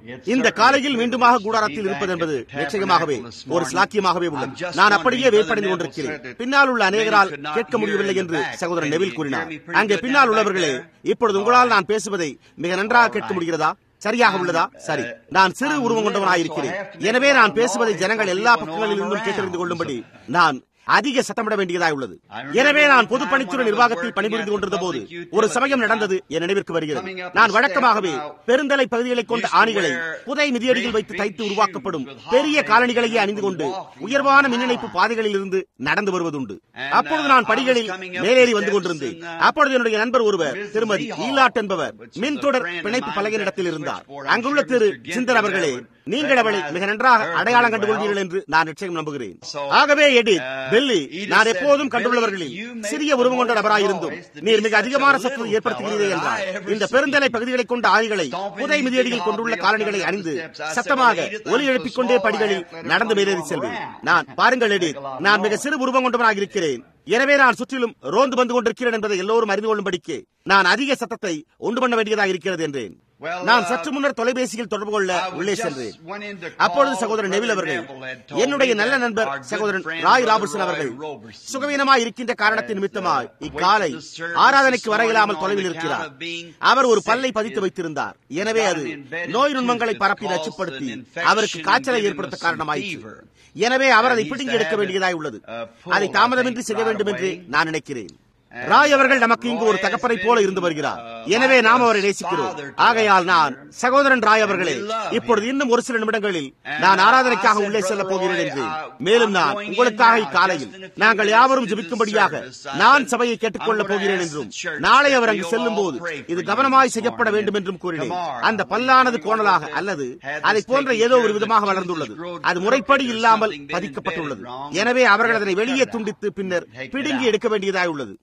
இந்த காலையில் மீண்டுமாக கூடாரத்தில் இருப்பது என்பது நிச்சயமாகவே ஒரு ஸ்லாக்கியமாகவே உள்ளது நான் அப்படியே வேப்படைந்து கொண்டிருக்கிறேன் பின்னால் உள்ள அநேகரால் கேட்க முடியவில்லை என்று சகோதரன் நெவில் கூறினார் அங்கே பின்னால் உள்ளவர்களே இப்பொழுது உங்களால் நான் பேசுவதை மிக நன்றாக கேட்க முடிகிறதா சரியாக உள்ளதா சரி நான் சிறு உருவம் கொண்டவனாயிருக்கிறேன் எனவே நான் பேசுவதை ஜனங்கள் எல்லா பக்கங்களில் இருந்தும் கேட்டறிந்து கொள்ளும்படி நான் அதிக சத்தமிட வேண்டியதாய் உள்ளது எனவே நான் பொதுப்பணித்துறை நிர்வாகத்தில் பணிபுரிந்து கொண்டிருந்த போது ஒரு சமயம் நடந்தது என் நினைவிற்கு வருகிறது நான் வழக்கமாகவே பெருந்தலை பகுதிகளை கொண்ட ஆணிகளை புதை மிதியடியில் வைத்து தைத்து உருவாக்கப்படும் பெரிய காலணிகளையே அணிந்து கொண்டு உயர்வான மின்னிணைப்பு பாதைகளில் இருந்து நடந்து வருவதுண்டு அப்பொழுது நான் படிகளில் மேலேறி வந்து கொண்டிருந்தேன் அப்பொழுது என்னுடைய நண்பர் ஒருவர் திருமதி ஈலாட் என்பவர் மின்தொடர் பிணைப்பு பலகையிடத்தில் இருந்தார் அங்குள்ள திரு சிந்தர் அவர்களே நீங்கள் அவளை மிக நன்றாக அடையாளம் கண்டு கொள்வீர்கள் என்று நான் நிச்சயம் நம்புகிறேன் ஆகவே எடித் பெல்லி நான் எப்போதும் கண்டுள்ளவர்களில் சிறிய உருவம் கொண்ட நபராயிருந்தும் நீர் மிக அதிகமான சத்தத்தை ஏற்படுத்துகிறீரே என்றார் இந்த பெருந்தலை பகுதிகளை கொண்ட ஆய்களை புதை மிதியடியில் கொண்டுள்ள காலணிகளை அணிந்து சத்தமாக ஒலி எழுப்பிக் கொண்டே படிகளில் நடந்து மேலேறி செல்வேன் நான் பாருங்கள் எடித் நான் மிக சிறு உருவம் கொண்டவனாக இருக்கிறேன் எனவே நான் சுற்றிலும் ரோந்து வந்து கொண்டிருக்கிறேன் என்பதை எல்லோரும் அறிந்து கொள்ளும்படிக்கு நான் அதிக சத்தத்தை உண்டு பண்ண வேண்டியதாக இருக்கிறது என்றேன் நான் சற்று முன்னர் தொலைபேசியில் தொடர்பு கொள்ள உள்ளே சென்றேன் அப்பொழுது சகோதரன் நெவில் அவர்கள் என்னுடைய நல்ல நண்பர் சகோதரன் ராய் ராபர்ட்சன் அவர்கள் சுகவீனமாய் இருக்கின்ற காரணத்தின் நிமித்தமாய் இக்காலை ஆராதனைக்கு வர இயலாமல் தொலைவில் இருக்கிறார் அவர் ஒரு பல்லை பதித்து வைத்திருந்தார் எனவே அது நோய் நுண்மங்களை பரப்பி நச்சுப்படுத்தி அவருக்கு காய்ச்சலை ஏற்படுத்த காரணமாயிற்று எனவே அவர் அதை பிடுங்கி எடுக்க வேண்டியதாய் உள்ளது அதை தாமதமின்றி செய்ய வேண்டும் என்று நான் நினைக்கிறேன் ராய் அவர்கள் நமக்கு இங்கு ஒரு தகப்பனை போல இருந்து வருகிறார் எனவே நாம் அவரை நேசிக்கிறோம் ஆகையால் நான் சகோதரன் ராய் அவர்களே இப்பொழுது இன்னும் ஒரு சில நிமிடங்களில் நான் ஆராதனைக்காக உள்ளே செல்ல போகிறேன் என்று மேலும் நான் உங்களுக்காக இக்காலையில் நாங்கள் யாவரும் ஜபிக்கும்படியாக நான் சபையை கேட்டுக்கொள்ளப் போகிறேன் என்றும் நாளை அவர் அங்கு செல்லும் போது இது கவனமாய் செய்யப்பட வேண்டும் என்றும் கூறினேன் அந்த பல்லானது கோணலாக அல்லது அதை போன்ற ஏதோ ஒரு விதமாக வளர்ந்துள்ளது அது முறைப்படி இல்லாமல் பதிக்கப்பட்டுள்ளது எனவே அவர்கள் அதனை வெளியே துண்டித்து பின்னர் பிடுங்கி எடுக்க வேண்டியதாய் உள்ளது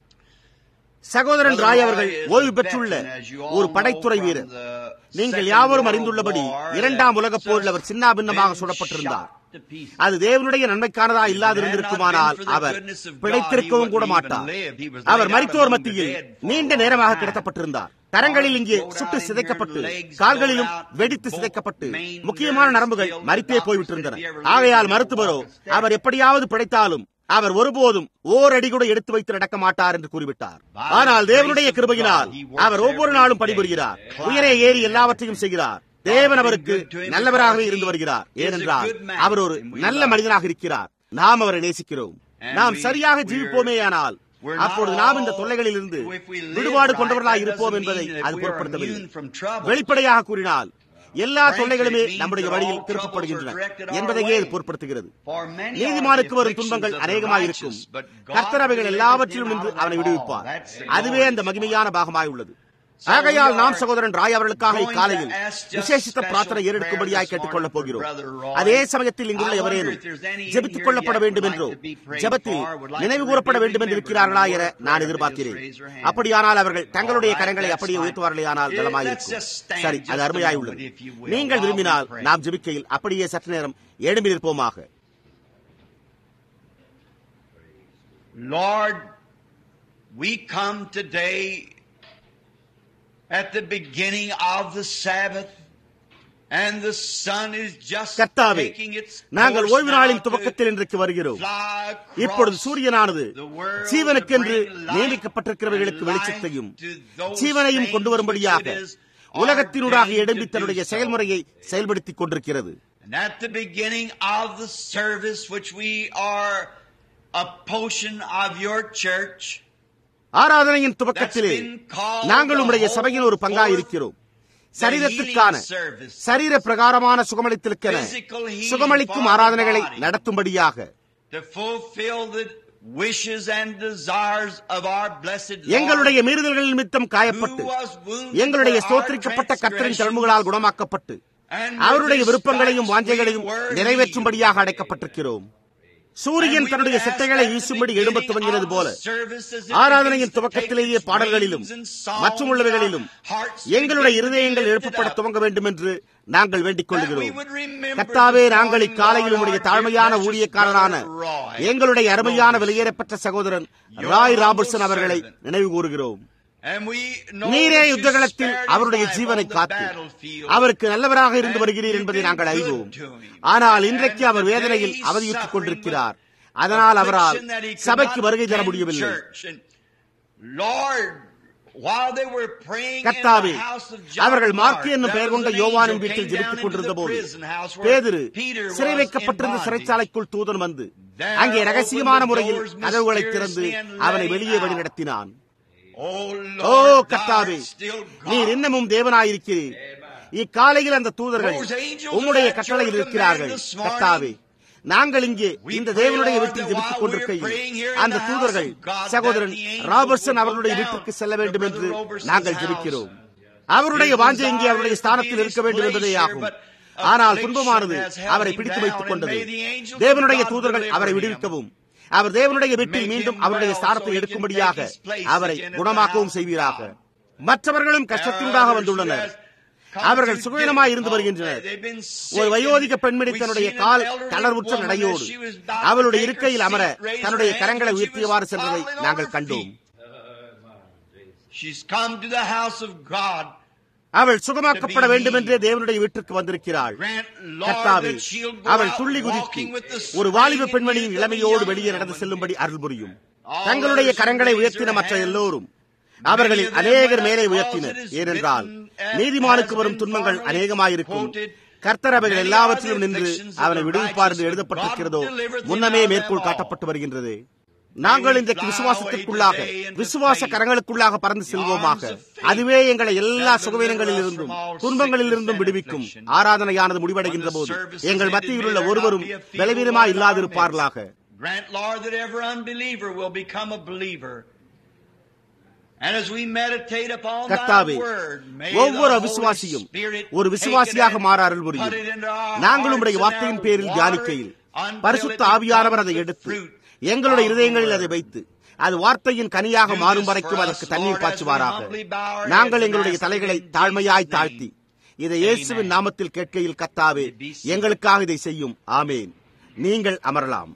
சகோதரன் ராய் அவர்கள் ஓய்வு பெற்றுள்ள ஒரு படைத்துறை வீரர் நீங்கள் யாவரும் அறிந்துள்ளபடி இரண்டாம் உலகப் போரில் அவர் சின்ன பின்னமாக சுடப்பட்டிருந்தார் அது தேவனுடைய நன்மைக்கானதா இல்லாதிருந்திருக்குமானால் அவர் பிழைத்திருக்கவும் கூட மாட்டார் அவர் மரித்தோர் மத்தியில் நீண்ட நேரமாக கிடத்தப்பட்டிருந்தார் கரங்களில் இங்கே சுட்டு சிதைக்கப்பட்டு கால்களிலும் வெடித்து சிதைக்கப்பட்டு முக்கியமான நரம்புகள் மறித்தே போய்விட்டிருந்தன ஆகையால் மருத்துவரோ அவர் எப்படியாவது பிழைத்தாலும் அவர் ஒருபோதும் ஓரடி கூட எடுத்து வைத்து நடக்க மாட்டார் என்று கூறிவிட்டார் ஆனால் தேவனுடைய கிருபையினால் அவர் ஒவ்வொரு நாளும் பணிபுரிகிறார் உயரே ஏறி எல்லாவற்றையும் செய்கிறார் தேவன் அவருக்கு நல்லவராகவே இருந்து வருகிறார் ஏனென்றால் அவர் ஒரு நல்ல மனிதனாக இருக்கிறார் நாம் அவரை நேசிக்கிறோம் நாம் சரியாக ஜீவிப்போமேயானால் அப்பொழுது நாம் இந்த தொல்லைகளில் இருந்து விடுபாடு கொண்டவர்களாக இருப்போம் என்பதை அது பொருட்படுத்தவில்லை வெளிப்படையாக கூறினால் எல்லா தொல்லைகளுமே நம்முடைய வழியில் திருப்பப்படுகின்றன என்பதையே இது பொருட்படுத்துகிறது நீதிமானுக்கு வரும் துன்பங்கள் அநேகமாக இருக்கும் கர்த்தர் அவைகள் எல்லாவற்றிலும் நின்று அவனை விடுவிப்பார் அதுவே அந்த மகிமையான பாகமாய் உள்ளது ஆகையால் நாம் சகோதரன் ராய் அவர்களுக்காக இக்காலையில் விசேஷித்த பிரார்த்தனை ஏறெடுக்கும்படியாய் கேட்டுக் கொள்ளப் போகிறோம் அதே சமயத்தில் இங்குள்ள எவரேனும் ஜெபித்துக் கொள்ளப்பட வேண்டும் என்றோ ஜெபத்தில் நினைவு கூறப்பட வேண்டும் என்று இருக்கிறார்களா என நான் எதிர்பார்க்கிறேன் அப்படியானால் அவர்கள் தங்களுடைய கரங்களை அப்படியே உயர்த்துவார்களே ஆனால் நலமாயிருக்கும் சரி அது அருமையாய் உள்ளது நீங்கள் விரும்பினால் நாம் ஜெபிக்கையில் அப்படியே சற்று நேரம் எழும்பி நிற்போமாக Lord, we come today at the beginning of the Sabbath. And the sun is just கர்த்தாவே taking its நாங்கள் course ஓய்வு now நாளின் to துவக்கத்தில் இன்றைக்கு வருகிறோம் fly across இப்பொழுது சூரியனானது the world ஜீவனுக்கென்று to bring light நியமிக்கப்பட்டிருக்கிறவர்களுக்கு and வெளிச்சத்தையும் life to those ஜீவனையும் things கொண்டு வரும்படியாக which it is உலகத்தினூடாக ordained எழும்பி to தன்னுடைய do so. செயல்முறையை செயல்படுத்திக் கொண்டிருக்கிறது And at the beginning of the service, which we are a portion of your church, ஆராதனையின் துவக்கத்திலே நாங்கள் உம்முடைய சபையின் ஒரு பங்காயிருக்கிறோம் சரீரத்திற்கான சரீர பிரகாரமான சுகமளித்தலுக்கென சுகமளிக்கும் ஆராதனைகளை நடத்தும்படியாக to fulfill the wishes and desires of our blessed Lord, எங்களுடைய மீறுதல்கள் நிமித்தம் who காயப்பட்டு was wounded எங்களுடைய for our ஸ்தோத்திரிக்கப்பட்ட கத்தரின் transgressions, தழும்புகளால் குணமாக்கப்பட்டு and அவருடைய with his விருப்பங்களையும் stripes வாஞ்சைகளையும் we were நிறைவேற்றும்படியாக healed. அடைக்கப்பட்டிருக்கிறோம் சூரியன் And we தன்னுடைய would சிட்டைகளை ask at the வீசும்படி beginning எழும்பத் துவங்கினது of போல the service as it ஆராதனையின் begins to துவக்கத்திலேயே take its பாடல்களிலும் wings and songs மற்றும் உள்ளவைகளிலும் and our hearts எங்களுடைய begin to be இருதயங்கள் lifted எழுப்பப்பட up. துவங்க வேண்டும் என்று நாங்கள் வேண்டிக் That we கொள்கிறோம் would remember கர்த்தாவே this நாங்கள் morning, இக்காலையில் Lord, உடைய our dear தாழ்மையான precious ஊழியக்காரரான brother Roy எங்களுடைய அருமையான Robertson. வெளியேறப்பட்ட சகோதரன் Your ராய் humble ராபர்ட்சன் அவர்களை servant. நினைவு கூறுகிறோம் And we know நீரே that you யுத்தகளத்தில் spared his அவருடைய life ஜீவனை on the காத்து battlefield. அவருக்கு நல்லவராக இருந்து And வருகிறீர் you've என்பதை been நாங்கள் good அறிவோம் to him. ஆனால் இன்றைக்கு And அவர் வேதனையில் today அவதியுற்றுக் suffering கொண்டிருக்கிறார் with அதனால் அவரால் affliction that he could சபைக்கு not வருகை தர attend முடியவில்லை church. And Lord, while they were praying in கர்த்தாவே the house of John அவர்கள் Mark, மார்க்கு என்னும் there பெயர் was கொண்ட an யோவானின் angel வீட்டில் came ஜெபித்துக் down into கொண்டிருந்த the போது prison house where பேதுரு Peter சிறை was வைக்கப்பட்டிருந்த in bondage. சிறைச்சாலைக்குள் தூதன் வந்து There அங்கே ரகசியமான opened the முறையில் doors கதவுகளை திறந்து mysteriously and அவனை let him வெளியே out. வழிநடத்தினான் Oh ஓ Lord, கர்த்தாவே thou art still நீர் God. இன்னமும் தேவனாயிருக்கிறீர் இக்காலையில் அந்த தூதர்கள் Those angels உம்முடைய are at கட்டளையில் your இருக்கிறார்கள் command this morning. கர்த்தாவே நாங்கள் இங்கே We இந்த pray, தேவனுடைய Lord, வீட்டில் that ஜெபித்துக் while கொண்டிருக்கையில் we're praying here in அந்த the house தூதர்கள் of God, சகோதரன் that the angels Robertson will அவர்களுடைய go down வீட்டிற்கு செல்ல to வேண்டும் Brother என்று Robertson's நாங்கள் house. ஜெபிக்கிறோம் அவருடைய His வாஞ்சை இங்கே desire அவருடைய is to ஸ்தானத்தில் be இருக்க வேண்டும் his என்பதே place ஆகும் here, but ஆனால் affliction துன்பமானது has held அவரை him பிடித்து down, வைத்துக் and கொண்டது may the angels of தேவனுடைய God தூதர்கள் deliver அவரை him. விடுவிக்கவும் அவர் தேவனுடைய வீட்டில் Make மீண்டும் him அவருடைய well ஸ்தானத்தை so he can எடுக்கும்படியாக take his place அவரை again at the குணமாக்கவும் house of செய்வீராக God. மற்றவர்களும் கஷ்டத்தினூடாக வந்துள்ளனர் அவர்கள் சுகவீனமாய் இருந்து வருகின்றனர் ஒரு வயோதிக பெண்மணி தன்னுடைய கால் தளர்வுற்ற நடையோடு அவளுடைய இருக்கையில் அமர தன்னுடைய கரங்களை உயர்த்தியவாறு சென்றதை நாங்கள் கண்டோம் She's come to the house of God. அவள் சுகமாக்கப்பட வேண்டும் என்றே தேவனுடைய வீட்டிற்கு வந்திருக்கிறாள் Grant, Lord, கர்த்தாவே that she'll go அவள் out துள்ளி குதித்து walking with the ஒரு வாலிப spring பெண்மணியின் and youth of a இளமையோடு young வெளியே நடந்து woman. செல்லும்படி அருள் புரியும் All தங்களுடைய those who கரங்களை raise உயர்த்தின their மற்ற hands, எல்லோரும் many அவர்களில் of them அநேகர் went மேலே up உயர்த்தினர் because it is ஏனென்றால் written, as நீதிமானுக்கு has வரும் been துன்பங்கள் formerly அநேகமாயிருக்கும் quoted, கர்த்தர் அவைகள் many எல்லாவற்றிலும் are the நின்று afflictions of அவனை the விடுவிப்பார் என்று righteous, எழுதப்பட்டிருக்கிறதோ God delivereth him முன்னமே out of மேற்கோள் them காட்டப்பட்டு வருகின்றது நாங்கள் இன்றைக்கு விசுவாசத்திற்குள்ளாக விசுவாச கரங்களுக்குள்ளாக பறந்து செல்வோமாக அதுவே எங்களை எல்லா சுகவீனங்களில் இருந்தும் துன்பங்களில் இருந்தும் விடுவிக்கும் ஆராதனையானது முடிவடைகின்ற போது எங்கள் மத்தியில் உள்ள ஒருவரும் பலவீனமாய் இல்லாதிருப்பார்களாக Grant, Lord, that every unbeliever will become a believer. And as we meditate upon thy கர்த்தாவே word, may ஒவ்வொரு the Holy விசுவாசியும் Spirit ஒரு take it விசுவாசியாக and மாற அருள் புரியும் put it into our நாங்கள் உம்முடைய hearts and வார்த்தையின் our பேரில் water தியானிக்கையில் until பரிசுத்த it ஆவியானவர் அதை becomes the எடுத்து fruit எங்களுடைய of the இருதயங்களில் word. அதை வைத்து அது வார்த்தையின் கனியாக Do மாறும் this வரைக்கும் for அதற்கு us, தண்ணீர் Lord, as we பாய்ச்சுவாராக humbly bow our நாங்கள் heads and எங்களுடைய ask தலைகளை in தாழ்மையாய் Jesus' தாழ்த்தி name. இதை இயேசுவின் Amen. நாமத்தில் கேட்கையில் கத்தாவே Be seated. எங்களுக்காக இதை செய்யும் ஆமேன் நீங்கள் அமரலாம்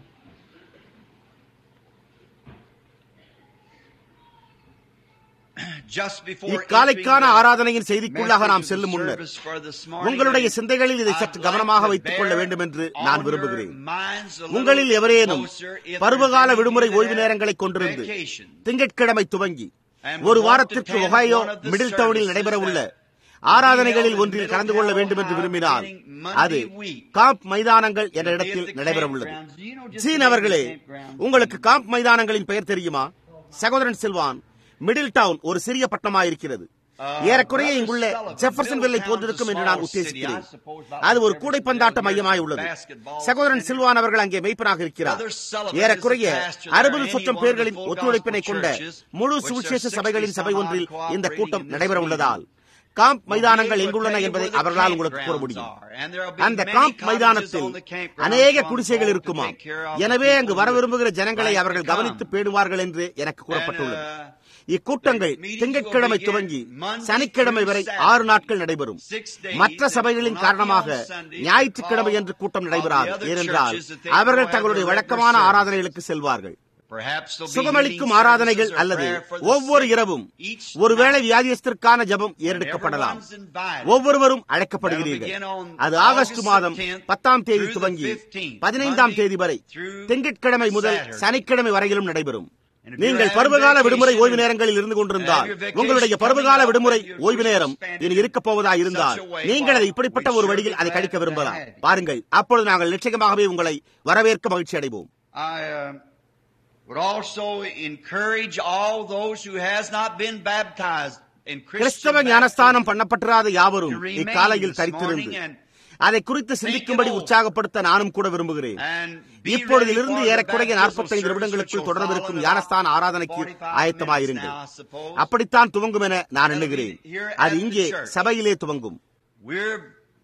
Just before இக்காலைக்கான entering the ஆராதனையின் செய்திக்குள்ளாக நாம் message of செல்லும் the முன்னர் service for this morning, உங்களுடைய I- சிந்தைகளில் இதை சற்று I'd கவனமாக like to வைத்துக் கொள்ள bear வேண்டும் என்று on நான் your விரும்புகிறேன் minds a little உங்களில் எவரேனும் closer if பருவகால there's any விடுமுறை that ஓய்வு have நேரங்களை கொண்டிருந்து vacation. திங்கட்கிழமை துவங்கி And ஒரு want to வாரத்திற்கு attend Ohio one of the மிடில் டவுனில் services நடைபெறவுள்ள that ஆராதனைகளில் will be ஒன்றில் held in கலந்து கொள்ள Middle வேண்டும் என்று Ohio விரும்பினால் beginning Monday அது week. காம்ப் மைதானங்கள் என்ற It'll be இடத்தில் at the நடைபெறவுள்ளது campgrounds. Do you know just ஜீன் the name of அவர்களே the campground? உங்களுக்கு காம்ப் மைதானங்களின் பெயர் தெரியுமா சகோதரன் செல்வான் மிடில் டவுன் ஒரு சிறிய பட்டணமாயிருக்கிறது ஏறக்குறைய இங்குள்ள ஜெஃபர்சன் வில்லை போன்றிருக்கும் என்று நான் உத்தேசிக்கிறேன் அது ஒரு கூடைப்பந்தாட்ட மையமாய் உள்ளது சகோதரன் சில்வான் அவர்கள் அங்கே மெய்ப்பனாக இருக்கிறார் ஏறக்குறைய அறுபது சொச்சம் பேர்களின் ஒத்துழைப்பினை கொண்ட முழு சுவிசேஷ சபைகளின் சபை ஒன்றில் இந்த கூட்டம் நடைபெற உள்ளதால் காம்ப் மைதானங்கள் எங்குள்ளன என்பதை அவர்களால் உங்களுக்கு கூற முடியும் அந்த காம்ப் மைதானத்தில் அநேக குடிசைகள் இருக்குமா எனவே அங்கு வர விரும்புகிற ஜனங்களை அவர்கள் கவனித்து பேணுவார்கள் என்று எனக்கு கூறப்பட்டுள்ளது இக்கூட்டங்கள் திங்கட்கிழமை துவங்கி சனிக்கிழமை வரை ஆறு நாட்கள் நடைபெறும் மற்ற சபைகளின் காரணமாக ஞாயிற்றுக்கிழமை என்று கூட்டம் நடைபெறாது ஏனென்றால் அவர்கள் தங்களுடைய வழக்கமான ஆராதனைகளுக்கு செல்வார்கள் சுகமளிக்கும் ஆராதனைகள் அல்லது ஒவ்வொரு இரவும் ஒருவேளை வியாதியஸ்திற்கான ஜபம் ஏறெடுக்கப்படலாம் ஒவ்வொருவரும் அழைக்கப்படுகிறீர்கள் அது ஆகஸ்ட் மாதம் பத்தாம் தேதி துவங்கி பதினைந்தாம் தேதி வரை திங்கட்கிழமை முதல் சனிக்கிழமை வரையிலும் நடைபெறும் நீங்கள் பருவகால விடுமுறை ஓய்வு நேரங்களில் இருந்து கொண்டிருந்தால் உங்களுடைய பருவகால விடுமுறை ஓய்வு நேரம் இனி இருக்கப் போவதா இருந்தால் நீங்கள் அதை இப்படிப்பட்ட ஒரு வழியில் அதை கழிக்க விரும்பலாம் பாருங்கள் அப்பொழுது நாங்கள் நிச்சயமாகவே உங்களை வரவேற்க மகிழ்ச்சி அடைவோம் I uh, would also encourage all those who has not been baptized in Christian கிறிஸ்தவ baptism ஞானஸ்தானம் பண்ணப்பட்டிராத யாவரும் to remain இக்காலையில் this தரித்திருந்து morning and அதை குறித்து சிந்திக்கும்படி உற்சாகப்படுத்த நானும் கூட விரும்புகிறேன் and be இப்பொழுதிலிருந்து ready for the ஏறக்குறைய baptismal நாற்பத்தைந்து service நிமிடங்களுக்குள் which will தொடர்ந்து follow இருக்கும் in ஞானஸ்தான about ஆராதனைக்கு 45 ஆயத்தமாயிருங்கள் minutes now, I suppose. அப்படித்தான் துவங்கும் என நான் That'll be எண்ணுகிறேன் here அது at the இங்கே church. சபையிலே துவங்கும் We're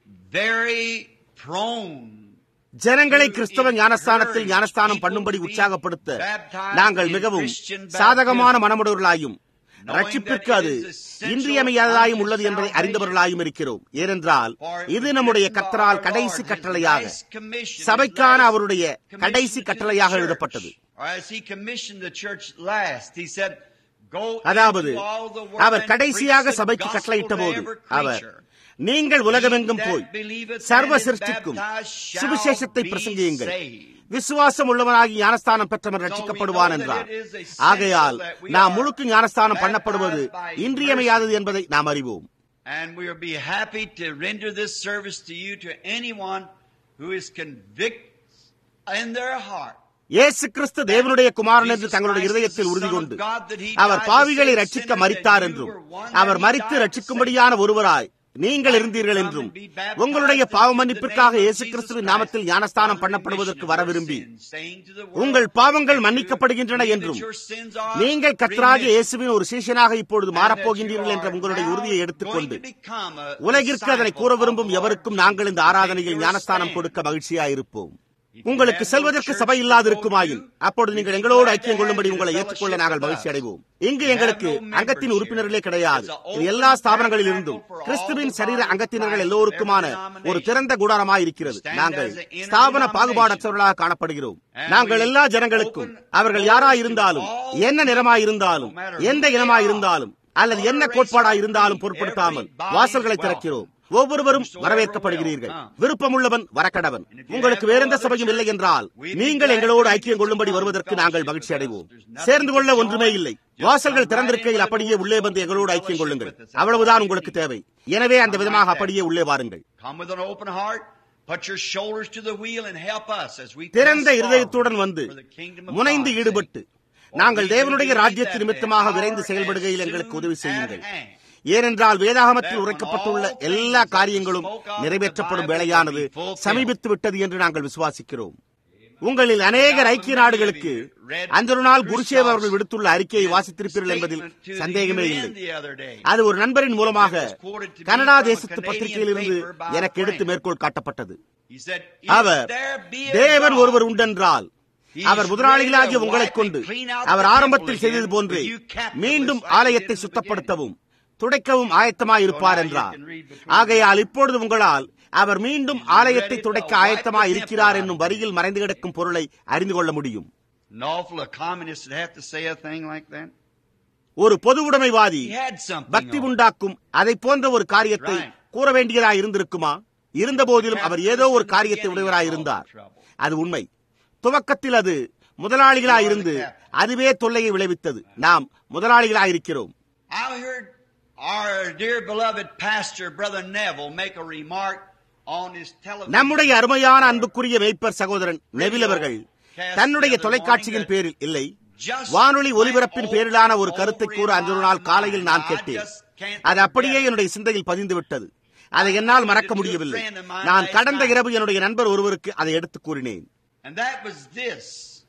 very prone ஜனங்களை கிறிஸ்தவ ஞானஸ்தானத்தில் ஞானஸ்தானம் பண்ணும்படி உற்சாகப்படுத்த நாங்கள் மிகவும் சாதகமான மனமுடவர்களாயும் ரட்சிப்பிற்கு அது இன்றியமையாததாயும் உள்ளது என்பதை அறிந்தவர்களாயும் இருக்கிறோம் ஏனென்றால் இது நம்முடைய கத்தரால் கடைசி கட்டளையாக சபைக்கான அவருடைய கடைசி கட்டளையாக எழுதப்பட்டது Or as he commissioned the church last, he said, அதாவது அவர் கடைசியாக சபைக்கு கட்டளையிட்ட போது அவர் நீங்கள் உலகமெங்கும் போய் சர்வ சிருஷ்டிக்கும் சுவிசேஷத்தை பிரசங்கியுங்கள் விசுவாசம் உள்ளவனாகி ஞானஸ்தானம் பெற்றவன் ரட்சிக்கப்படுவான் என்றார் ஆகையால் நாம் முழுக்க ஞானஸ்தானம் பண்ணப்படுவது இன்றியமையாதது என்பதை நாம் அறிவோம் And we'll be happy to render this service to you to anyone who is convicted in their heart. இயேசு கிறிஸ்து தேவனுடைய குமாரன் என்று தங்களுடைய இருதயத்தில் உறுதி கொண்டு அவர் பாவிகளை ரட்சிக்க மறித்தார் என்றும் அவர் மறித்து ரட்சிக்கும்படியான ஒருவராய் நீங்கள் இருந்தீர்கள் என்றும் உங்களுடைய பாவ மன்னிப்பிற்காக இயேசு கிறிஸ்துவின் நாமத்தில் ஞானஸ்தானம் பண்ணப்படுவதற்கு வர விரும்பி உங்கள் பாவங்கள் மன்னிக்கப்படுகின்றன என்றும் நீங்கள் கத்தராகிய இயேசுவின் ஒரு சீஷனாக இப்பொழுது மாறப்போகின்றீர்கள் என்ற உங்களுடைய உறுதியை எடுத்துக்கொண்டு உலகிற்கு அதனை கூற விரும்பும் எவருக்கும் நாங்கள் இந்த ஆராதனையில் ஞானஸ்தானம் கொடுக்க மகிழ்ச்சியாயிருப்போம் உங்களுக்கு செல்வதற்கு சபை இல்லாதிருக்குமாயின் அப்பொழுது நீங்கள் எங்களோடு ஐக்கியம் கொள்ளும்படி உங்களை ஏற்றுக்கொள்ள நாங்கள் மகிழ்ச்சி அடைவோம் இங்கு எங்களுக்கு அங்கத்தின் உறுப்பினர்களே கிடையாது இது எல்லா ஸ்தாபனங்களில் இருந்தும் கிறிஸ்துவின் சரீர அங்கத்தினர்கள் எல்லோருக்குமான ஒரு திறந்த கூடாரமாய் இருக்கிறது நாங்கள் ஸ்தாபன பாகுபாடற்றவர்களாக காணப்படுகிறோம் நாங்கள் எல்லா ஜனங்களுக்கும் அவர்கள் யாராயிருந்தாலும் என்ன நிறமாயிருந்தாலும் எந்த இனமாயிருந்தாலும் அல்லது என்ன கோட்பாடாய் இருந்தாலும் பொருட்படுத்தாமல் வாசல்களை திறக்கிறோம் ஒவ்வொருவரும் வரவேற்கப்படுகிறீர்கள் விருப்பமுள்ளவன் வரக்கடவன் உங்களுக்கு வேறெந்த சபையும் இல்லை என்றால் நீங்கள் எங்களோடு ஐக்கியம் கொள்ளும்படி வருவதற்கு நாங்கள் மகிழ்ச்சி அடைவோம் சேர்ந்து கொள்ள ஒன்றுமே இல்லை வாசல்கள் திறந்திருக்கையில் அப்படியே உள்ளே வந்து எங்களோடு ஐக்கியம் கொள்ளுங்கள் அவ்வளவுதான் உங்களுக்கு தேவை எனவே அந்த விதமாக அப்படியே உள்ளே வாருங்கள் திறந்த இருதயத்துடன் வந்து முனைந்து ஈடுபட்டு நாங்கள் தேவனுடைய ராஜ்யத்து நிமித்தமாக விரைந்து செயல்படுகையில் எங்களுக்கு உதவி செய்யுங்கள் ஏனென்றால் வேதாகமத்தில் உரைக்கப்பட்டுள்ள எல்லா காரியங்களும் நிறைவேற்றப்படும் வேலையானது சமீபித்து விட்டது என்று நாங்கள் விசுவாசிக்கிறோம் உங்களில் அநேகர் ஐக்கிய நாடுகளுக்கு அந்த ஒரு நாள் குருஷேவ் அவர்கள் விடுத்துள்ள அறிக்கையை வாசித்திருப்பீர்கள் என்பதில் சந்தேகமே இல்லை அது ஒரு நண்பரின் மூலமாக கனடா தேசத்து பத்திரிகையில் இருந்து எனக்கு எடுத்து மேற்கோள் காட்டப்பட்டது அவர் தேவன் ஒருவர் உண்டென்றால் அவர் முதலாளிகளாகிய உங்களைக் கொண்டு அவர் ஆரம்பத்தில் செய்தது போன்று மீண்டும் ஆலயத்தை சுத்தப்படுத்தவும் துடைக்கவும் ஆயத்தமாயிருப்பார் என்றார் ஆகையால் இப்பொழுது உங்களால் அவர் மீண்டும் ஆலயத்தை துடைக்க ஆயத்தமாய் இருக்கிறார் என்னும் வரியில் மறைந்து கிடக்கும் பொருளை அறிந்து கொள்ள முடியும் ஒரு பொது உடைமைவாதி பக்தி உண்டாக்கும் அதை போன்ற ஒரு காரியத்தை கூற வேண்டியதாய் இருந்திருக்குமா இருந்த போதிலும் அவர் ஏதோ ஒரு காரியத்தை உடையவராய் இருந்தார் அது உண்மை துவக்கத்தில் அது முதலாளிகளாயிருந்து அதுவே தொல்லையை விளைவித்தது நாம் முதலாளிகளாயிருக்கிறோம் Our dear beloved pastor, Brother Neville, make a remark on his television. நம்முடைய அருமையான அன்புக்குரிய மேய்ப்பர் சகோதரன் நெவில் அவர்கள் தன்னுடைய தொலைக்காட்சியின் பேரில் இல்லை வானொலி ஒலிபரப்பின் பேரிலான ஒரு கருத்தை கூற அன்று ஒரு நாள் காலையில் நான் கேட்டேன் அது அப்படியே என்னுடைய சிந்தையில் பதிந்து விட்டது அதை என்னால் மறக்க முடியவில்லை நான் கடந்த இரவு என்னுடைய நண்பர் ஒருவருக்கு அதை எடுத்து கூறினேன் And that was this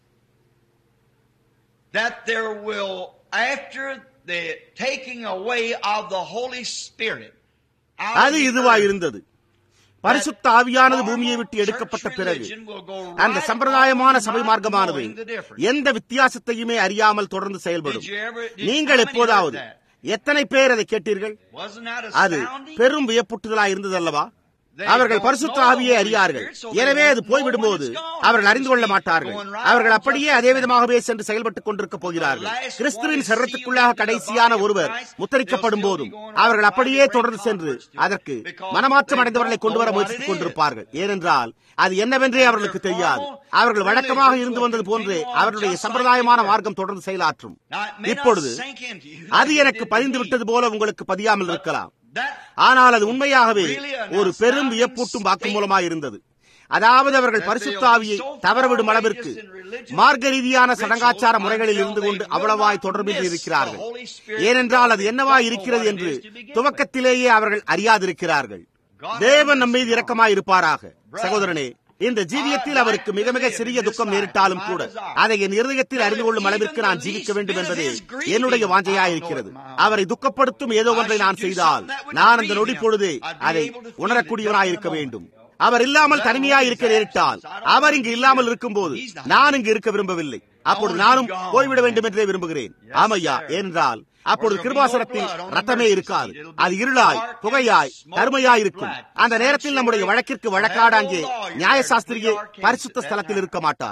that there will, after the taking away of the Holy Spirit, அது இதுவாயிருந்தது பரிசுத்த ஆவியானது பூமியை விட்டு எடுக்கப்பட்ட பிறகு அந்த சம்பிரதாயமான சபை மார்க்கமானது எந்த வித்தியாசத்தையுமே அறியாமல் தொடர்ந்து செயல்படும் நீங்கள் எப்போதாவது எத்தனை பேர் அதை கேட்டீர்கள் அது பெரும் வியப்புட்டுதலா இருந்ததல்லவா அவர்கள் பரிசுத்த ஆவியை அறியார்கள் எனவே அது போய்விடும்போது அவர்கள் அறிந்து கொள்ள மாட்டார்கள் அவர்கள் அப்படியே அதே விதமாகவே சென்று செயல்பட்டுக் கொண்டிருக்க போகிறார்கள் கிறிஸ்துவின் சரத்துக்குள்ளாக கடைசியான ஒருவர் முத்தரிக்கப்படும் போதும் அவர்கள் அப்படியே தொடர்ந்து சென்று அதற்கு மனமாற்றம் அடைந்தவர்களை கொண்டு வர முயற்சித்துக் கொண்டிருப்பார்கள் ஏனென்றால் அது என்னவென்றே அவர்களுக்கு தெரியாது அவர்கள் வழக்கமாக இருந்து வந்தது போன்றே அவர்களுடைய சம்பிரதாயமான மார்க்கம் தொடர்ந்து செயலாற்றும் இப்பொழுது அது எனக்கு பதிந்து விட்டது போல உங்களுக்கு பதியாமல் இருக்கலாம் ஆனால் அது உண்மையாகவே ஒரு பெரும் வியப்பூட்டும் வாக்குமூலமாக இருந்தது அதாவது அவர்கள் பரிசுத்த ஆவியை தவறவிடும் அளவிற்கு மார்க்க ரீதியான சடங்காச்சார முறைகளில் இருந்து கொண்டு அவ்வளவாய் தொடர்பின்றி இருக்கிறார்கள் ஏனென்றால் அது என்னவாய் இருக்கிறது என்று துவக்கத்திலேயே அவர்கள் அறியாதிருக்கிறார்கள் தேவன் நம் மீது இரக்கமாய் இருப்பாராக சகோதரனே இந்த ஜீவியத்தில் அவருக்கு மிக மிக சிறிய துக்கம் நேரிட்டாலும் கூட அதை என் இருதயத்தில் அறிந்து கொள்ளும் அளவிற்கு நான் ஜீவிக்க வேண்டும் என்பதே என்னுடைய வாஞ்சையாக இருக்கிறது அவரை துக்கப்படுத்தும் ஏதோ ஒன்றை நான் செய்தால் நான் அந்த நொடி பொழுதே அதை உணரக்கூடியவனாய் இருக்க வேண்டும் அவர் இல்லாமல் தனிமையாய் இருக்க நேரிட்டால் அவர் இங்கு இல்லாமல் இருக்கும் போது நான் இங்கு இருக்க விரும்பவில்லை அப்பொழுது நானும் போய்விட வேண்டும் என்றே விரும்புகிறேன் ஆமையா ஏனென்றால் அப்பொழுது கிருபாசனத்தில் ரத்தமே இருக்காது அது இருளாய் புகையாய் கருமையாய் இருக்கும் அந்த நேரத்தில் நம்முடைய வழக்கிற்கு வழக்காட அங்கே நியாயசாஸ்திரியே பரிசுத்த ஸ்தலத்தில் இருக்க மாட்டார்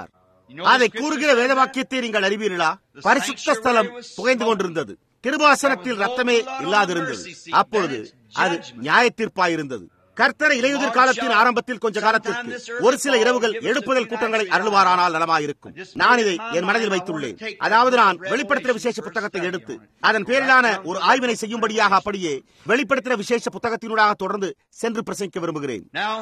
அதை கூறுகிற வேத வாக்கியத்தை நீங்கள் அறிவீர்களா பரிசுத்த ஸ்தலம் புகைந்து கொண்டிருந்தது கிருபாசனத்தில் ரத்தமே இல்லாதிருந்தது அப்பொழுது அது நியாய தீர்ப்பாயிருந்தது கர்த்தரை இலையுதிர் காலத்தின் ஆரம்பத்தில் கொஞ்ச காலத்திற்கு ஒரு சில இரவுகள் எழுப்புதல் கூட்டங்களை அருள்வாரானால் நலமாயிருக்கும் நான் இதை என் மனதில் வைத்துள்ளேன் அதாவது நான் வெளிப்படுத்தின விசேஷ புத்தகத்தை எடுத்து அதன் பேரிலான ஒரு ஆய்வினை செய்யும்படியாக அப்படியே வெளிப்படுத்தின விசேஷ புத்தகத்தினூடாக தொடர்ந்து சென்று பிரசங்கிக்க விரும்புகிறேன்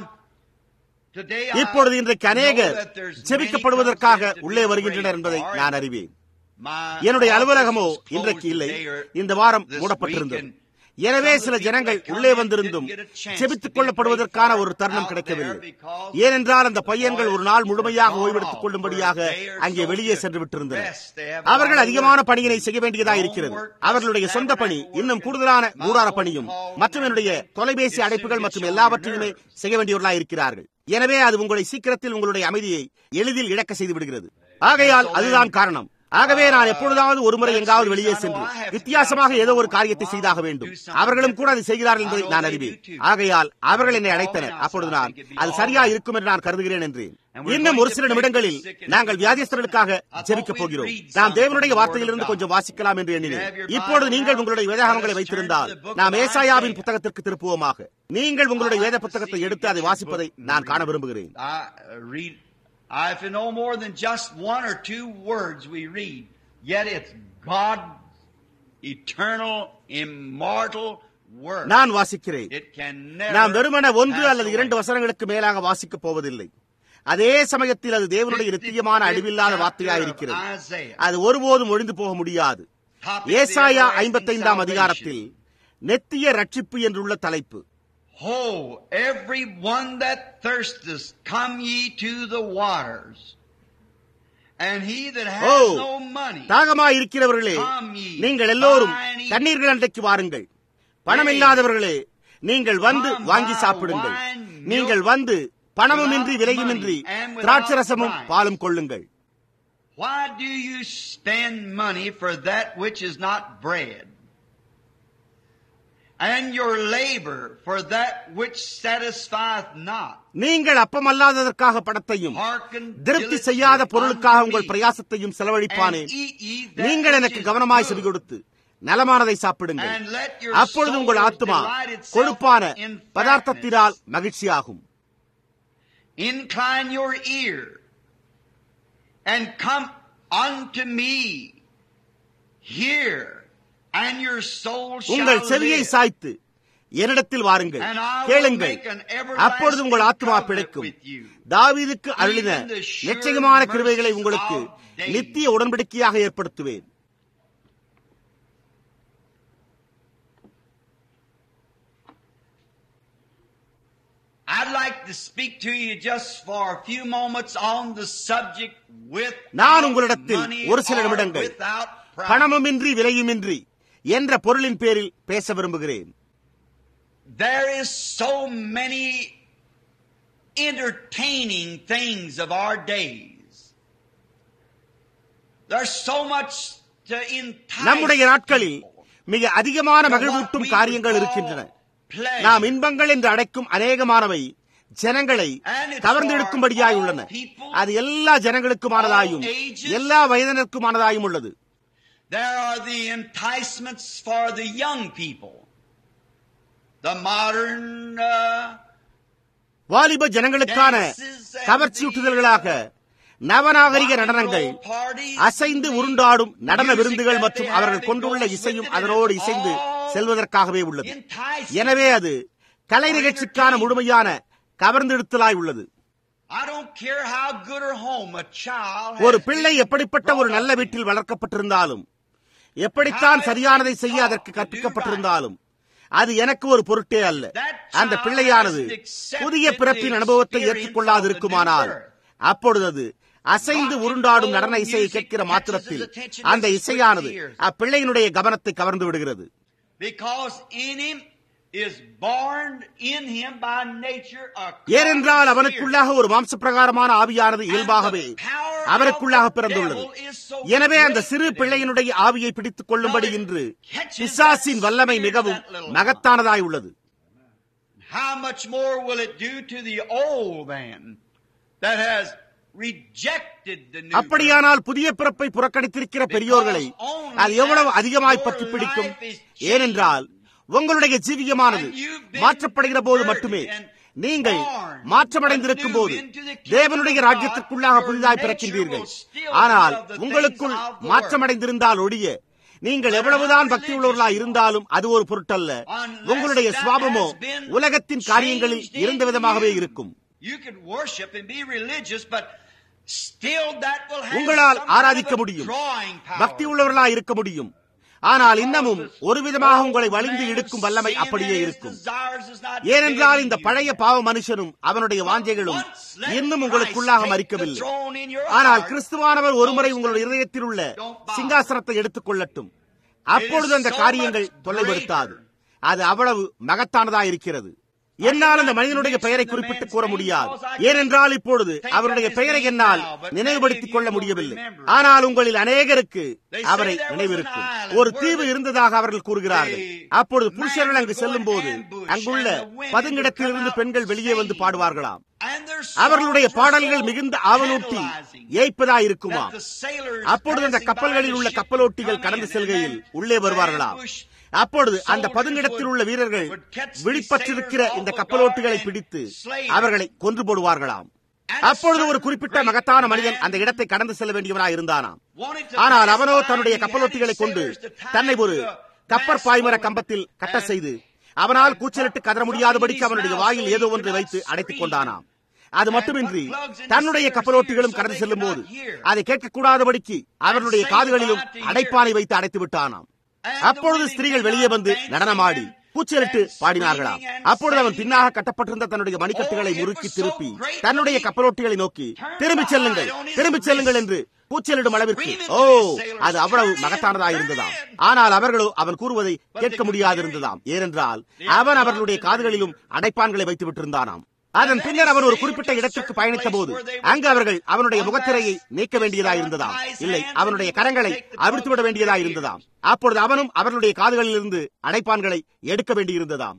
இப்பொழுது இன்றைக்கு அநேகர் ஜெபிக்கப்படுவதற்காக உள்ளே வருகின்றனர் என்பதை நான் அறிவேன் என்னுடைய அலுவலகமோ இன்றைக்கு இல்லை இந்த வாரம் மூடப்பட்டிருந்தது எனவே சில ஜனங்கள் உள்ளே வந்திருந்தும் செபித்துக் கொள்ளப்படுவதற்கான ஒரு தருணம் கிடைக்கவில்லை ஏனென்றால் அந்த பையன்கள் ஒரு நாள் முழுமையாக ஓய்வெடுத்துக் கொள்ளும்படியாக அங்கே வெளியே சென்று விட்டிருந்தனர் அவர்கள் அதிகமான பணியினை செய்ய வேண்டியதாக இருக்கிறது அவர்களுடைய சொந்த பணி இன்னும் கூடுதலான கூடார பணியும் மற்றும் என்னுடைய தொலைபேசி அழைப்புகள் மற்றும் எல்லாவற்றையுமே செய்ய வேண்டியவர்களாக இருக்கிறார்கள் எனவே அது உங்களை சீக்கிரத்தில் உங்களுடைய அமைதியை எளிதில் இழக்க செய்து விடுகிறது ஆகையால் அதுதான் காரணம் ஆகவே நான் எப்பொழுதாவது ஒருமுறை எங்காவது வெளியே சென்று வித்தியாசமாக ஏதோ ஒரு காரியத்தை செய்தாக வேண்டும் அவர்களும் கூட அதை செய்கிறார்கள் என்பதை நான் அறிவேன் ஆகையால் அவர்கள் என்னை அழைத்தனர் அப்பொழுது நான் அது சரியா இருக்கும் என்று நான் கருதுகிறேன் என்றேன் இன்னும் ஒரு சில நிமிடங்களில் நாங்கள் வியாதிஸ்தர்களுக்காக ஜெபிக்கப் போகிறோம் நாம் தேவனுடைய வார்த்தையிலிருந்து கொஞ்சம் வாசிக்கலாம் என்று எண்ணினேன் இப்பொழுது நீங்கள் உங்களுடைய வேதாகங்களை வைத்திருந்தால் நாம் ஏசாயாவின் புத்தகத்திற்கு திருப்புவோமாக நீங்கள் உங்களுடைய வேத புத்தகத்தை எடுத்து அதை வாசிப்பதை நான் காண விரும்புகிறேன் if no more than just one or two words we read, yet it's God, eternal, immortal word. நான் வாசிக்கிறேன் It can never நாம் வெறுமன ஒன்று pass அல்லது இரண்டு away. வசனங்களுக்கு மேலாக வாசிக்கப் போவதில்லை அதே சமயத்தில் அது தேவனுடைய நித்தியமான அழிவில்லாத வார்த்தையாயிருக்கிறது அது ஒருபோதும் ஒழிந்து போக முடியாது ஏசாயா ஐம்பத்தைந்தாம் அதிகாரத்தில் நெத்திய ரட்சிப்பு என்றுள்ள தலைப்பு Ho, every one that thirsteth, come ye to the waters. And he that has O no money, தாகமாய் இருக்கிறவர்களே நீங்கள் எல்லோரும் தண்ணீர்கள் அன்றைக்கு வாருங்கள் பணம் இல்லாதவர்களே நீங்கள் வந்து வாங்கி சாப்பிடுங்கள் நீங்கள் வந்து பணமுமின்றி விலையுமின்றி திராட்சரசமும் பாலும் கொள்ளுங்கள் why do you spend money for that which is not bread? And your labor for that which satisfieth not. நீங்கள் அப்பமல்லாததற்காக பணத்தையும் Hearken திருப்தி செய்யாத diligently பொருளுக்காக unto உங்கள் me, பிரயாசத்தையும் and செலவழிப்பானேன் eat ye that நீங்கள் which எனக்கு is கவனமாய் செவி good. கொடுத்து நலமானதை சாப்பிடுங்கள் And let your அப்பொழுது உங்கள் soul ஆத்துமா delight itself கொழுப்பான in பதார்த்தத்தினால் மகிழ்ச்சியாகும் Incline your ear and come unto me. Hear, and your soul உங்கள் shall செவியை live. சாய்த்து என்னிடத்தில் வாருங்கள் And I will கேளுங்கள் make an everlasting அப்பொழுது உங்கள் ஆத்மா covenant பிழைக்கும் with you. தாவீதுக்கு அருளின Even the sure நிச்சயமான கிருபைகளை mercies உங்களுக்கு of days. நித்திய உடன்படிக்கையாக ஏற்படுத்துவேன் I'd like to speak to you just for a few moments on the subject with நான் உங்களிடத்தில் money ஒரு சில or நிமிடங்கள் without price. பணமுமின்றி விலையுமின்றி என்ற பொருளின் பேரில் பேச விரும்புகிறேன் There is so many entertaining things of our days. There's so much to entice நம்முடைய நாட்களில் people மிக அதிகமான to what மகிழ்வூட்டும் we காரியங்கள் would இருக்கின்றன call pleasure. நாம் இன்பங்கள் என்று அழைக்கும் அநேகமானவை ஜனங்களை And it's கவர்ந்தெடுக்கும்படியாய் for உள்ளன all people, அது எல்லா ஜனங்களுக்குமானதாயும் all ages. எல்லா வயதினருக்குமானதாயும் உள்ளது There are the enticements for the young people. The modern uh, வாலிப ஜனங்களுக்கான dances and கவர்ச்சியூட்டுதல்களாக நவநாகரிக rock and நடனங்கள் roll parties, அசைந்து உருண்டாடும் நடன music விருந்துகள் that மற்றும் they have அவர்கள் that கொண்டுள்ள goes இசையும் with it, அதனோடு it's இசைந்து all செல்வதற்காகவே உள்ளது enticing. எனவே அது கலை நிகழ்ச்சிக்கான முழுமையான கவர்ந்தெடுத்தலாய் உள்ளது I don't care how good or home a child ஒரு has பிள்ளை been எப்படிப்பட்ட ஒரு brought நல்ல up in. வீட்டில் வளர்க்கப்பட்டிருந்தாலும் எப்படித்தான் சரியானதை செய்ய அதற்கு கற்பிக்கப்பட்டிருந்தாலும் அது எனக்கு ஒரு பொருட்டே அல்ல அந்த பிள்ளையானது புதிய பிறப்பின் அனுபவத்தை ஏற்றுக்கொள்ளாதிருக்குமானால் அப்பொழுது அது அசைந்து உருண்டாடும் நடன இசையை கேட்கிற மாத்திரத்தில் அந்த இசையானது அப்பிள்ளையினுடைய கவனத்தை கவர்ந்து விடுகிறது Because in him is born in him by nature a ஏனென்றால் அவனுக்குள்ளாக ஒரு மாம்சப்பிரகாரமான ஆவியானது இயல்பாகவே அவருக்குள்ளாக பிறந்துள்ளது எனவே அந்த சிறு பிள்ளையினுடைய ஆவியை பிடித்துக் கொள்ளும்படி இன்று பிசாசின் வல்லமை மிகவும் மகத்தானதாய் உள்ளது How much more will it do to the old man that has rejected the new அப்படியானால் புதிய பிறப்பை புறக்கணித்திருக்கிற பெரியோர்களை அது எவ்வளவு அதிகமாய் பற்றி பிடிக்கும் ஏனென்றால் உங்களுடைய ஜீவியமானது மாற்றப்படுகிற போது மட்டுமே நீங்கள் மாற்றமடைந்திருக்கும் போது தேவனுடைய ராஜ்யத்திற்குள்ளாக புதிதாய் பிறக்கின்றீர்கள் ஆனால் உங்களுக்குள் மாற்றமடைந்திருந்தால் ஒழிய நீங்கள் எவ்வளவுதான் பக்தி உள்ளவர்களாய் இருந்தாலும் அது ஒரு பொருட்டல்ல உங்களுடைய சுவாபமோ உலகத்தின் காரியங்களில் இருந்த விதமாகவே இருக்கும் You can worship and be religious, but still that will have உங்களால் some kind ஆராதிக்க of a முடியும் drawing power. பக்தி உள்ளவர்களாய் இருக்க முடியும் ஆனால் இன்னமும் ஒரு விதமாக உங்களை வலிந்து இழுக்கும் வல்லமை அப்படியே இருக்கும் ஏனென்றால் இந்த பழைய பாவ மனுஷனும் அவனுடைய வாஞ்சைகளும் இன்னும் உங்களுக்குள்ளாக மறிக்கவில்லை ஆனால் கிறிஸ்துவானவர் ஒருமுறை உங்களுடைய இதயத்தில் உள்ள சிங்காசனத்தை எடுத்துக் கொள்ளட்டும் அப்பொழுது அந்த காரியங்கள் தொல்லைப்படுத்தாது அது அவ்வளவு மகத்தானதா இருக்கிறது என்னால் அந்த மனிதனுடைய பெயரை குறிப்பிட்டு கூற முடியாது ஏனென்றால் இப்பொழுது அவருடைய பெயரை என்னால் நினைவுபடுத்திக் கொள்ள முடியவில்லை ஆனால் உங்களில் அநேகருக்கு அவரை நினைவிருக்கும் ஒரு தீவு இருந்ததாக அவர்கள் கூறுகிறார்கள் அப்பொழுது புருஷர்கள் அங்கு செல்லும் போது அங்குள்ள பதுங்கிடத்திலிருந்து பெண்கள் வெளியே வந்து பாடுவார்களாம் அவர்களுடைய பாடல்கள் மிகுந்த ஆவலூட்டி ஏய்ப்பதா இருக்குமா அப்பொழுது அந்த கப்பல்களில் உள்ள கப்பலோட்டிகள் கடந்து செல்கையில் உள்ளே வருவார்களாம் அப்பொழுது அந்த பதுங்கிடத்தில் உள்ள வீரர்கள் விழிப்பற்றிருக்கிற இந்த கப்பலோட்டிகளை பிடித்து அவர்களை கொன்று போடுவார்களாம் அப்பொழுது ஒரு குறிப்பிட்ட மகத்தான மனிதன் அந்த இடத்தை கடந்து செல்ல வேண்டியவனாய் இருந்தானாம் ஆனால் அவனோ தன்னுடைய கப்பலோட்டிகளை கொண்டு தன்னை ஒரு கப்பற் பாய்மர கம்பத்தில் கட்ட செய்து அவனால் கூச்சலிட்டு கதற முடியாதபடிக்கு அவனுடைய வாயில் ஏதோ ஒன்றை வைத்து அடைத்துக் கொண்டானாம் அது மட்டுமின்றி தன்னுடைய கப்பலோட்டிகளும் கடந்து செல்லும் போது அதை கேட்கக்கூடாதபடிக்கு அவர்களுடைய காதுகளிலும் அடைப்பானை வைத்து அடைத்து விட்டானாம் அப்பொழுது ஸ்திரீகள் வெளியே வந்து நடனமாடி கூச்சலிட்டு பாடினார்களாம் அப்பொழுது அவன் பின்னாக கட்டப்பட்டிருந்த தன்னுடைய மணிக்கட்டுகளை முறுக்கி திருப்பி தன்னுடைய கப்பலோட்டிகளை நோக்கி திரும்பிச் செல்லுங்கள் திரும்பிச் செல்லுங்கள் என்று கூச்சலிடும் அளவிற்கு ஓ அது அவ்வளவு மகத்தானதா இருந்ததாம் ஆனால் அவர்களோ அவன் கூறுவதை கேட்க முடியாதிருந்ததாம் ஏனென்றால் அவன் அவர்களுடைய காதுகளிலும் அடைப்பான்களை வைத்து விட்டிருந்தானாம் அதன் பின்னர் அவன் ஒரு குறிப்பிட்ட இடத்திற்கு பயணித்த போது அங்கு அவர்கள் அவனுடைய முகத்திரையை நீக்க வேண்டியதாக இருந்ததாம் இல்லை அவனுடைய கரங்களை அவிழ்த்துவிட வேண்டியதாக இருந்ததாம் அப்பொழுது அவனும் அவர்களுடைய காதுகளிலிருந்து அடைப்பான்களை எடுக்க வேண்டியிருந்ததாம்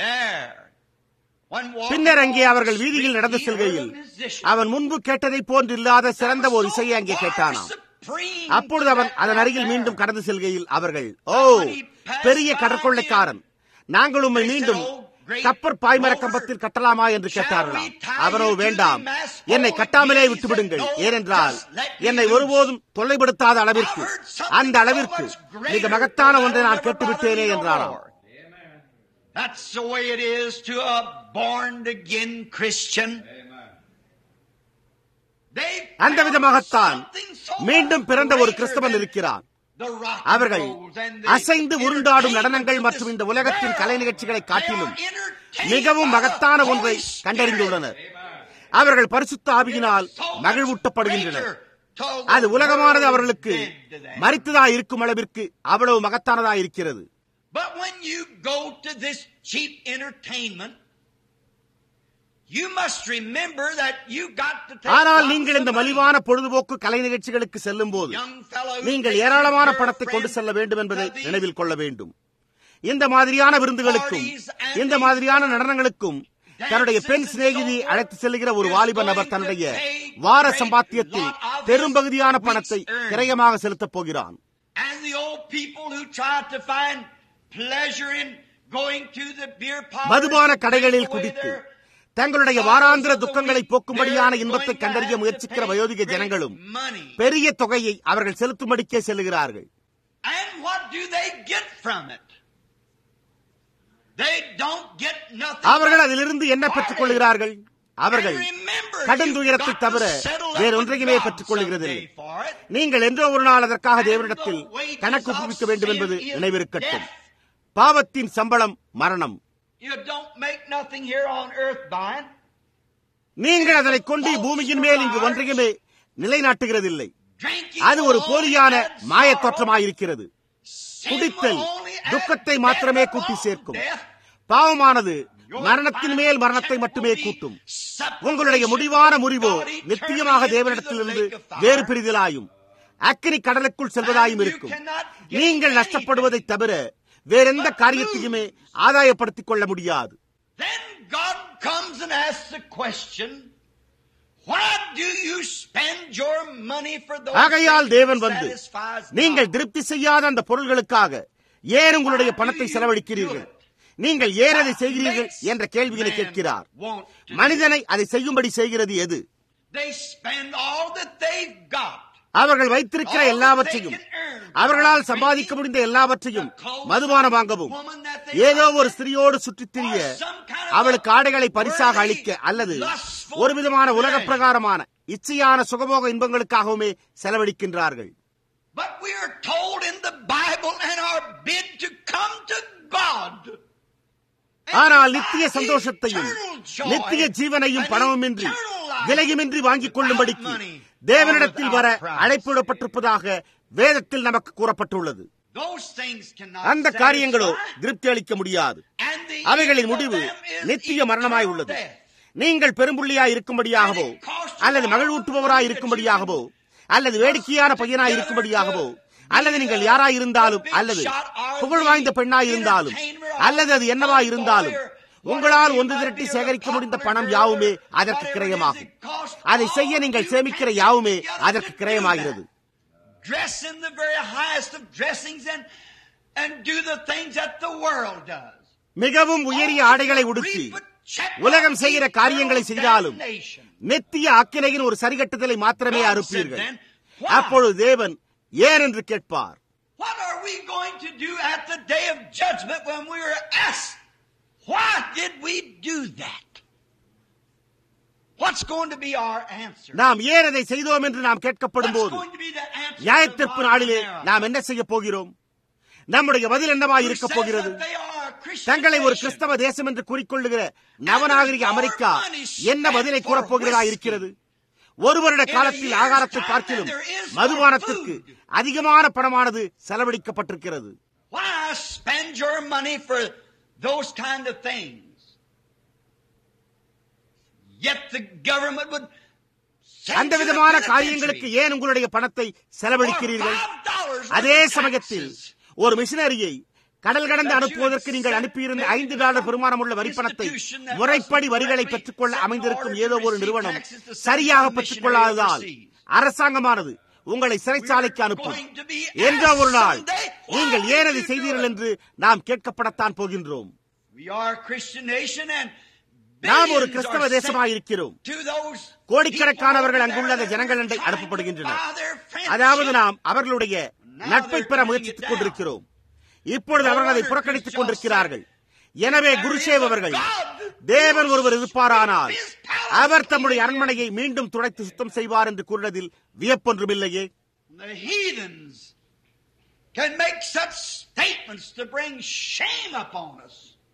பின்னர் அங்கே அவர்கள் வீதியில் நடந்து செல்கையில் அவன் முன்பு கேட்டதை போன்றில்லாத சிறந்த ஒரு இசையை அங்கே கேட்டானாம் அப்பொழுது அவன் அதன் அருகில் மீண்டும் கடந்து செல்கையில் அவர்கள் ஓ பெரிய கடற்கொள்ளைக்காரன் நாங்கள் உண்மை மீண்டும் கப்பர் பாய்மர கம்பத்தில் கட்டலாமா என்று கேட்டார்களாம் அவரோ வேண்டாம் என்னை கட்டாமலே விட்டுவிடுங்கள் ஏனென்றால் என்னை ஒருபோதும் தொல்லைப்படுத்தாத அளவிற்கு அந்த அளவிற்கு மிக மகத்தான ஒன்றை நான் கேட்டுவிட்டேனே என்றாராம் That's the way it is to a born again Christian. அந்த விதமாகத்தான் மீண்டும் பிறந்த ஒரு கிறிஸ்தவன் இருக்கிறான் அவர்கள் அசைந்து உருண்டாடும் நடனங்கள் மற்றும் இந்த உலகத்தின் கலை நிகழ்ச்சிகளை காட்டிலும் மிகவும் மகத்தான ஒன்றை கண்டறிந்துள்ளனர் அவர்கள் பரிசுத்த ஆவியினால் மகிழ்வூட்டப்படுகின்றனர் அது உலகமானது அவர்களுக்கு மறித்ததா இருக்கும் அளவிற்கு அவ்வளவு மகத்தானதா இருக்கிறது But when you go to this cheap entertainment, you must remember that you got to take ஆனால் lots நீங்கள் இந்த of money. மலிவான பொழுதுபோக்கு கலை நிகழ்ச்சிகளுக்கு செல்லும் போது Young fellow who நீங்கள் takes ஏராளமான his பணத்தை கொண்டு girlfriend செல்ல வேண்டும் என்பதை to these நினைவில் கொள்ள வேண்டும் இந்த மாதிரியான விருந்துகளுக்கும் இந்த மாதிரியான நடனங்களுக்கும் தன்னுடைய பெண் சிநேகிதி அழைத்து செல்லுகிற ஒரு வாலிப நபர் தன்னுடைய வார சம்பாத்தியத்தில் பெரும்பகுதியான பணத்தை கிரயமாக செலுத்தப் போகிறான் And the old people who try to find pleasure in going to the beer parlors மதுபான to கடைகளில் take away குடித்து their தங்களுடைய வாராந்திர துக்கங்களை போக்கும்படியான இன்பத்தை கண்டறிய முயற்சிக்கிற வயோதிக ஜனங்களும் money. பெரிய தொகையை அவர்கள் செலுத்தும்படிக்கே செல்லுகிறார்கள் And what do they get from it? They don't get nothing. அவர்கள் அதிலிருந்து என்ன பெற்றுக் கொள்கிறார்கள் அவர்கள் கடுந்துயரத்தை தவிர வேறொன்றையுமே பெற்றுக் கொள்கிறதில்லை நீங்கள் என்றோ ஒரு நாள் அதற்காக தேவனிடத்தில் கணக்கு ஒப்புவிக்க வேண்டும் என்பது நினைவிருக்கட்டும் பாவத்தின் சம்பளம் மரணம் You don't make nothing here on earth by it. நீங்கள் அதனை கொண்டு பூமியின் மேல் இங்கு ஒன்றையுமே நிலைநாட்டுகிறதில்லை Drinking அது ஒரு will போலியான only add மாயத் sorrow. தோற்றமாயிருக்கிறது Sin குடித்தல் will only add துக்கத்தை death மாத்திரமே upon கூட்டி சேர்க்கும் death. பாவமானது Your மரணத்தின் மேல் மரணத்தை மட்டுமே will be கூட்டும் separation உங்களுடைய முடிவான from முறிவோ God eternally நிச்சயமாக into தேவனிடத்திலிருந்து the lake of fire. வேறு பிரிதலாயும் அக்கினி கடலுக்குள் செல்வதாயும் இருக்கும் நீங்கள் நஷ்டப்படுவதைத் தவிர வேறெந்த காரியத்தையுமே ஆதாயப்படுத்திக் கொள்ள முடியாது Then God comes and asks the question, Why do you spend your money for those ஆகையால் things தேவன் that வந்து satisfies நீங்கள் God? திருப்தி செய்யாத அந்த பொருள்களுக்காக ஏன் உங்களுடைய பணத்தை செலவழிக்கிறீர்கள் நீங்கள் ஏன் அதை செய்கிறீர்கள் என்ற கேள்விகளை கேட்கிறார் மனிதனை அதை செய்யும்படி செய்கிறது எது They spend all that they've got. அவர்கள் வைத்திருக்கிற எல்லாவற்றையும் அவர்களால் சம்பாதிக்க முடிந்த எல்லாவற்றையும் மதுபானம் வாங்கவும் ஏதோ ஒரு ஸ்திரியோடு சுற்றித் திரிய அவளுக்கு ஆடைகளை பரிசாக அளிக்க அல்லது ஒரு விதமான உலக பிரகாரமான இச்சையான சுகபோக இன்பங்களுக்காகவுமே செலவழிக்கின்றார்கள் But we are told in the Bible and are bid to come to God. ஆனால் நித்திய சந்தோஷத்தையும் நித்திய ஜீவனையும் பணமுமின்றி விலையுமின்றி வாங்கிக் கொள்ளும்படிக்கு தேவனிடத்தில் வர அழைப்பிடப்பட்டிருப்பதாக வேதத்தில் நமக்கு கூறப்பட்டுள்ளது Those things cannot அந்த காரியங்களோ satisfy. திருப்தி அளிக்க முடியாது And the அவைகளின் end of முடிவு them is நித்திய மரணமாய் eternal உள்ளது death. நீங்கள் பெரும்புள்ளியாய் இருக்கும்படியாகவோ அல்லது மகிழ்வூட்டுபவராய் இருக்கும்படியாகவோ அல்லது வேடிக்கையான பையனாய் இருக்கும்படியாகவோ அல்லது நீங்கள் யாராய் இருந்தாலும் அல்லது புகழ் வாய்ந்த பெண்ணாய் இருந்தாலும் அல்லது அது என்னவாய் இருந்தாலும் உங்களால் ஒன்று திரட்டி சேகரிக்க முடிந்த பணம் யாவுமே அதற்கு கிரயமாகும் அதை செய்ய நீங்கள் சேமிக்கிற யாவுமே அதற்கு கிரயமாகிறது Dress in the very highest of dressings and and do the things that the world does. மிகவும் உயரிய ஆடைகளை உடுத்தி உலகம் செய்கிற காரியங்களை செய்தாலும் நெத்திய அக்கினையின் ஒரு சரிகட்டுதலை மாத்திரமே அறுப்பீர்கள் அப்பொழுது தேவன் ஏன் என்று கேட்பார் What are we going to do at the day of judgment when we are asked, why did we do that? What's going to be our answer? நாம் ஏன் அதை செய்தோம் என்று நாம் கேட்கப்படும் What's போது going to be the answer நியாயத்திற்பு of God நாளிலே thereof? நாம் என்ன செய்ய போகிறோம் நம்முடைய பதில் என்னவாய் Who இருக்க says போகிறது that they are a Christian தங்களை ஒரு nation? கிறிஸ்தவ தேசம் என்று கூறிக்கொள்ளுகிற நவநாகரிக அமெரிக்கா என்ன பதிலை கூறப்போகிறதா இருக்கிறது ஒரு வருட காலத்தில் ஆகாரத்தை பார்க்கிலும் மதுபானத்திற்கு அதிகமான பணமானது செலவழிக்கப்பட்டிருக்கிறது Why spend your money for those kind of things? Yet the government would send அந்த you to விதமான penitentiary காரியங்களுக்கு ஏன் உங்களுடைய பணத்தை for செலவழிக்கிறீர்கள் $5 அதே worth of சமயத்தில் taxes. ஒரு மிஷினரியை கடல் கடந்து அனுப்புவதற்கு நீங்கள் அனுப்பியிருந்த ஐந்து டாலர் பெருமானமுள்ள வரி பணத்தை முறைப்படி வரிகளை பெற்றுக்கொள்ள அமைந்திருக்கும் ஏதோ ஒரு நிறுவனம் சரியாக பெற்றுக் கொள்ளாததால் அரசாங்கமானது உங்களை சிறைச்சாலைக்கு அனுப்பும் என்றோ ஒரு நாள் நீங்கள் ஏன் அதை செய்தீர்கள் என்று நாம் கேட்கப்படத்தான் போகின்றோம் We are a Christian nation and நாம் ஒரு billions கிறிஸ்தவ are sent தேசமாய் இருக்கிறோம் to those கோடிக்கணக்கானவர்கள் people அங்குள்ள அந்த there ஜனங்கள் that அண்டை are trying to அனுப்பப்படுகின்றனர் buy their friendship. அதாவது நாம் அவர்களுடைய நட்பை பெற முயற்சித்துக் கொண்டிருக்கிறோம் இப்பொழுது அவர்கள் அதை புறக்கணித்துக் கொண்டிருக்கிறார்கள் எனவே குருஷேவ் அவர்கள் தேவன் ஒருவர் இருப்பாரானால் அவர் தம்முடைய அரண்மனையை மீண்டும் துடைத்து சுத்தம் செய்வார் என்று கூறினதில் வியப்பொன்றுமில்லையே The heathens can make such statements to bring shame upon us.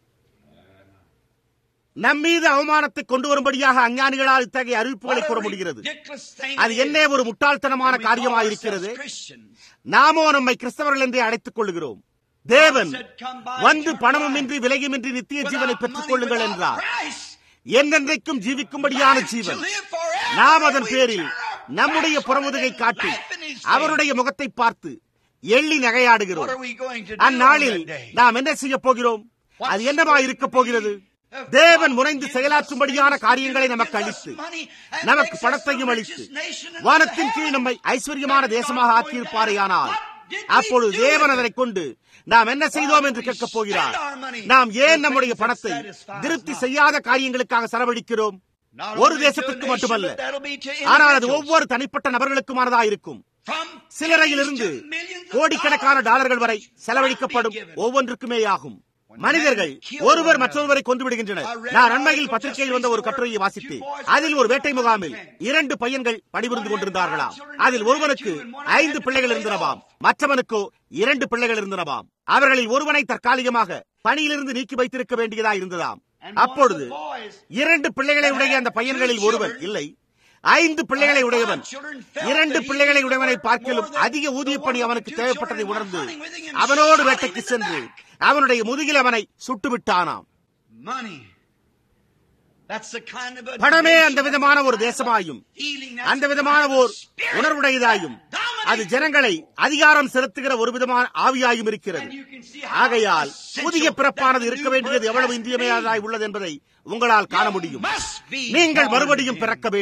நம்மீது அவமானத்தை கொண்டு வரும்படியாக அஞ்ஞானிகளால் இத்தகைய அறிவிப்புகளை What கூற a முடிகிறது ridiculous thing அது it is. என்ன ஒரு முட்டாள்தனமான And we call காரியமாயிருக்கிறது ourselves Christians. நாமோ நம்மை கிறிஸ்தவர்கள் என்றே அழைத்துக் கொள்கிறோம் தேவன் வந்து பணமுமின்றி விலையுமின்றி நித்திய ஜீவனை Without பெற்றுக் money, கொள்ளுங்கள் without என்றார் price. என்றென்றைக்கும் ஜீவிக்கும்படியான Life to Jeevan live forever. நாம் அதன் We பேரில் turn our நம்முடைய backs புறமுதுகை on it காட்டி and laugh in his face. அவருடைய முகத்தை பார்த்து எள்ளி What நகையாடுகிறோம் are we going to do அந்நாளில் on that day? நாம் என்ன செய்ய போகிறோம் அது என்னவா இருக்க போகிறது தேவன் முனைந்து செயலாற்றும்படியான காரியங்களை நமக்கு அளித்து நமக்கு பணத்தையும் அளித்து வானத்தின் கீழ் நம்மை ஐஸ்வர்யமான தேசமாக ஆக்கியிருப்பாரேயானால் அப்பொழுது தேவன் அதனை கொண்டு நாம் என்ன செய்தோம் என்று கேட்கப் போகிறார் நாம் ஏன் நம்முடைய பணத்தை திருப்தி செய்யாத காரியங்களுக்காக செலவழிக்கிறோம் Not ஒரு only to a தேசத்துக்கு nation, மட்டுமல்ல but that'll be to ஆனால் அது individuals. ஒவ்வொரு தனிப்பட்ட நபர்களுக்குமானதா இருக்கும் From சிலரையிலிருந்து pennies to millions of கோடிக்கணக்கான dollars. டாலர்கள் வரை What செலவழிக்கப்படும் be given? ஒவ்வொன்றுக்குமே ஆகும் மனிதர்கள் ஒருவர் மற்றொருவரை கொண்டு விடுகின்றனர் நான் அண்மையில் பத்திரிகையில் வந்த ஒரு கட்டுரையை வாசித்தேன் அதில் ஒரு வேட்டை முகாமில் இரண்டு பையன்கள் பணிபுரிந்து கொண்டிருந்தார்களாம் அதில் ஒருவனுக்கு ஐந்து பிள்ளைகள் இருந்தனவாம் மற்றவனுக்கோ இரண்டு பிள்ளைகள் இருந்தனவாம் அவர்களில் ஒருவனை தற்காலிகமாக பணியிலிருந்து நீக்கி வைத்திருக்க வேண்டியதா இருந்ததாம் அப்பொழுது இரண்டு பிள்ளைகளை உடைய அந்த பையன்களில் ஒருவன் இல்லை ஐந்து பிள்ளைகளை உடையவன் இரண்டு பிள்ளைகளை உடையவனை பார்க்கலும் அதிக ஊதிய பணி அவனுக்கு தேவைப்பட்டதை உணர்ந்து அவனோடு வேட்டைக்கு சென்று அவனுடைய முதுகில் அவனை சுட்டுவிட்டானாம் Money. That's the kind of a பணமே nation அந்த விதமான ஒரு தேசமாயும் healing. That's அந்த the விதமான kind of wore spirit உணர்வுடையதாயும் that அது dominates. ஜனங்களை அதிகாரம் செலுத்துகிற ஒரு விதமான ஆவியாயும் இருக்கிறது And you can see how ஆகையால் essential புதிய பிறப்பானது that இருக்க new வேண்டியது birth எவ்வளவு has to இன்றியமையாததாய் be. உள்ளது என்பதை உங்களால் காண முடியும் must be நீங்கள் born மறுபடியும் again. பிறக்க வேண்டும்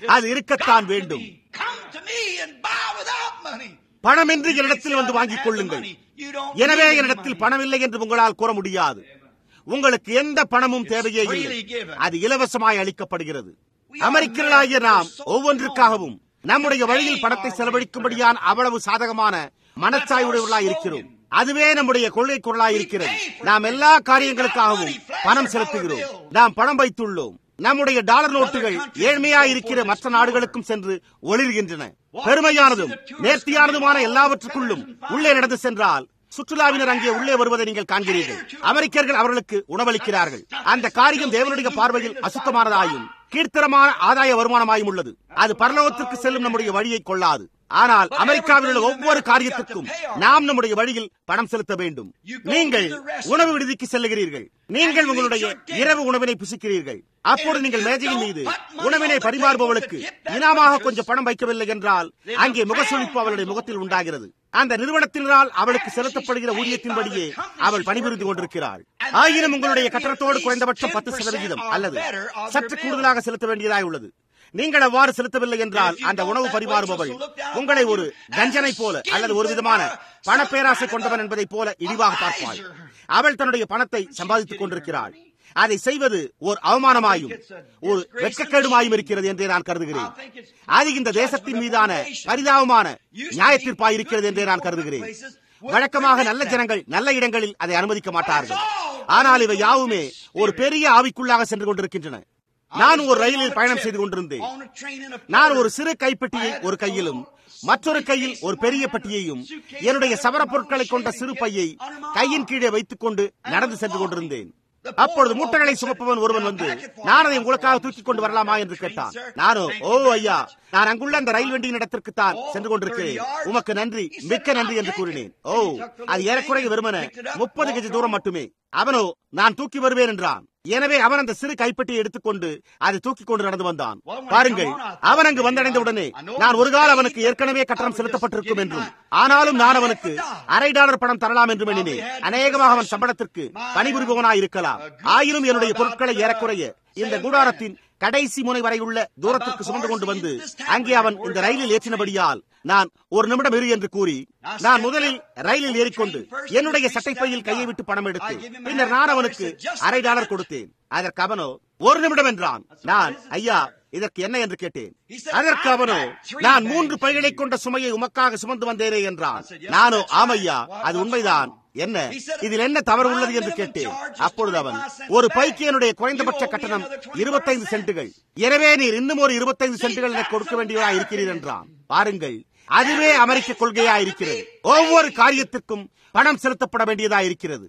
அது இருக்கத்தான் வேண்டும் Come to me and buy without money. பணமின்றி என்னிடத்தில் வந்து வாங்கிக் கொள்ளுங்கள் எனவே என்னிடத்தில் பணம் இல்லை என்று உங்களால் கூற முடியாது உங்களுக்கு எந்த பணமும் தேவையே இல்லை அது இலவசமாய் அளிக்கப்படுகிறது அமெரிக்கர்களாகிய நாம் ஒவ்வொன்றுக்காகவும் நம்முடைய வழியில் பணத்தை செலவழிக்கும்படியான அவ்வளவு சாதகமான மனச்சாய்வுடையவர்களாய் இருக்கிறோம் அதுவே நம்முடைய கொள்கை குரலாய் இருக்கிறது நாம் எல்லா காரியங்களுக்காகவும் பணம் செலுத்துகிறோம் நாம் பணம் வைத்துள்ளோம் நம்முடைய டாலர் நோட்டுகள் ஏழ்மையா இருக்கிற மற்ற நாடுகளுக்கும் சென்று ஒளிர்கின்றன பெருமையானதும் நேர்த்தியானதுமான எல்லாவற்றுக்குள்ளும் உள்ளே நடந்து சென்றால் சுற்றுலாவினர் அங்கே உள்ளே வருவதை நீங்கள் காண்கிறீர்கள் அமெரிக்கர்கள் அவர்களுக்கு உணவளிக்கிறார்கள் அந்த காரியம் தேவனுடைய பார்வையில் அசுத்தமானதாயும் கீர்த்தனமான ஆதாய வருமானமாயும் உள்ளது அது பரலோகத்திற்கு செல்லும் நம்முடைய வழியை கொள்ளாது ஆனால் அமெரிக்காவில் உள்ள ஒவ்வொரு காரியத்திற்கும் நாம் நம்முடைய வழியில் பணம் செலுத்த வேண்டும் நீங்கள் உணவு விடுதிக்கு செல்லுகிறீர்கள் நீங்கள் உங்களுடைய இரவு உணவினை புசிக்கிறீர்கள் அப்போது நீங்கள் மேஜையின் மீது உணவினை பரிமாறுபவளுக்கு இனாமாக கொஞ்சம் பணம் வைக்கவில்லை என்றால் அங்கே முகசுழிப்பு அவளுடைய முகத்தில் உண்டாகிறது அந்த நிறுவனத்தினரால் அவளுக்கு செலுத்தப்படுகிற ஊதியத்தின்படியே அவள் பணிபுரிந்து கொண்டிருக்கிறாள் ஆயினும் உங்களுடைய கட்டணத்தோடு குறைந்தபட்சம் பத்து சதவிகிதம் அல்லது சற்று கூடுதலாக செலுத்த வேண்டியதாய் உள்ளது நீங்கள் அவ்வாறு செலுத்தவில்லை என்றால் அந்த உணவு பரிமாறுபவள் உங்களை ஒரு கஞ்சனை போல அல்லது ஒரு விதமான பணப்பேராசை கொண்டவன் என்பதைப் போல இழிவாக பார்ப்பாள் அவள் தன்னுடைய பணத்தை சம்பாதித்துக் கொண்டிருக்கிறாள் அதை செய்வது ஒரு அவமானமாயும் ஒரு வெட்கக்கேடுமாயும் இருக்கிறது என்றே நான் கருதுகிறேன் அது இந்த தேசத்தின் மீதான பரிதாபமான நியாயத்தீர்ப்பாய் இருக்கிறது என்றே நான் கருதுகிறேன் வழக்கமாக நல்ல ஜனங்கள் நல்ல இடங்களில் அதை அனுமதிக்க மாட்டார்கள் ஆனால் இவை யாவுமே ஒரு பெரிய ஆவிக்குள்ளாக சென்று கொண்டிருக்கின்றன நான் ஒரு ரயிலில் பயணம் செய்து கொண்டிருந்தேன் நான் ஒரு சிறு கைப்பெட்டியை ஒரு கையிலும் மற்றொரு கையில் ஒரு பெரிய பெட்டியையும் என்னுடைய சவர பொருட்களை கொண்ட சிறு பையை கையின் கீழே வைத்துக் கொண்டு நடந்து சென்று கொண்டிருந்தேன் அப்பொழுது மூட்டைகளை சுமப்பவன் ஒருவன் வந்து நான் அதை உங்களுக்காக தூக்கிக் கொண்டு வரலாமா என்று கேட்டான் நானோ ஓ ஐயா நான் அங்குள்ள அந்த ரயில் வண்டியின் இடத்திற்கு தான் சென்று கொண்டிருக்கிறேன் உமக்கு நன்றி மிக்க நன்றி என்று கூறினேன் ஓ அது ஏறக்குறைய வெறுமன முப்பது கஜ தூரம் மட்டுமே அவனோ நான் தூக்கி வருவேன் என்றான் எனவே அவன் அந்த சிறு கைப்பெட்டியை எடுத்துக்கொண்டு அதை தூக்கி கொண்டு நடந்து வந்தான் பாருங்கள் அவன் அங்கு வந்தடைந்த உடனே நான் ஒரு கால அவனுக்கு ஏற்கனவே கட்டணம் செலுத்தப்பட்டிருக்கும் என்றும் ஆனாலும் நான் அவனுக்கு அரை டாலர் பணம் தரலாம் என்று எண்ணினேன் அநேகமாக அவன் சம்பளத்திற்கு பணிபுரிபவனாய் இருக்கலாம் ஆயினும் என்னுடைய பொருட்களை ஏறக்குறைய இந்த கூடாரத்தின் கடைசி முனை வரை உள்ள தூரத்திற்கு சுமந்து கொண்டு வந்து அங்கே அவன் இந்த ரயிலில் ஏற்றினபடியால் நான் ஒரு நிமிடம் இரு என்று கூறி நான் முதலில் ரயிலில் ஏறிக்கொண்டு என்னுடைய சட்டைப்பையில் கையை விட்டு பணம் எடுத்து பின்னர் நான் அவனுக்கு அரை டாலர் கொடுத்தேன் அதற்கு அவனோ ஒரு நிமிடம் என்றான் நான் ஐயா இதற்கு என்ன என்று கேட்டேன் அதற்கு அவனோ நான் மூன்று பைகளை கொண்ட சுமையை உமக்காக சுமந்து வந்தேனே என்றான் நானோ ஆமையா அது உண்மைதான் என்ன இதில் என்ன தவறு உள்ளது என்று கேட்டேன் அப்பொழுது அவன் ஒரு பைக்கு என்னுடைய குறைந்தபட்ச கட்டணம் இருபத்தைந்து சென்ட்டுகள் எனவே நீர் இன்னும் ஒரு இருபத்தைந்து சென்ட்டுகள் எனக்கு கொடுக்க வேண்டியதா இருக்கிறீர் என்றான் பாருங்கள் அதுவே அமெரிக்க கொள்கையா இருக்கிறது ஒவ்வொரு காரியத்திற்கும் பணம் செலுத்தப்பட வேண்டியதா இருக்கிறது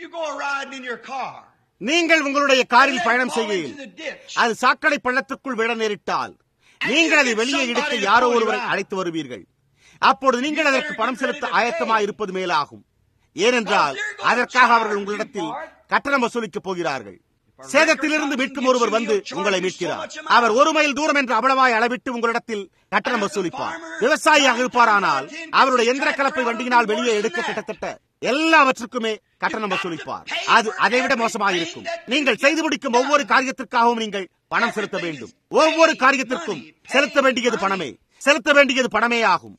நீங்கள் உங்களுடைய காரில் பயணம் செய்கையில் அது சாக்கடை பள்ளத்திற்குள் விட நேரிட்டால் நீங்கள் அதை வெளியே இடிக்க யாரோ ஒருவரை அழைத்து வருவீர்கள் அப்பொழுது நீங்கள் அதற்கு பணம் செலுத்த ஆயத்தமாக இருப்பது மேலாகும் ஏனென்றால் அதற்காக அவர்கள் உங்களிடத்தில் கட்டணம் வசூலிக்கப் போகிறார்கள் சேதத்திலிருந்து மீட்கும் ஒருவர் வந்து உங்களை மீட்கிறார் அவர் ஒரு மைல் தூரம் என்று அவ்வளவாய் அளவிட்டு உங்களிடத்தில் கட்டணம் வசூலிப்பார் விவசாயியாக இருப்பாரானால் அவருடைய எந்திர கலப்பை வண்டியினால் வெளியே எடுக்க கிட்டத்தட்ட எல்லாவற்றுக்குமே கட்டணம் வசூலிப்பார் அது அதைவிட மோசமாக இருக்கும் நீங்கள் செய்து முடிக்கும் ஒவ்வொரு காரியத்திற்காகவும் நீங்கள் பணம் செலுத்த வேண்டும் ஒவ்வொரு காரியத்திற்கும் செலுத்த வேண்டியது பணமே செலுத்த வேண்டியது பணமே ஆகும்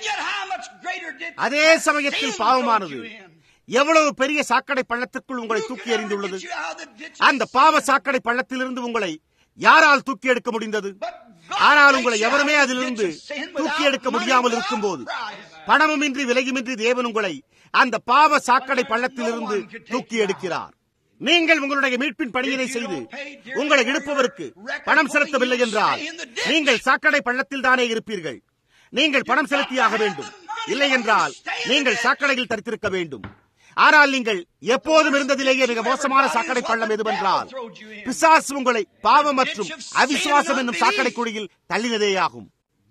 அதே சமயத்தில் பாவமானது எவ்வளவு பெரிய சாக்கடை பள்ளத்திற்குள் உங்களை தூக்கி எறிந்துள்ளது அந்த பாவ சாக்கடை பள்ளத்திலிருந்து உங்களை யாரால் தூக்கி எடுக்க முடிந்தது ஆனால் உங்களை எவருமே அதிலிருந்து தூக்கி எடுக்க முடியாமல் இருக்கும் போது பணமுமின்றி விலையுமின்றி தேவன் உங்களை அந்த பாவ சாக்கடை பள்ளத்திலிருந்து தூக்கி எடுக்கிறார் நீங்கள் உங்களுடைய மீட்பின் பணியினை செய்து உங்களை இழுப்பவருக்கு பணம் செலுத்தவில்லை என்றால் நீங்கள் சாக்கடை பள்ளத்தில் தானே இருப்பீர்கள் நீங்கள் பணம் செலுத்தியாக வேண்டும் இல்லை என்றால் நீங்கள் சாக்கடையில் தரித்திருக்க வேண்டும் ஆனால் நீங்கள் எப்போதும் இருந்ததிலேயே மிக மோசமான சாக்கடை பள்ளம் எதுவென்றால் பிசாசு உங்களை பாவம் மற்றும் அவிசுவாசம் என்னும் சாக்கடை குழியில் தள்ளினதேயாகும்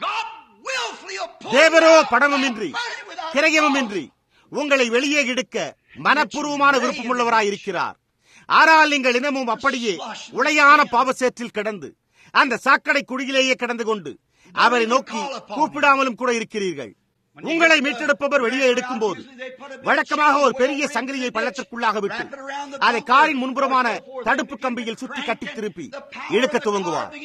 தேவரோ பணமுமின்றி கிரயமுமின்றி உங்களை வெளியே எடுக்க மனப்பூர்வமான விருப்பமுள்ளவராய் இருக்கிறார் ஆனால் நீங்கள் இனமும் அப்படியே உளையான பாவசேற்றில் கிடந்து அந்த சாக்கடை குழியிலேயே கிடந்து கொண்டு அவரை நோக்கி கூப்பிடாமலும் கூட இருக்கிறீர்கள் உங்களை மீட்டெடுப்பவர் வெளியே எடுக்கும் போது வழக்கமாக ஒரு பெரிய சங்கிலியை பள்ளத்திற்குள்ளாக விட்டு அதை காரின் முன்புறமான தடுப்பு கம்பியில் சுற்றி கட்டி திருப்பி இழுக்க துவங்குவார்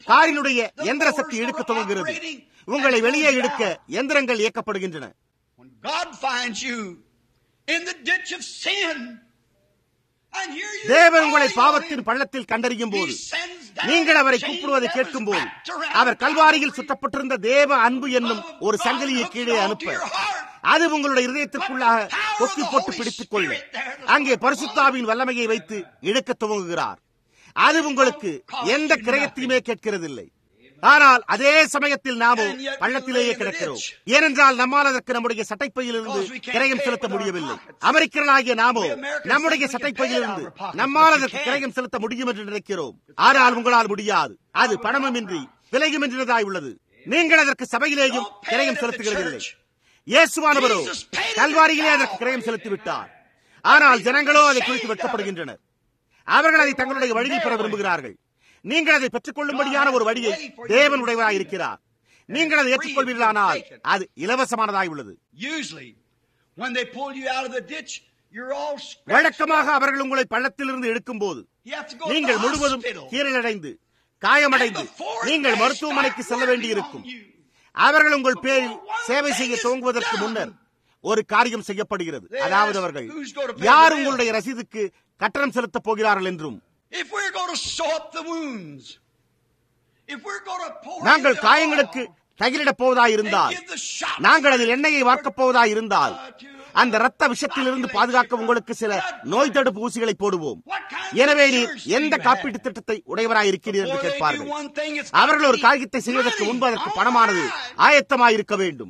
காரினுடைய எந்திர சக்தி இழுக்க துவங்குகிறது உங்களை வெளியே இழுக்க எந்திரங்கள் இயக்கப்படுகின்றன When God finds you in the ditch of sin, and here you தேவன் உங்களை calling on பாவத்தின் him, பள்ளத்தில் கண்டறியும் போது He sends down நீங்கள் அவரை the chain கூப்பிடுவதை that was கேட்கும் போது wrapped around அவர் கல்வாரியில் Calvary. சுற்றப்பட்டிருந்த தேவ அன்பு என்னும் ஒரு சங்கிலியை கீழே அனுப்ப அது உங்களுடைய இதயத்திற்குள்ளாக கொக்கி போட்டு பிடித்துக் கொள்ள அங்கே பரிசுத்தாவின் வல்லமையை வைத்து இழுக்க துவங்குகிறார் அது உங்களுக்கு எந்த கிரயத்தையுமே கேட்கிறதில்லை ஆனால் அதே சமயத்தில் நாமோ பள்ளத்திலேயே கிடக்கிறோம் ஏனென்றால் நம்மால் அதற்கு நம்முடைய சட்டைப்பையிலிருந்து கிரயம் செலுத்த முடியவில்லை அமெரிக்கர்களாகிய நாமோ நம்முடைய சட்டைப்பையிலிருந்து நம்மால் அதற்கு கிரயம் செலுத்த முடியும் என்று நினைக்கிறோம் ஆனால் உங்களால் முடியாது அது பணமுமின்றி விலையுமின்றதாய் உள்ளது நீங்கள் அதற்கு சபையிலேயும் கிரயம் செலுத்துகிறதில்லை இயேசுவானவரோ கல்வாரியிலே அதற்கு கிரயம் செலுத்திவிட்டார் ஆனால் ஜனங்களோ அதை குறித்து வெட்கப்படுகின்றனர் அவர்கள் அதை தங்களுடைய வழியில் பெற விரும்புகிறார்கள் நீங்கள் அதை பெற்றுக் கொள்ளும்படியான ஒரு வழியை தேவன் உடையவராய் இருக்கிறார் நீங்கள் அதை ஏற்றுக்கொள்வீர்களானால் அது இலவசமானதாய் உள்ளது Usually, when they pull you out of the ditch, you're all scratched. வழக்கமாக அவர்கள் உங்களை பள்ளத்திலிருந்து எடுக்கும் போது You have to go to நீங்கள் the முழுவதும் hospital. கீழடைந்து காயமடைந்து And before நீங்கள் they மருத்துவமனைக்கு start செல்ல working வேண்டியிருக்கும் on you, அவர்கள் உங்கள் பேரில் சேவை செய்ய துவங்குவதற்கு முன்னர் ஒரு காரியம் செய்யப்படுகிறது அதாவது அவர்கள் யார் உங்களுடைய ரசீதுக்கு கட்டணம் செலுத்தப் போகிறார்கள் என்றும் If we're going to sew up the wounds, if we're going to pour நாங்கள் in the காயங்களுக்கு oil தகிலிடப் போவதாய் and இருந்தால் give the shots நாங்கள் அதில் எண்ணெயை வார்க்கப் போவதாய் இருந்தால் அந்த ரத்த விஷத்திலிருந்து பாதுகாக்க உங்களுக்கு சில நோய் தடுப்பு ஊசிகளை போடுவோம் எனவே நீர் எந்த காப்பீட்டு திட்டத்தை உடையவராய் இருக்கிறீர் என்று before they do கேட்பார்கள் one thing, it's got அவர்கள் ஒரு to be காரியத்தை செய்வதற்கு money. முன்பு அதற்கு All பணமானது right. ஆயத்தமாயிருக்க வேண்டும்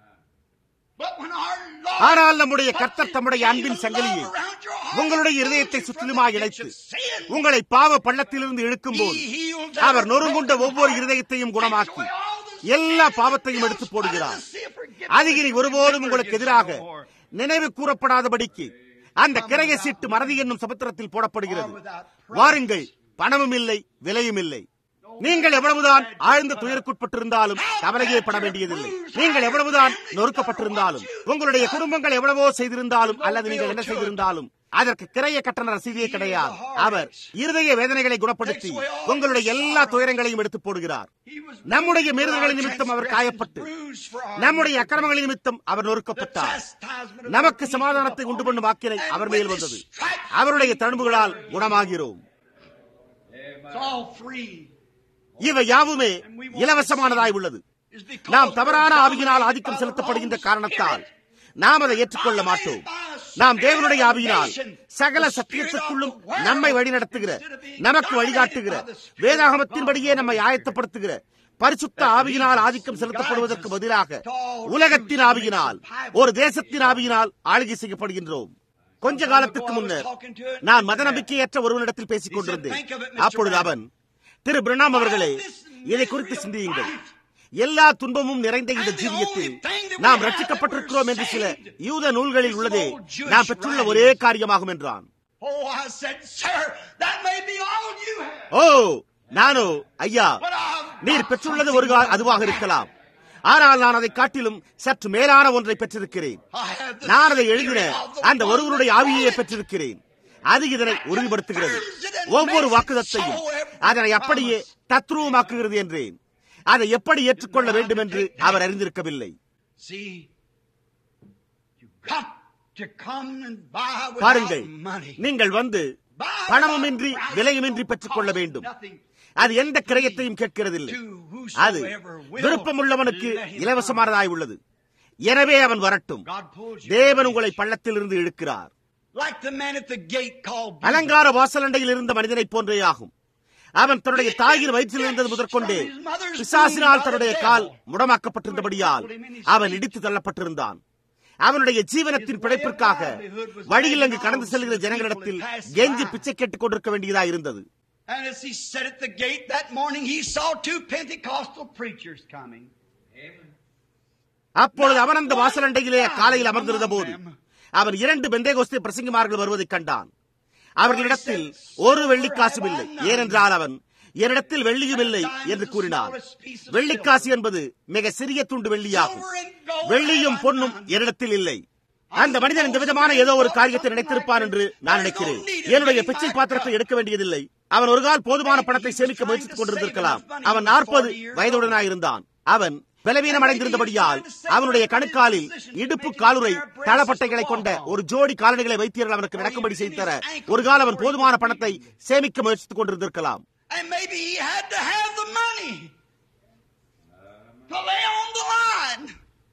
But when our Lord ஆனால் நம்முடைய puts கர்த்தர் his தம்முடைய chain அன்பின் of சங்கிலியை love around your heart, உங்களுடைய pulls இருதயத்தை you from சுற்றிலுமாய் the இணைத்து ditch of sin, உங்களை பாவ பள்ளத்திலிருந்து இழுக்கும் போது He heals அவர் every நொறுங்குண்ட broken ஒவ்வொரு heart, இருதயத்தையும் takes குணமாக்கி away all the எல்லா sin, பாவத்தையும் and எடுத்து deals போடுகிறார் with the sin, அது இனி forgiveness, ஒருபோதும் உங்களுக்கு remember எதிராக against no more. நினைவு கூறப்படாதபடிக்கு அந்த கிரைய சீட்டு மறதி என்னும் சமுத்திரத்தில் போடப்படுகிறது வாருங்கள் பணமும் இல்லை விலையும் இல்லை நீங்கள் எவ்வளவுதான் ஆழ்ந்த துயருக்குட்பட்டிருந்தாலும் கவலையே பட வேண்டியதில்லை நீங்கள் எவ்வளவுதான் நொறுக்கப்பட்டிருந்தாலும் உங்களுடைய குடும்பங்கள் எவ்வளவோ செய்திருந்தாலும் அல்லது நீங்கள் என்ன செய்திருந்தாலும் அதற்கு கிரைய கட்டண ரசீதே கிடையாது அவர் இருதய வேதனைகளை குணப்படுத்தி உங்களுடைய எல்லா துயரங்களையும் எடுத்து போடுகிறார் He was நம்முடைய bruised for மீறுதல்களின் our நிமித்தம் அவர் transgressions, காயப்பட்டு bruised for our நம்முடைய iniquities. அக்கிரமங்களின் நிமித்தம் அவர் நொறுக்கப்பட்டார் The chastisement of நமக்கு our peace சமாதானத்தை was உண்டு upon பண்ணும் him, வாக்கினை and அவர் with மேல் his வந்தது stripes அவருடைய we தழும்புகளால் were குணமாகிறோம் It's all free. இவை யாவுமே இலவசமானதாய் உள்ளது It's because நாம் தவறான we're ஆவியினால் dominated ஆதிக்கம் by the செலுத்தப்படுகின்ற wrong காரணத்தால் spirit. நாம் அதை ஏற்றுக்கொள்ள மாட்டோம் நாம் தேவனுடைய ஆவியினால் சகல சத்தியத்திற்குள்ளும் நம்மை வழிநடத்துகிற நமக்கு வழிகாட்டுகிற வேதாகமத்தின்படியே நம்மை ஆயத்தப்படுத்துகிற பரிசுத்த ஆவியினால் ஆதிக்கம் செலுத்தப்படுவதற்கு பதிலாக உலகத்தின் ஆவியினால் ஒரு தேசத்தின் ஆவியினால் ஆளுகை செய்யப்படுகின்றோம் கொஞ்ச காலத்துக்கு முன்னர் நான் மத நம்பிக்கையற்ற ஒருவனிடத்தில் பேசிக் கொண்டிருந்தேன் அப்பொழுது அவன் திரு பிரணாம் அவர்களே இதை குறித்து சிந்தியுங்கள் எல்லா துன்பமும் நிறைந்த இந்த ஜீவியத்தில் நாம் ரட்சிக்கப்பட்டிருக்கிறோம் என்று சில யூத நூல்களில் உள்ளதே நாம் பெற்றுள்ள ஒரே காரியமாகும் என்றான் Oh, I said, sir, that may be all you have. ஓ நானோ ஐயா But I've நீர் பெற்றுள்ளது ஒரு கா- அதுவாக இருக்கலாம் ஆனால் நான் அதை காட்டிலும் சற்று மேலான ஒன்றை பெற்றிருக்கிறேன் I have the நான் அதை எழுதின spirit of the அந்த one ஒருவருடைய that ஆவியை dwelleth பெற்றிருக்கிறேன் அது இதனை உறுதிப்படுத்துகிறது ஒவ்வொரு வாக்குதத்தையும் அதனை அப்படியே தத்ரூபமாக்குகிறது என்றேன் அதை எப்படி ஏற்றுக்கொள்ள வேண்டும் என்று அவர் அறிந்திருக்கவில்லை See, you got to come and buy without பாருங்கள் money. நீங்கள் வந்து பணமுமின்றி விலையுமின்றி பெற்றுக் கொள்ள வேண்டும் அது எந்த கிரயத்தையும் கேட்கிறதில்லை அது விருப்பமுள்ளவனுக்கு இலவசமானதாய் உள்ளது எனவே அவன் வரட்டும் God pulls you. தேவன் உங்களை பள்ளத்திலிருந்து இழுக்கிறார் Like the man at the gate called அலங்கார வாசலண்டையில் இருந்த மனிதனைப் போன்றே ஆகும் அவன் தன்னுடைய தாயின் வயிற்றில் இருந்தது முதற்கொண்டே பிசாசினால் தன்னுடைய கால் முடமாக்கப்பட்டிருந்தபடியால் அவன் இடித்து தள்ளப்பட்டிருந்தான் அவனுடைய ஜீவனத்தின் பிழைப்பிற்காக வழியில் அங்கு கடந்து செல்கிற ஜனங்களிடத்தில் கெஞ்சி பிச்சை கேட்டுக் கொண்டிருக்க வேண்டியதா இருந்தது And as he sat at the gate that morning, he saw two Pentecostal preachers coming. அப்பொழுது அவன் அந்த வாசலண்டையிலே காலையில் அமர்ந்திருந்த போது அவன் இரண்டு பெந்தேகோஸ்தே பிரசங்கிமார்கள் வருவதைக் கண்டான் அவர்களிடத்தில் ஒரு வெள்ளிக்காசும் இல்லை ஏனென்றால் அவன் என்னிடத்தில் வெள்ளியும் இல்லை என்று கூறினான் வெள்ளிக்காசு என்பது மிக சிறிய துண்டு வெள்ளியாகும் வெள்ளியும் பொன்னும் என்னிடத்தில் இல்லை அந்த மனிதன் இந்த விதமான ஏதோ ஒரு காரியத்தை நினைத்திருப்பான் என்று நான் நினைக்கிறேன் என்னுடைய பிச்சை பாத்திரத்தை எடுக்க வேண்டியதில்லை அவன் ஒரு கால் போதுமான பணத்தை சேமிக்க முயற்சித்துக் கொண்டிருந்திருக்கலாம் அவன் நாற்பது வயதுடனாயிருந்தான் அவன் பலவீனம் அடைந்திருந்தபடியால் அவனுடைய கணுக்காலில் இடுப்பு காலுரை தளப்பட்டைகளை கொண்ட ஒரு ஜோடி காலணிகளை வைத்தியர்கள் அவனுக்கு நடக்கும்படி செய்து தர ஒரு கால் அவன் போதுமான பணத்தை சேமிக்க முயற்சித்துக் கொண்டிருந்திருக்கலாம் And maybe he had to have the money to lay on the line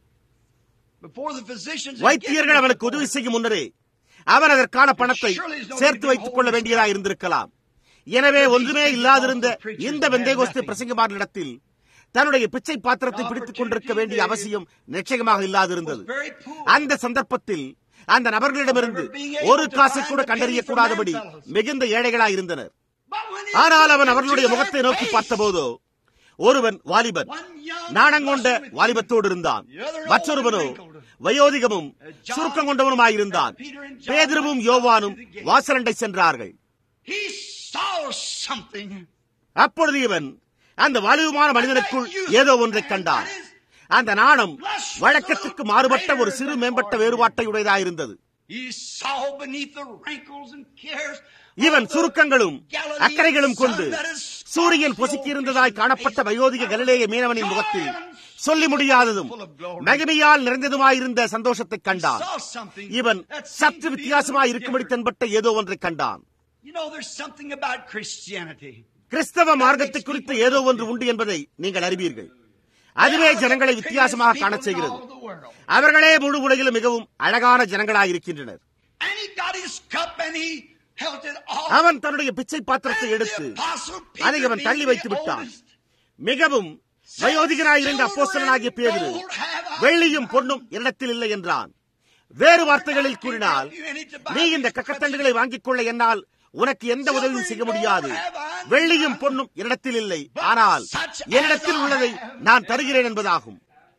before the physicians. had வைத்தியர்கள் given அவனுக்கு it உதவி for செய்யும் முன்னரே அவன் அதற்கான பணத்தை சேர்த்து வைத்துக் கொள்ள வேண்டியதாக இருந்திருக்கலாம் எனவே ஒன்றுமே இல்லாதிருந்த இந்த வெந்தேகோஸ்து பிரசங்கமாரிடத்தில் தன்னுடைய பிச்சை பாத்திரத்தை பிடித்துக் கொண்டிருக்க வேண்டிய அவசியம் நிச்சயமாக இல்லாதிருந்தது very poor. அந்த சந்தர்ப்பத்தில் அந்த நபர்களிடமிருந்து ஒரு காசை கூட கண்டறியக்கூடாதபடி மிகுந்த ஏழைகளாய் இருந்தனர் But when he ஆனால் அவன் looked அவர்களுடைய into முகத்தை their நோக்கி face, பார்த்தபோதோ ஒருவன் வாலிபன் one young நாணங்கொண்ட person with வாலிபத்தோடு இருந்தான் மற்றொருவனோ வயோதிகமும் சுருக்கம் கொண்டவனுமாயிருந்தான் பேதிருவும் யோவானும் வாசலண்டை சென்றார்கள் He saw something. அப்பொழுது இவன் அந்த வாலிபமான மனிதனுக்குள் ஏதோ ஒன்றை கண்டான் அந்த நாணம் வழக்கத்திற்கு மாறுபட்ட ஒரு சிறு மேம்பட்ட வேறுபாட்டை உடையதாயிருந்தது He saw beneath the wrinkles and cares. இவன் of the சுருக்கங்களும் Galilean அக்கறைகளும் கொண்டு sun that is சூரியன் பொசுக்கியிருந்ததாய் காணப்பட்ட வயோதிக கலிலேய மீனவனின் முகத்தில் சொல்லி முடியாததும் மகிமையால் நிறைந்ததுமாயிருந்த சந்தோஷத்தை கண்டான் saw something இவன் that seemed சற்று to be வித்தியாசமாய் a little இருக்கும்படி different. தென்பட்ட ஏதோ ஒன்றை கண்டான் You know, there's something about Christianity. கிறிஸ்தவ மார்க்கத்தை குறித்து ஏதோ ஒன்று உண்டு என்பதை நீங்கள் அறிவீர்கள் அதுவே ஜனங்களை வித்தியாசமாக காணச் செய்கிறது All the world. அவர்களே முழு உலகிலும் மிகவும் அழகான ஜனங்களாயிருக்கின்றனர் And he got his cup and he held it off. அவன் தன்னுடைய பிச்சை பாத்திரத்தை And the எடுத்து apostle Peter அதை அவன் தள்ளி being வைத்து the விட்டான் oldest, மிகவும் வயோதிகனாயிருந்த அப்போஸ்தலனாகிய பேதுரு வெள்ளியும் பொன்னும் என்னிடத்தில் இல்லை என்றான் வேறு வார்த்தைகளில் கூறினால் நீ இந்த கக்கத்தண்டுகளை வாங்கிக் கொள்ள என்னால் உனக்கு எந்த உதவியும் செய்ய முடியாது வெள்ளியும் பொன்னும் என்னிடத்தில் இல்லை ஆனால் என்னிடத்தில் உள்ளதை நான் தருகிறேன் என்பதாகும்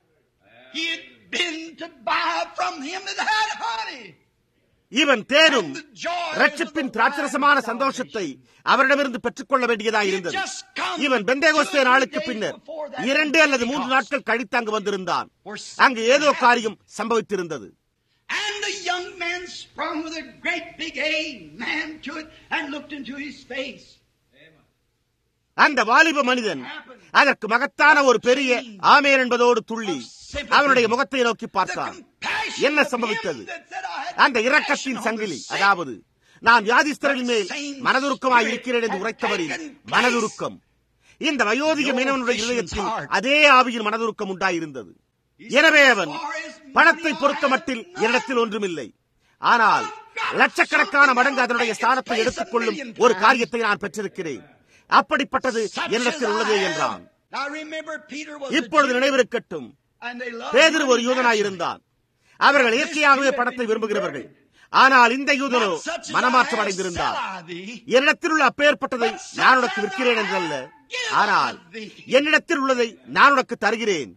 He had been to buy from him that had honey. இவன் தேனும் And the joy ரட்சிப்பின் of the திராட்சரசமான wine. சந்தோஷத்தை அவரிடமிருந்து பெற்றுக்கொள்ள வேண்டியதாக இருந்தது இவன் பெந்தேகோஸ்தே நாளுக்கு பின்னர் இரண்டு அல்லது மூன்று நாட்கள் கழித்து அங்கு வந்திருந்தான் அங்கு ஏதோ காரியம் சம்பவித்திருந்தது And the young man sprung with a great big amen to it and looked into his face. அந்த வாலிப மனிதன் அதற்கு மகத்தான ஒரு பெரிய ஆமேன் என்பதோடு துள்ளி அவனுடைய முகத்தை நோக்கி The பார்த்தான் compassion என்ன of சம்பவித்தது him that said, "I had அந்த இரக்கத்தின் compassion on சங்கிலி the sick." அதாவது நான் வியாதிஸ்தரின் மேல் மனதுருக்கமாய் இருக்கிறேன் என்று உரைத்தவரின் மனதுருக்கம் இந்த வயோதிக மீனவனுடைய இதயத்தில் அதே ஆவியின் மனதுருக்கம் உண்டாயிருந்தது எனவே அவன் பணத்தை பொறுத்த மட்டில் என்னிடத்தில் ஒன்றுமில்லை ஆனால் லட்சக்கணக்கான மடங்கு அதனுடைய ஸ்தானத்தை எடுத்துக் கொள்ளும் ஒரு காரியத்தை நான் பெற்றிருக்கிறேன் அப்படிப்பட்டது Such என்னிடத்தில் as I உள்ளதே have. என்றான் Now remember, Peter was a இப்பொழுது Jew, நினைவிருக்கட்டும் and they loved பேதுரு ஒரு money யூதனாய் naturally. இருந்தான் அவர்கள் இயற்கையாகவே பணத்தை விரும்புகிறவர்கள் ஆனால் இந்த யூதனோ Not such as மனமாற்றம் I have அடைந்திருந்தார் sell I thee. என்னிடத்தில் உள்ள அப்பேற்பட்டதை நான் உனக்கு விற்கிறேன் என்றல்ல ஆனால் என்னிடத்தில் உள்ளதை நான் உனக்கு தருகிறேன்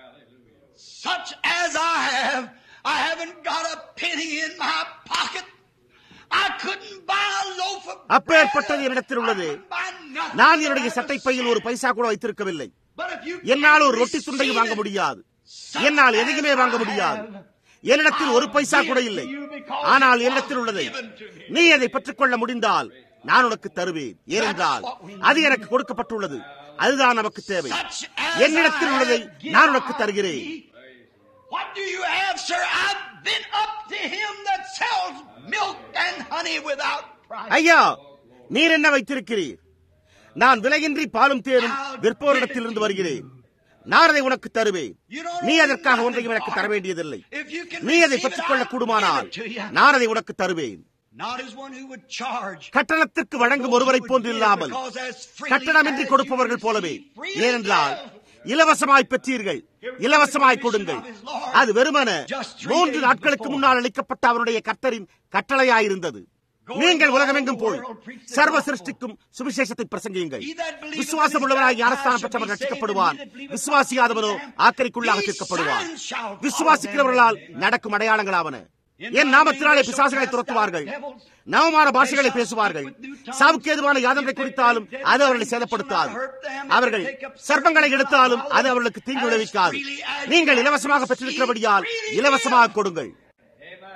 Such as I have, I haven't got a penny in my pocket. I couldn't buy a loaf of bread. அப்பேற்பட்டது என்னிடத்தில் உள்ளது I couldn't buy nothing. நான் என்னுடைய சட்டை பையில் ஒரு பைசா கூட வைத்திருக்கவில்லை But if you என்னால் ஒரு can't ரொட்டி துண்டையும் வாங்க receive it, முடியாது such என்னால் as எதையுமே வாங்க I முடியாது have, என்னிடத்தில் ஒரு பைசா கூட இல்லை ஆனால் என்னிடத்தில் உள்ளதை நீ அதை பெற்றுக்கொள்ள முடிந்தால் நான் உனக்கு தருவேன் ஏனென்றால் அது எனக்கு கொடுக்கப்பட்டுள்ளது அதுதான் நமக்கு தேவை such as என்னிடத்தில் I உள்ளதை have, give நான் உனக்கு I தருகிறேன் thee. What do you have, sir? I've been up to him that sells milk and honey without price. ஐயா நீர் என்ன வைத்திருக்கிறீர் நான் விலையின்றி பாலும் தேனும் விற்போரிடத்திலிருந்து வருகிறேன் நான் அதை உனக்கு தருவேன் நீ அதற்காக ஒன்றையும் எனக்கு தர வேண்டியதில்லை If you can நீ அதை receive it, பெற்றுக்கொள்ள I'll கூடுமானால் give it to you. நான் அதை உனக்கு தருவேன் Not as one who would charge. கட்டணத்திற்கு வழங்கும் ஒருவரை போன்று இல்லாமல் கட்டணமின்றி கொடுப்பவர்கள் போலவே ஏனென்றால் இலவசமாய் பெற்றீர்கள் இலவசமாய் கொடுங்கள் அது வெறுமன மூன்று நாட்களுக்கு முன்னால் அளிக்கப்பட்ட அவருடைய கர்த்தரின் கட்டளையாயிருந்தது நீங்கள் உலகமெங்கும் போய் சர்வ சிருஷ்டிக்கும் சுவிசேஷத்தை பிரசங்கியுங்கள் விசுவாசம் உள்ளவனாய் ஞானஸ்தானம் பெற்றவன் ரட்சிக்கப்படுவான் விசுவாசியாதவனோ ஆக்கரிக்குள்ளாக தீர்க்கப்படுவான் விசுவாசிக்கிறவர்களால் நடக்கும் அடையாளங்களாவன என் நாமத்தினாலே பிசாசுகளை துரத்துவார்கள் நவமான பாஷைகளை பேசுவார்கள் சாவுக்கு ஏதுவான யாதனை குறித்தாலும் அது அவர்களை சேதப்படுத்தாது அவர்கள் சர்ப்பங்களை எடுத்தாலும் அது அவர்களுக்கு தீங்கு விளைவிக்காது நீங்கள் இலவசமாக பெற்றிருக்கிறபடியால் இலவசமாக கொடுங்கள்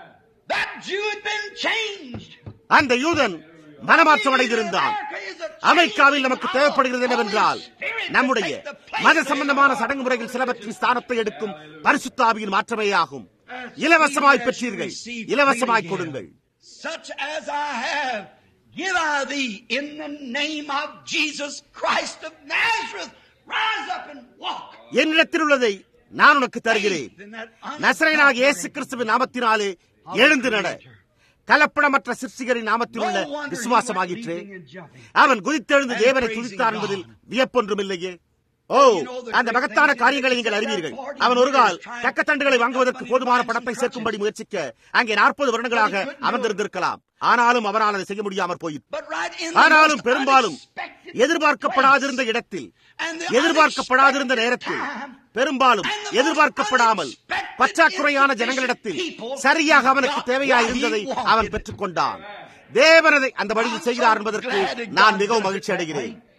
That Jew had been changed. அந்த யூதன் மனமாற்றம் அடைந்திருந்தான் அமெரிக்காவில் நமக்கு தேவைப்படுகிறது என்னவென்றால் நம்முடைய மத சம்பந்தமான சடங்கு முறைகள் சிலவற்றின் ஸ்தானத்தை எடுக்கும் பரிசுத்தாவியின் மாற்றமே ஆகும் இலவசமாய் பெற்றீர்கள் இலவசமாய் கொடுங்கள் Such as I have, give I thee in the name of Jesus Christ of Nazareth. Rise up and walk. என்னிடத்தில் உள்ளதை நான் உனக்கு தருகிறேன் Faith in that நசரேனாக இயேசு கிறிஸ்துவின் நாமத்தினாலே எழுந்து நட கலப்படமற்ற சிற்சிகரின் நாமத்தில் உள்ள No wonder he went விசுவாசமாகிற்றே leaping and jumping. அவன் குதித்தெழுந்து தேவனை துதித்தார் என்பதில் வியப்பொன்றுமில்லையே ஓ அந்த மகத்தான காரியங்களை நீங்கள் அறிவீர்கள் அவன் ஒரு கால் தக்கத்தண்டுகளை வாங்குவதற்கு போதுமான பணத்தை சேர்க்கும்படி முயற்சிக்க அங்கே நாற்பது வருடங்களாக அமர்ந்திருந்திருக்கலாம் ஆனாலும் அவரால் அதை செய்ய முடியாமற் போயிற்று But right in the ஆனாலும் most பெரும்பாலும் unexpected எதிர்பார்க்கப்படாதிருந்த place. இடத்தில் And the எதிர்பார்க்கப்படாதிருந்த unexpected நேரத்தில் time, பெரும்பாலும் and the எதிர்பார்க்கப்படாமல் unexpected பற்றாக்குறையான insufficient ஜனங்களிடத்தில் people சரியாக அவனுக்கு got தேவையாயிருந்ததை what he wanted. அவன் பெற்றுக் கொண்டான் தேவனதை அந்த வழியில் I'm செய்கிறார் so என்பதற்கு glad that நான் God மிகவும் does it மகிழ்ச்சி that அடைகிறேன் way.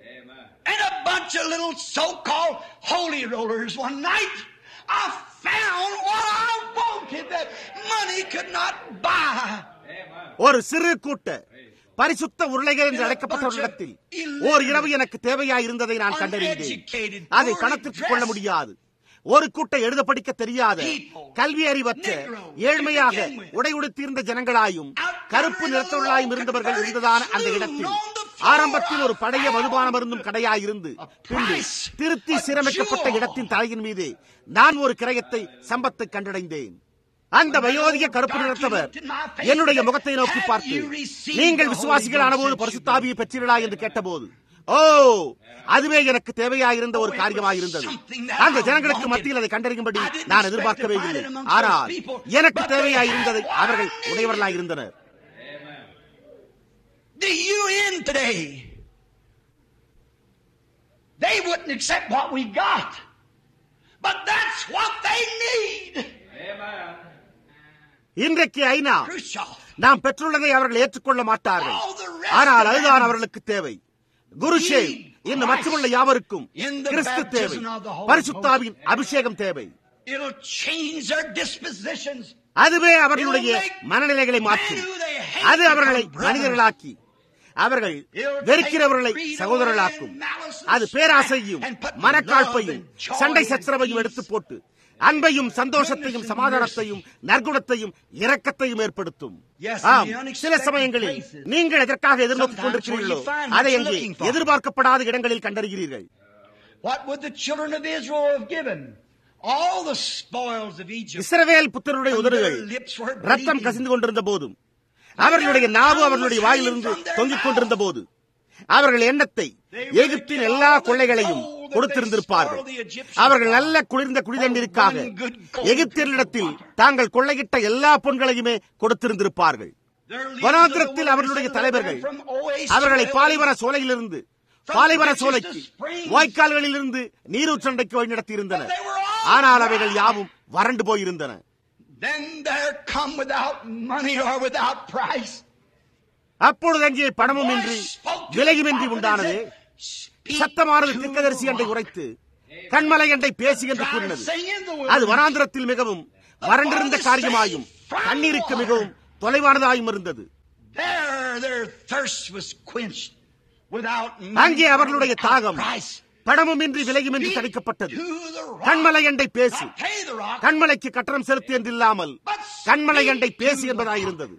And a bunch of little so-called holy rollers one night, I found what I wanted that money could not buy. ஒரு சிறு கூட்ட பரிசுத்த உருளைகள் என்று அழைக்கப்பட்டவர்களிடத்தில் ஓர் இரவு எனக்கு தேவையாயிருந்ததை நான் கண்டறிந்தேன் அதை கணத்திற்கு கொள்ள முடியாது ஒரு கூட்ட எழுத படிக்க தெரியாத கல்வி அறிவற்ற ஏழ்மையாக உடை உடுத்தியிருந்த ஜனங்களாயும் கருப்பு நிறத்தவர்களாயும் இருந்தவர்கள் இருந்ததான அந்த இடத்தில் ஆரம்பத்தில் ஒரு பழைய மதுபான மருந்தும் கடையாயிருந்து பின்பு திருத்தி சீரமைக்கப்பட்ட இடத்தின் தலையின் மீது நான் ஒரு கிரயத்தை சம்பத்தை கண்டடைந்தேன் அந்த வயோதிக கருப்பு நிறத்தவர் என்னுடைய முகத்தை நோக்கி பார்த்து நீங்கள் விசுவாசிகள் ஆனபோது பரிசுத்தாவியை பெற்றீர்களா என்று கேட்டபோது ஓ அதுவே எனக்கு தேவையாயிருந்த ஒரு காரியமாயிருந்தது அந்த ஜனங்களுக்கு மத்தியில் அதை கண்டறியும்படி நான் எதிர்பார்க்கவே இல்லை ஆனால் எனக்கு தேவையாயிருந்ததை அவர்கள் உடையவர்களாயிருந்தனர் The UN today, they wouldn't accept what we got. But that's what they need. இன்றைக்கு ஐநா Khrushchev. நாம் பெற்றுள்ளதை அவர்கள் ஏற்றுக்கொள்ள மாட்டார்கள் ஆனால் அதுதான் அவர்களுக்கு தேவை குருஷே இன்னும் மற்றமுள்ள யாவருக்கும் கிறிஸ்து தேவை பரிசுத்தாவின் அபிஷேகம் தேவை It'll change their dispositions. அதுவே அவர்களுடைய மனநிலைகளை மாற்றும் அது அவர்களை மனிதர்களாக்கி அவர்கள் வெறுக்கிறவர்களை சகோதரர்களாக்கும் அது பேராசையும் மனக்காழ்ப்பையும் சண்டை சச்சரவையும் எடுத்து போட்டு அன்பையும் சந்தோஷத்தையும் சமாதானத்தையும் நற்குணத்தையும் இரக்கத்தையும் ஏற்படுத்தும் ஆம் சில சமயங்களில் நீங்கள் எதற்காக எதிர்நோக்கிக் கொண்டிருக்கிறீர்களோ அதை அங்கே எதிர்பார்க்கப்படாத இடங்களில் கண்டறிகிறீர்கள் What would the children of Israel have given? All the spoils of Egypt. இஸ்ரவேல் புத்தருடைய உதடுகள் ரத்தம் கசிந்து கொண்டிருந்த போதும் அவர்களுடைய நாவு அவர்களுடைய வாயிலிருந்து தொங்கிக் கொண்டிருந்த போது அவர்கள் எண்ணத்தை எகிப்தின் எல்லா கொள்ளைகளையும் கொடுத்திருந்திருப்பார்கள் அவர்கள் நல்ல குளிர்ந்த குடிதண்ணீருக்காக எகிப்தியர்களிடத்தில் தாங்கள் கொள்ளையிட்ட எல்லா பொன்களையுமே கொடுத்திருந்திருப்பார்கள் வனாந்திரத்தில் அவர்களுடைய தலைவர்கள் அவர்களை பாலைவன சோலையிலிருந்து பாலைவன சோலைக்கு வாய்க்கால்களிலிருந்து நீரூற்றண்டைக்கு வழிநடத்தி இருந்தனர் ஆனால் அவைகள் யாவும் வறண்டு போயிருந்தன Then there come without money or without price. அப்பொழுது அங்கே பணமும் இன்றி விலையுமின்றி உண்டானது சத்தமானது தீர்க்கதரிசி அண்டை உரைத்து கண்மலை அண்டை பேசி என்று கூறினது அது வனாந்திரத்தில் மிகவும் வறண்டிருந்த காரியமாயும் தண்ணீருக்கு மிகவும் தொலைவானதாயும் இருந்தது There their thirst was quenched without அங்கே money அவர்களுடைய or without தாகம் price. பணமுமின்றி விலையுமின்றி தணிக்கப்பட்டது To the rock. கண்மலை அண்டை பேசி Not pay the rock, கண்மலைக்கு கட்டணம் செலுத்து என்றில்லாமல் கண்மலை அண்டை பேசி என்பதாயிருந்தது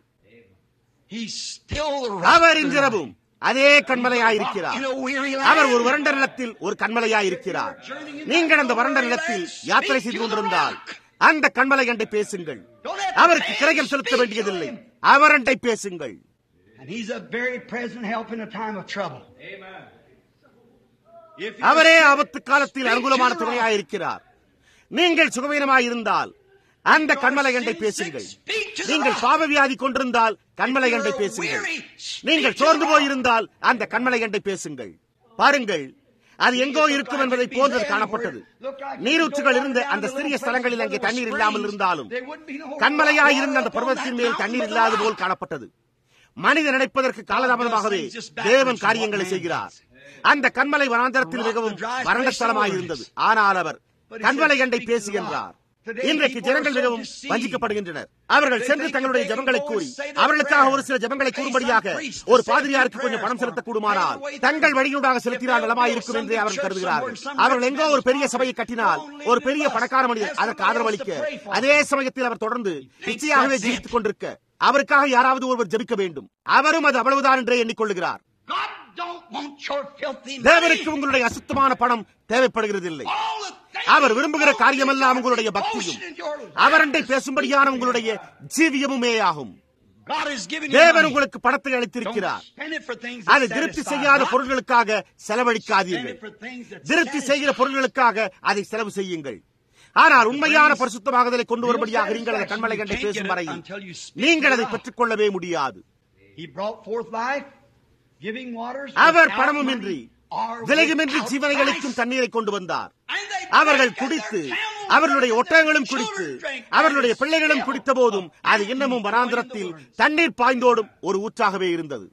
He's still the rock. அவர் இன்றிரவும் அதே கண்மலையாயிருக்கிறார் In a weary அவர் ஒரு land. வறண்ட நிலத்தில் ஒரு கண்மலையாயிருக்கிறார் நீங்கள் அந்த வறண்ட நிலத்தில் யாத்திரை செய்து கொண்டிருந்தால் அந்த கண்மலை அண்டை பேசுங்கள் அவருக்கு கிரயம் செலுத்த வேண்டியதில்லை அவர் அண்டை பேசுங்கள் And he's a very present help in a time of trouble. If you அவரே ஆபத்து காலத்தில் அனுகூலமான துணையாயிருக்கிறார் நீங்கள் சுகவீனமாயிருந்தால் அந்த கண்மலை அண்டை பேசுங்கள் நீங்கள் பாவவியாதி கொண்டிருந்தால் கண்மலை அண்டை பேசுங்கள் நீங்கள் சோர்ந்து போயிருந்தால் அந்த கண்மலை அண்டை பேசுங்கள் பாருங்கள் அது எங்கோ இருக்கும் என்பதை போன்றது காணப்பட்டது நீரூற்றுகள் இருந்த அந்த சிறிய ஸ்தலங்களில் அங்கே தண்ணீர் இல்லாமல் இருந்தாலும் கண்மலையாய் இருந்த அந்த பர்வதத்தின் மேல் தண்ணீர் இல்லாத போல் காணப்பட்டது மனிதன் நினைப்பதற்கு காலதாமதமாகவே தேவன் காரியங்களை செய்கிறார் அந்த கண்மலை வனாந்தரத்தில் மிகவும் வறண்ட ஸ்தலமாய் இருந்தது ஆனால் அவர் கண்மலை அண்டை பேசுகின்றார் இன்றைக்கு ஜனங்கள் மிகவும் வஞ்சிக்கப்படுகின்றனர் அவர்கள் சென்று தங்களுடைய ஜபங்களை கூறி அவர்களுக்காக ஒரு சில ஜபங்களை கூறும்படியாக ஒரு பாதிரியாருக்கு கொஞ்சம் பணம் செலுத்தக்கூடுமானால் தங்கள் வழியூடாக செலுத்தினால் நலமாயிருக்கும் என்று அவர்கள் கருதுகிறார்கள் அவர்கள் எங்கோ ஒரு பெரிய சபையை கட்டினால் ஒரு பெரிய பணக்கார மனிதர் அதற்கு ஆதரவளிக்க அதே சமயத்தில் அவர் தொடர்ந்து நிச்சயமாகவே ஜீவித்துக் கொண்டிருக்க அவருக்காக யாராவது ஒருவர் ஜபிக்க வேண்டும் அவரும் அது அவ்வளவுதான் என்றே எண்ணிக்கொள்கிறார் தேவனுக்கு உங்களுடைய அசுத்தமான பணம் தேவைப்படுகிறது இல்லை அவர் விரும்புகிற காரியமெல்லாம் உங்களுடைய பக்தியும் அவரண்டை பேசும்படியான உங்களுடைய ஜீவியமுமே ஆகும் தேவன் உங்களுக்கு பணத்தை அளித்திருக்கிறார் அதை திருப்தி செய்யாத பொருள்களுக்காக செலவழிக்காதீர்கள் திருப்தி செய்கிற பொருள்களுக்காக அதை செலவு செய்யுங்கள் ஆனால் உண்மையான பரிசுத்தமாகுதலை கொண்டு வரும்படியாக நீங்கள் அதை கண்மலை கண்டை பேசும் வரையில் நீங்கள் அதை பெற்றுக் கொள்ளவே முடியாது அவர் பணமுமின்றி விலகுமின்றி ஜீவனை அளிக்கும் தண்ணீரை கொண்டு வந்தார் அவர்கள் குடித்து அவர்களுடைய ஒட்டகங்களும் குடித்து அவர்களுடைய பிள்ளைகளும் குடித்த போதும் அது இன்னமும் வனாந்திரத்தில் தண்ணீர் பாய்ந்தோடும் ஒரு ஊற்றாகவே இருந்தது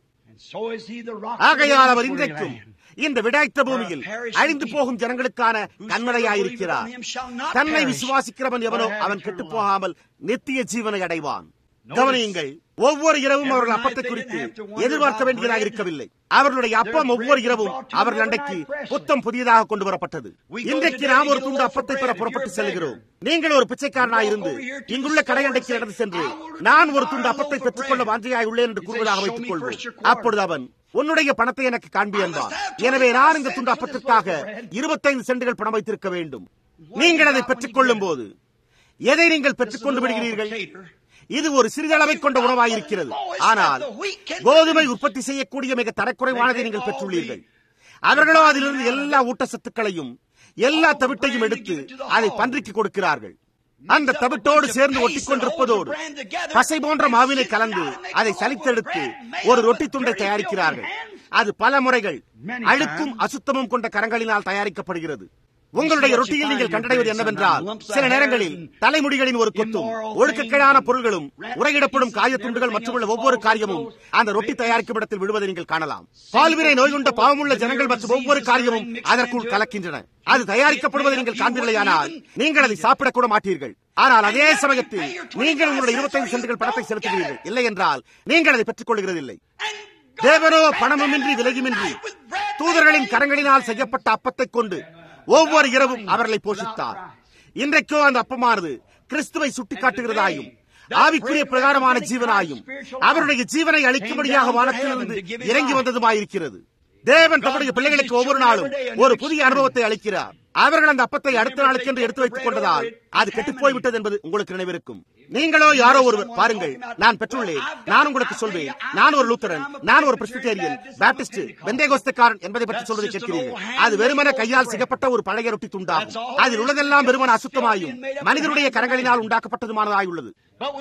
ஆகையால் அவர் இன்றைக்கும் இந்த விடாய்த்த பூமியில் அழிந்து போகும் ஜனங்களுக்கான கண்மலையாயிருக்கிறார் தன்னை விசுவாசிக்கிறவன் எவனோ அவன் கெட்டு போகாமல் நித்திய ஜீவனை அடைவான் கவனியுங்கள் ஒவ்வொரு இரவும் அவர்கள் அப்பத்தை குறித்து எதிர்பார்க்க வேண்டியதாக இருக்கவில்லை அவர்களுடைய அப்பம் ஒவ்வொரு இரவும் அவர்கள் அண்டைக்கு புத்தம் புதியதாக கொண்டு வரப்பட்டது இன்றைக்கு நாம் ஒரு துண்டு அப்பத்தை பெற புறப்பட்டு செல்கிறோம் நீங்கள் ஒரு பிச்சைக்காரனாய் இருந்து இங்குள்ள கடையண்டைக்கு நடந்து சென்று நான் ஒரு துண்டு அப்பத்தை பெற்றுக்கொள்ள வாஞ்சையாய் உள்ளேன் என்று கூறுவதாக வைத்துக் கொள்வோம் அப்பொழுது அவன் உன்னுடைய பணத்தை எனக்கு காண்பி என்பான் எனவே நான் இந்த துண்டு அப்பத்திற்காக இருபத்தைந்து சென்டுகள் பணம் வைத்திருக்க வேண்டும் நீங்கள் அதை பெற்றுக் கொள்ளும் போது எதை நீங்கள் பெற்றுக் கொண்டு விடுகிறீர்கள் இது ஒரு சிறிதளவை கொண்ட உணவாயிருக்கிறது ஆனால் கோதுமை உற்பத்தி செய்யக்கூடிய மிக தரக்குறைவானதை நீங்கள் பெற்றுள்ளீர்கள் அவர்களோ அதிலிருந்து எல்லா ஊட்டச்சத்துக்களையும் எல்லா தவிட்டையும் எடுத்து அதை பன்றிக்கு கொடுக்கிறார்கள் அந்த தவிட்டோடு சேர்ந்து ஒட்டிக் கொண்டிருப்பதோடு பசை போன்ற மாவினை கலந்து அதை சலித்தெடுத்து ஒரு ரொட்டி துண்டை தயாரிக்கிறார்கள் அது பல முறைகள் அழுக்கும் அசுத்தமும் கொண்ட கரங்களினால் தயாரிக்கப்படுகிறது உங்களுடைய ரொட்டியில் நீங்கள் கண்டடைவது என்னவென்றால் சில நேரங்களில் தலைமுடிகளின் ஒரு கொத்தும் ஒழுக்கக்கிழான பொருள்களும் உரையிடப்படும் காயத்துண்டுகள் மற்றும் ஒவ்வொரு காரியமும் அந்த ரொட்டி தயாரிக்கும் இடத்தில் விழுவதை நீங்கள் காணலாம் பால்வினை நோய் கொண்ட பாவமுள்ள ஜனங்கள் மற்றும் ஒவ்வொரு காரியமும் அதற்குள் கலக்கின்றன அது தயாரிக்கப்படுவதை நீங்கள் காண்பீர்களானால் நீங்கள் அதை சாப்பிடக்கூட மாட்டீர்கள் ஆனால் அதே சமயத்தில் நீங்கள் உங்களுடைய இருபத்தைந்து சென்டுகள் பணத்தை செலுத்துகிறீர்கள் இல்லை என்றால் நீங்கள் அதை பெற்றுக் கொள்கிறதில்லை தேவனோ பணமுமின்றி விலகுமின்றி தூதர்களின் கரங்களினால் செய்யப்பட்ட அப்பத்தை கொண்டு ஒவ்வொரு இரவும் அவர்களை போஷித்தார் இன்றைக்கோ அந்த அப்பமானது கிறிஸ்துவை சுட்டிக்காட்டுகிறதாயும் ஆவிக்குரிய பிரகாரமான ஜீவனாயும் அவருடைய ஜீவனை அளிக்கும்படியாக வானத்திலிருந்து இறங்கி வந்ததுமாயிருக்கிறது தேவன் தம்முடைய பிள்ளைகளுக்கு ஒவ்வொரு நாளும் ஒரு புதிய அனுபவத்தை அளிக்கிறார் அவர்கள் அந்த அப்பத்தை அடுத்த நாளுக்கு என்று எடுத்து வைத்துக் கொண்டதால் அது கெட்டுப் போய்விட்டது என்பது உங்களுக்கு நினைவிருக்கும் நீங்களோ யாரோ ஒருவர் பாருங்கள் நான் பெற்றுள்ளேன் நான் உங்களுக்கு சொல்வேன் நான் ஒரு லூத்தரன் நான் ஒரு பிரஸ்பிட்டேரியன் பேப்டிஸ்ட் வெந்தேகோஸ்தக்காரன் என்பதை பற்றி சொல்வதை கேட்கிறீர்கள் அது வெறுமன கையால் செய்யப்பட்ட ஒரு பழைய ரொட்டி துண்டாகும் அதில் உள்ளதெல்லாம் வெறுமன அசுத்தமாயும் மனிதனுடைய கரங்களினால் உண்டாக்கப்பட்டதுமானதாய் உள்ளது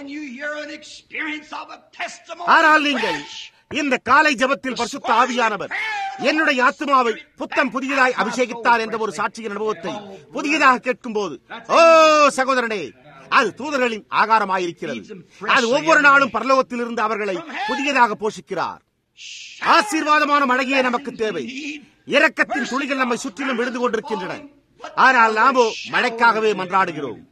ஆனால் நீங்கள் இந்த காலை ஜபத்தில் பரிசுத்த ஆவியானவர் என்னுடைய ஆத்மாவை புத்தம் புதியதாய் அபிஷேகித்தார் என்ற ஒரு சாட்சியின் அனுபவத்தை புதியதாக கேட்கும் போது ஓ சகோதரனே அது தூதர்களின் ஆகாரமாயிருக்கிறது அது ஒவ்வொரு நாளும் பரலோகத்திலிருந்து அவர்களை புதியதாக போஷிக்கிறார் ஆசீர்வாதமான மழையே நமக்கு தேவை இரக்கத்தின் துளிகள் நம்மை சுற்றிலும் விழுந்து கொண்டிருக்கின்றன ஆனால் நாமோ மழைக்காகவே மன்றாடுகிறோம்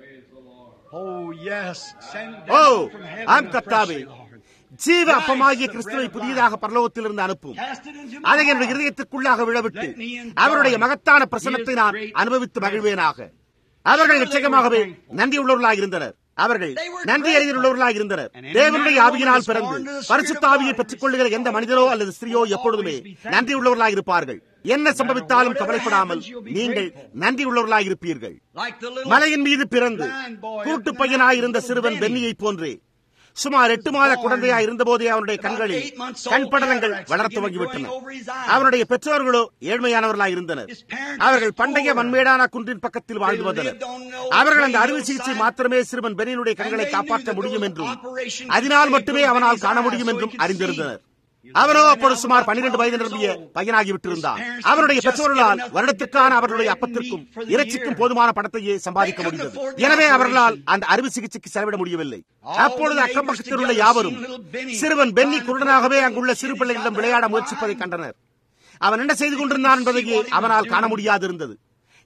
ஓ ஆம் கத்தாவே ஜீவ அப்பமாகிய கிறிஸ்துவை புதியதாக பரலோகத்திலிருந்து அனுப்பும் அதை என்னுடைய இருதயத்திற்குள்ளாக விழவிட்டு அவருடைய மகத்தான பிரசனத்தை நான் அனுபவித்து மகிழ்வேனாக அவர்கள் நிச்சயமாகவே நன்றியுள்ளவர்களாக இருந்தனர் அவர்கள் நன்றி அறிஞருள்ளவர்களாக இருந்தனர் தேவனுடைய ஆவியினால் பிறந்து பரிசுத்த ஆவியை பெற்றுக் கொள்ளுகிற எந்த மனிதரோ அல்லது ஸ்திரியோ எப்பொழுதுமே நன்றி உள்ளவர்களாக இருப்பார்கள் என்ன சம்பவித்தாலும் கவலைப்படாமல் நீங்கள் நன்றி உள்ளவர்களாக இருப்பீர்கள் மலையின் மீது பிறந்து கூட்டு பையனாயிருந்த சிறுவன் பென்னியை போன்றே சுமார் எட்டு மாத குழந்தையா இருந்தபோதே அவனுடைய கண்களில் கண் படலங்கள் வளர துவங்கிவிட்டன அவனுடைய பெற்றோர்களோ ஏழ்மையானவர்களாக இருந்தனர் அவர்கள் பண்டைய மண்மேடான குன்றின் பக்கத்தில் வாழ்ந்து வந்தனர் அவர்கள் அந்த அறுவை சிகிச்சை மாத்திரமே சிறுவன் பெனினுடைய கண்களை காப்பாற்ற முடியும் என்றும் அதனால் மட்டுமே அவனால் காண முடியும் என்றும் அறிந்திருந்தனர் அவனோ அப்போது சுமார் பன்னிரண்டு வயது நிரம்பிய பையனாகி விட்டிருந்தான் அவருடைய பெற்றோர்களால் வருடத்திற்கான அவர்களுடைய அப்பத்திற்கும் இறைச்சிக்கும் போதுமான பணத்தையே சம்பாதிக்க முடிந்தது எனவே அவர்களால் அந்த அறுவை சிகிச்சைக்கு செலவிட முடியவில்லை அப்பொழுது அக்கம் பக்கத்தில் உள்ள யாவரும் சிறுவன் பென்னி குருடனாகவே அங்குள்ள சிறு பிள்ளைகளிடம் விளையாட முயற்சிப்பதை கண்டனர் அவன் என்ன செய்து கொண்டிருந்தான் என்பதையே அவனால் காண முடியாது இருந்தது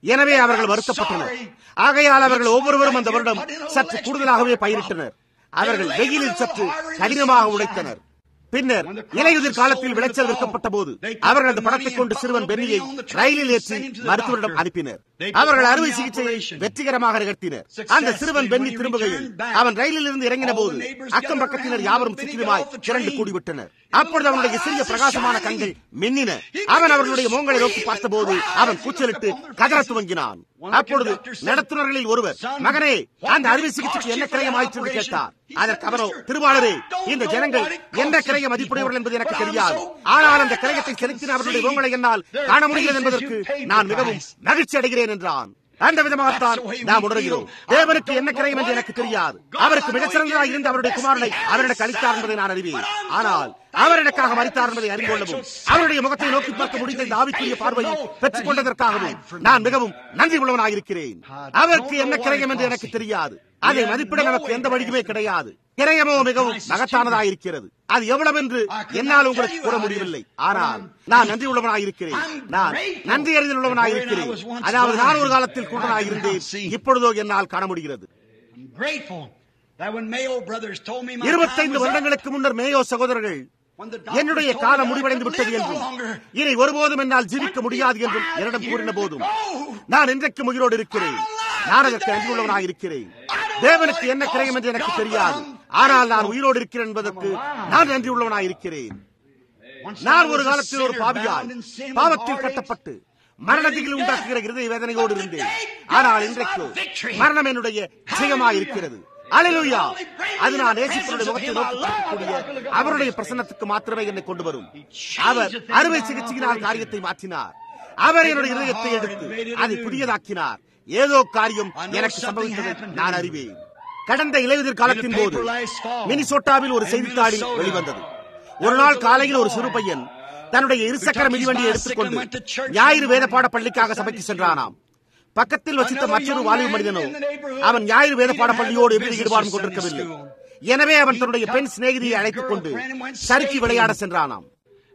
எனவே அவர்கள் வருத்தப்பட்டனர் ஆகையால் அவர்கள் ஒவ்வொருவரும் அந்த வருடம் சற்று கூடுதலாகவே பயிரிட்டனர் அவர்கள் வெயிலில் சற்று கடினமாக உழைத்தனர் பின்னர் இலையுதிர் காலத்தில் விளைச்சல் விற்கப்பட்ட போது அவர்கள் அந்த பணத்தை கொண்டு சிறுவன் பென்னியை ரயிலில் ஏற்றி மருத்துவரிடம் அனுப்பினர் அவர்கள் அறுவை சிகிச்சையை வெற்றிகரமாக நிகழ்த்தினர் அந்த சிறுவன் பென்னி திரும்புகையில் அவன் ரயிலில் இருந்து இறங்கின போது அக்கம் பக்கத்தினர் யாவரும் சுற்றிலுமாய் திரண்டு கூடிவிட்டனர் அப்பொழுது அவனுடைய சிறிய பிரகாசமான கண்கள் மின்னின அவன் அவர்களுடைய மோங்களை நோக்கி பார்த்தபோது அவன் கூச்சலிட்டு கதற துவங்கினான் அப்பொழுது நடத்துனர்களில் ஒருவர் மகனே அந்த அறுவை சிகிச்சைக்கு என்ன கிரயம் ஆயிற்று என்று கேட்டார் அதற்கு அவரோ திருவாளரே இந்த ஜனங்கள் என்ன கிரைய மதிப்புடையவர்கள் என்பது எனக்கு தெரியாது ஆனால் அந்த கிரயத்தை செலுத்தின அவர்களுடைய மோங்களை என்னால் காண முடிகிறது என்பதற்கு நான் மிகவும் மகிழ்ச்சி அடைகிறேன் என்றான் அந்த விதமாகத்தான் நாம் உணர்கிறோம் தேவனுக்கு என்ன கிரயம் என்று எனக்கு தெரியாது அவருக்கு மிகச்சிறந்ததாக இருந்த அவருடைய குமாரனை அவரிடக்கு அளித்தார் என்பதை நான் அறிவேன் ஆனால் அவர் எனக்காக மறித்தார் என்பதை அறிந்து கொள்ளவும் அவருடைய முகத்தை நோக்கி பார்க்க முடிந்த இந்த ஆவிக்குரிய பார்வையை பெற்றுக் கொண்டதற்காகவும் நான் மிகவும் நன்றி உள்ளவனாக இருக்கிறேன் அவருக்கு என்ன கிரயம் என்று எனக்கு தெரியாது அதை மதிப்பிட நமக்கு எந்த வழியுமே கிடையாது கிரயமோ மிகவும் மகத்தானதாக இருக்கிறது அது எவ்வளவு என்று என்னால் உங்களுக்கு கூற முடியவில்லை ஆனால் நான் நன்றி உள்ளவனாக இருக்கிறேன் நான் நன்றி அறிதல் உள்ளவனாக இருக்கிறேன் அதாவது நான் ஒரு காலத்தில் கூட்டனாக இருந்தேன் இப்பொழுதோ என்னால் காண முடிகிறது இருபத்தைந்து வருடங்களுக்கு முன்னர் மேயோ சகோதரர்கள் என்னுடைய காலம் முடிவடைந்து விட்டது என்றும் இனி ஒருபோதும் என்னால் ஜீவிக்க முடியாது என்றும் என்னிடம் கூறின போதும் நான் இன்றைக்கு உயிரோடு இருக்கிறேன் நான் அதற்கு அன்புள்ளவனாக இருக்கிறேன் தேவனுக்கு என்ன கிரயம் என்று எனக்கு தெரியாது ஆனால் நான் உயிரோடு இருக்கிறேன் என்பதற்கு நான் நன்றி உள்ளவனாக இருக்கிறேன் நான் ஒரு காலத்தில் ஒரு பாவியால் பாவத்தில் கட்டப்பட்டு மரணத்தில் உண்டாக்குகிற இருதய வேதனையோடு இருந்தேன் ஆனால் இன்றைக்கு மரணம் என்னுடைய ஜெயமாக இருக்கிறது அலையா அது நான் நேசிப்பனுடைய முகத்தை நோக்கி பார்க்கக்கூடிய அவருடைய பிரசன்னத்துக்கு மாத்திரமே என்னை கொண்டு வரும் அவர் அறுவை சிகிச்சையினால் காரியத்தை மாற்றினார் அவர் என்னுடைய இதயத்தை எடுத்து அதை புதியதாக்கினார் ஏதோ காரியம் எனக்கு சம்பவித்ததை நான் அறிவேன் கடந்த இலையுதிர் காலத்தின் போது மினிசோட்டாவில் ஒரு செய்தித்தாளில் வெளிவந்தது ஒரு நாள் காலையில் ஒரு சிறு பையன் தன்னுடைய இருசக்கர மிதிவண்டியை எடுத்துக்கொண்டு ஞாயிறு வேத பாட பள்ளிக்காக சபைக்கு சென்றானாம் பக்கத்தில் வசித்த மற்றொரு வாலிப மனிதனோ அவன் ஞாயிறு வேத பாட பள்ளியோடு எவ்வித ஈடுபாடும் கொண்டிருக்கவில்லை எனவே அவன் தன்னுடைய பெண் சிநேகிதியை அழைத்துக் கொண்டு சறுக்கி விளையாட சென்றானாம்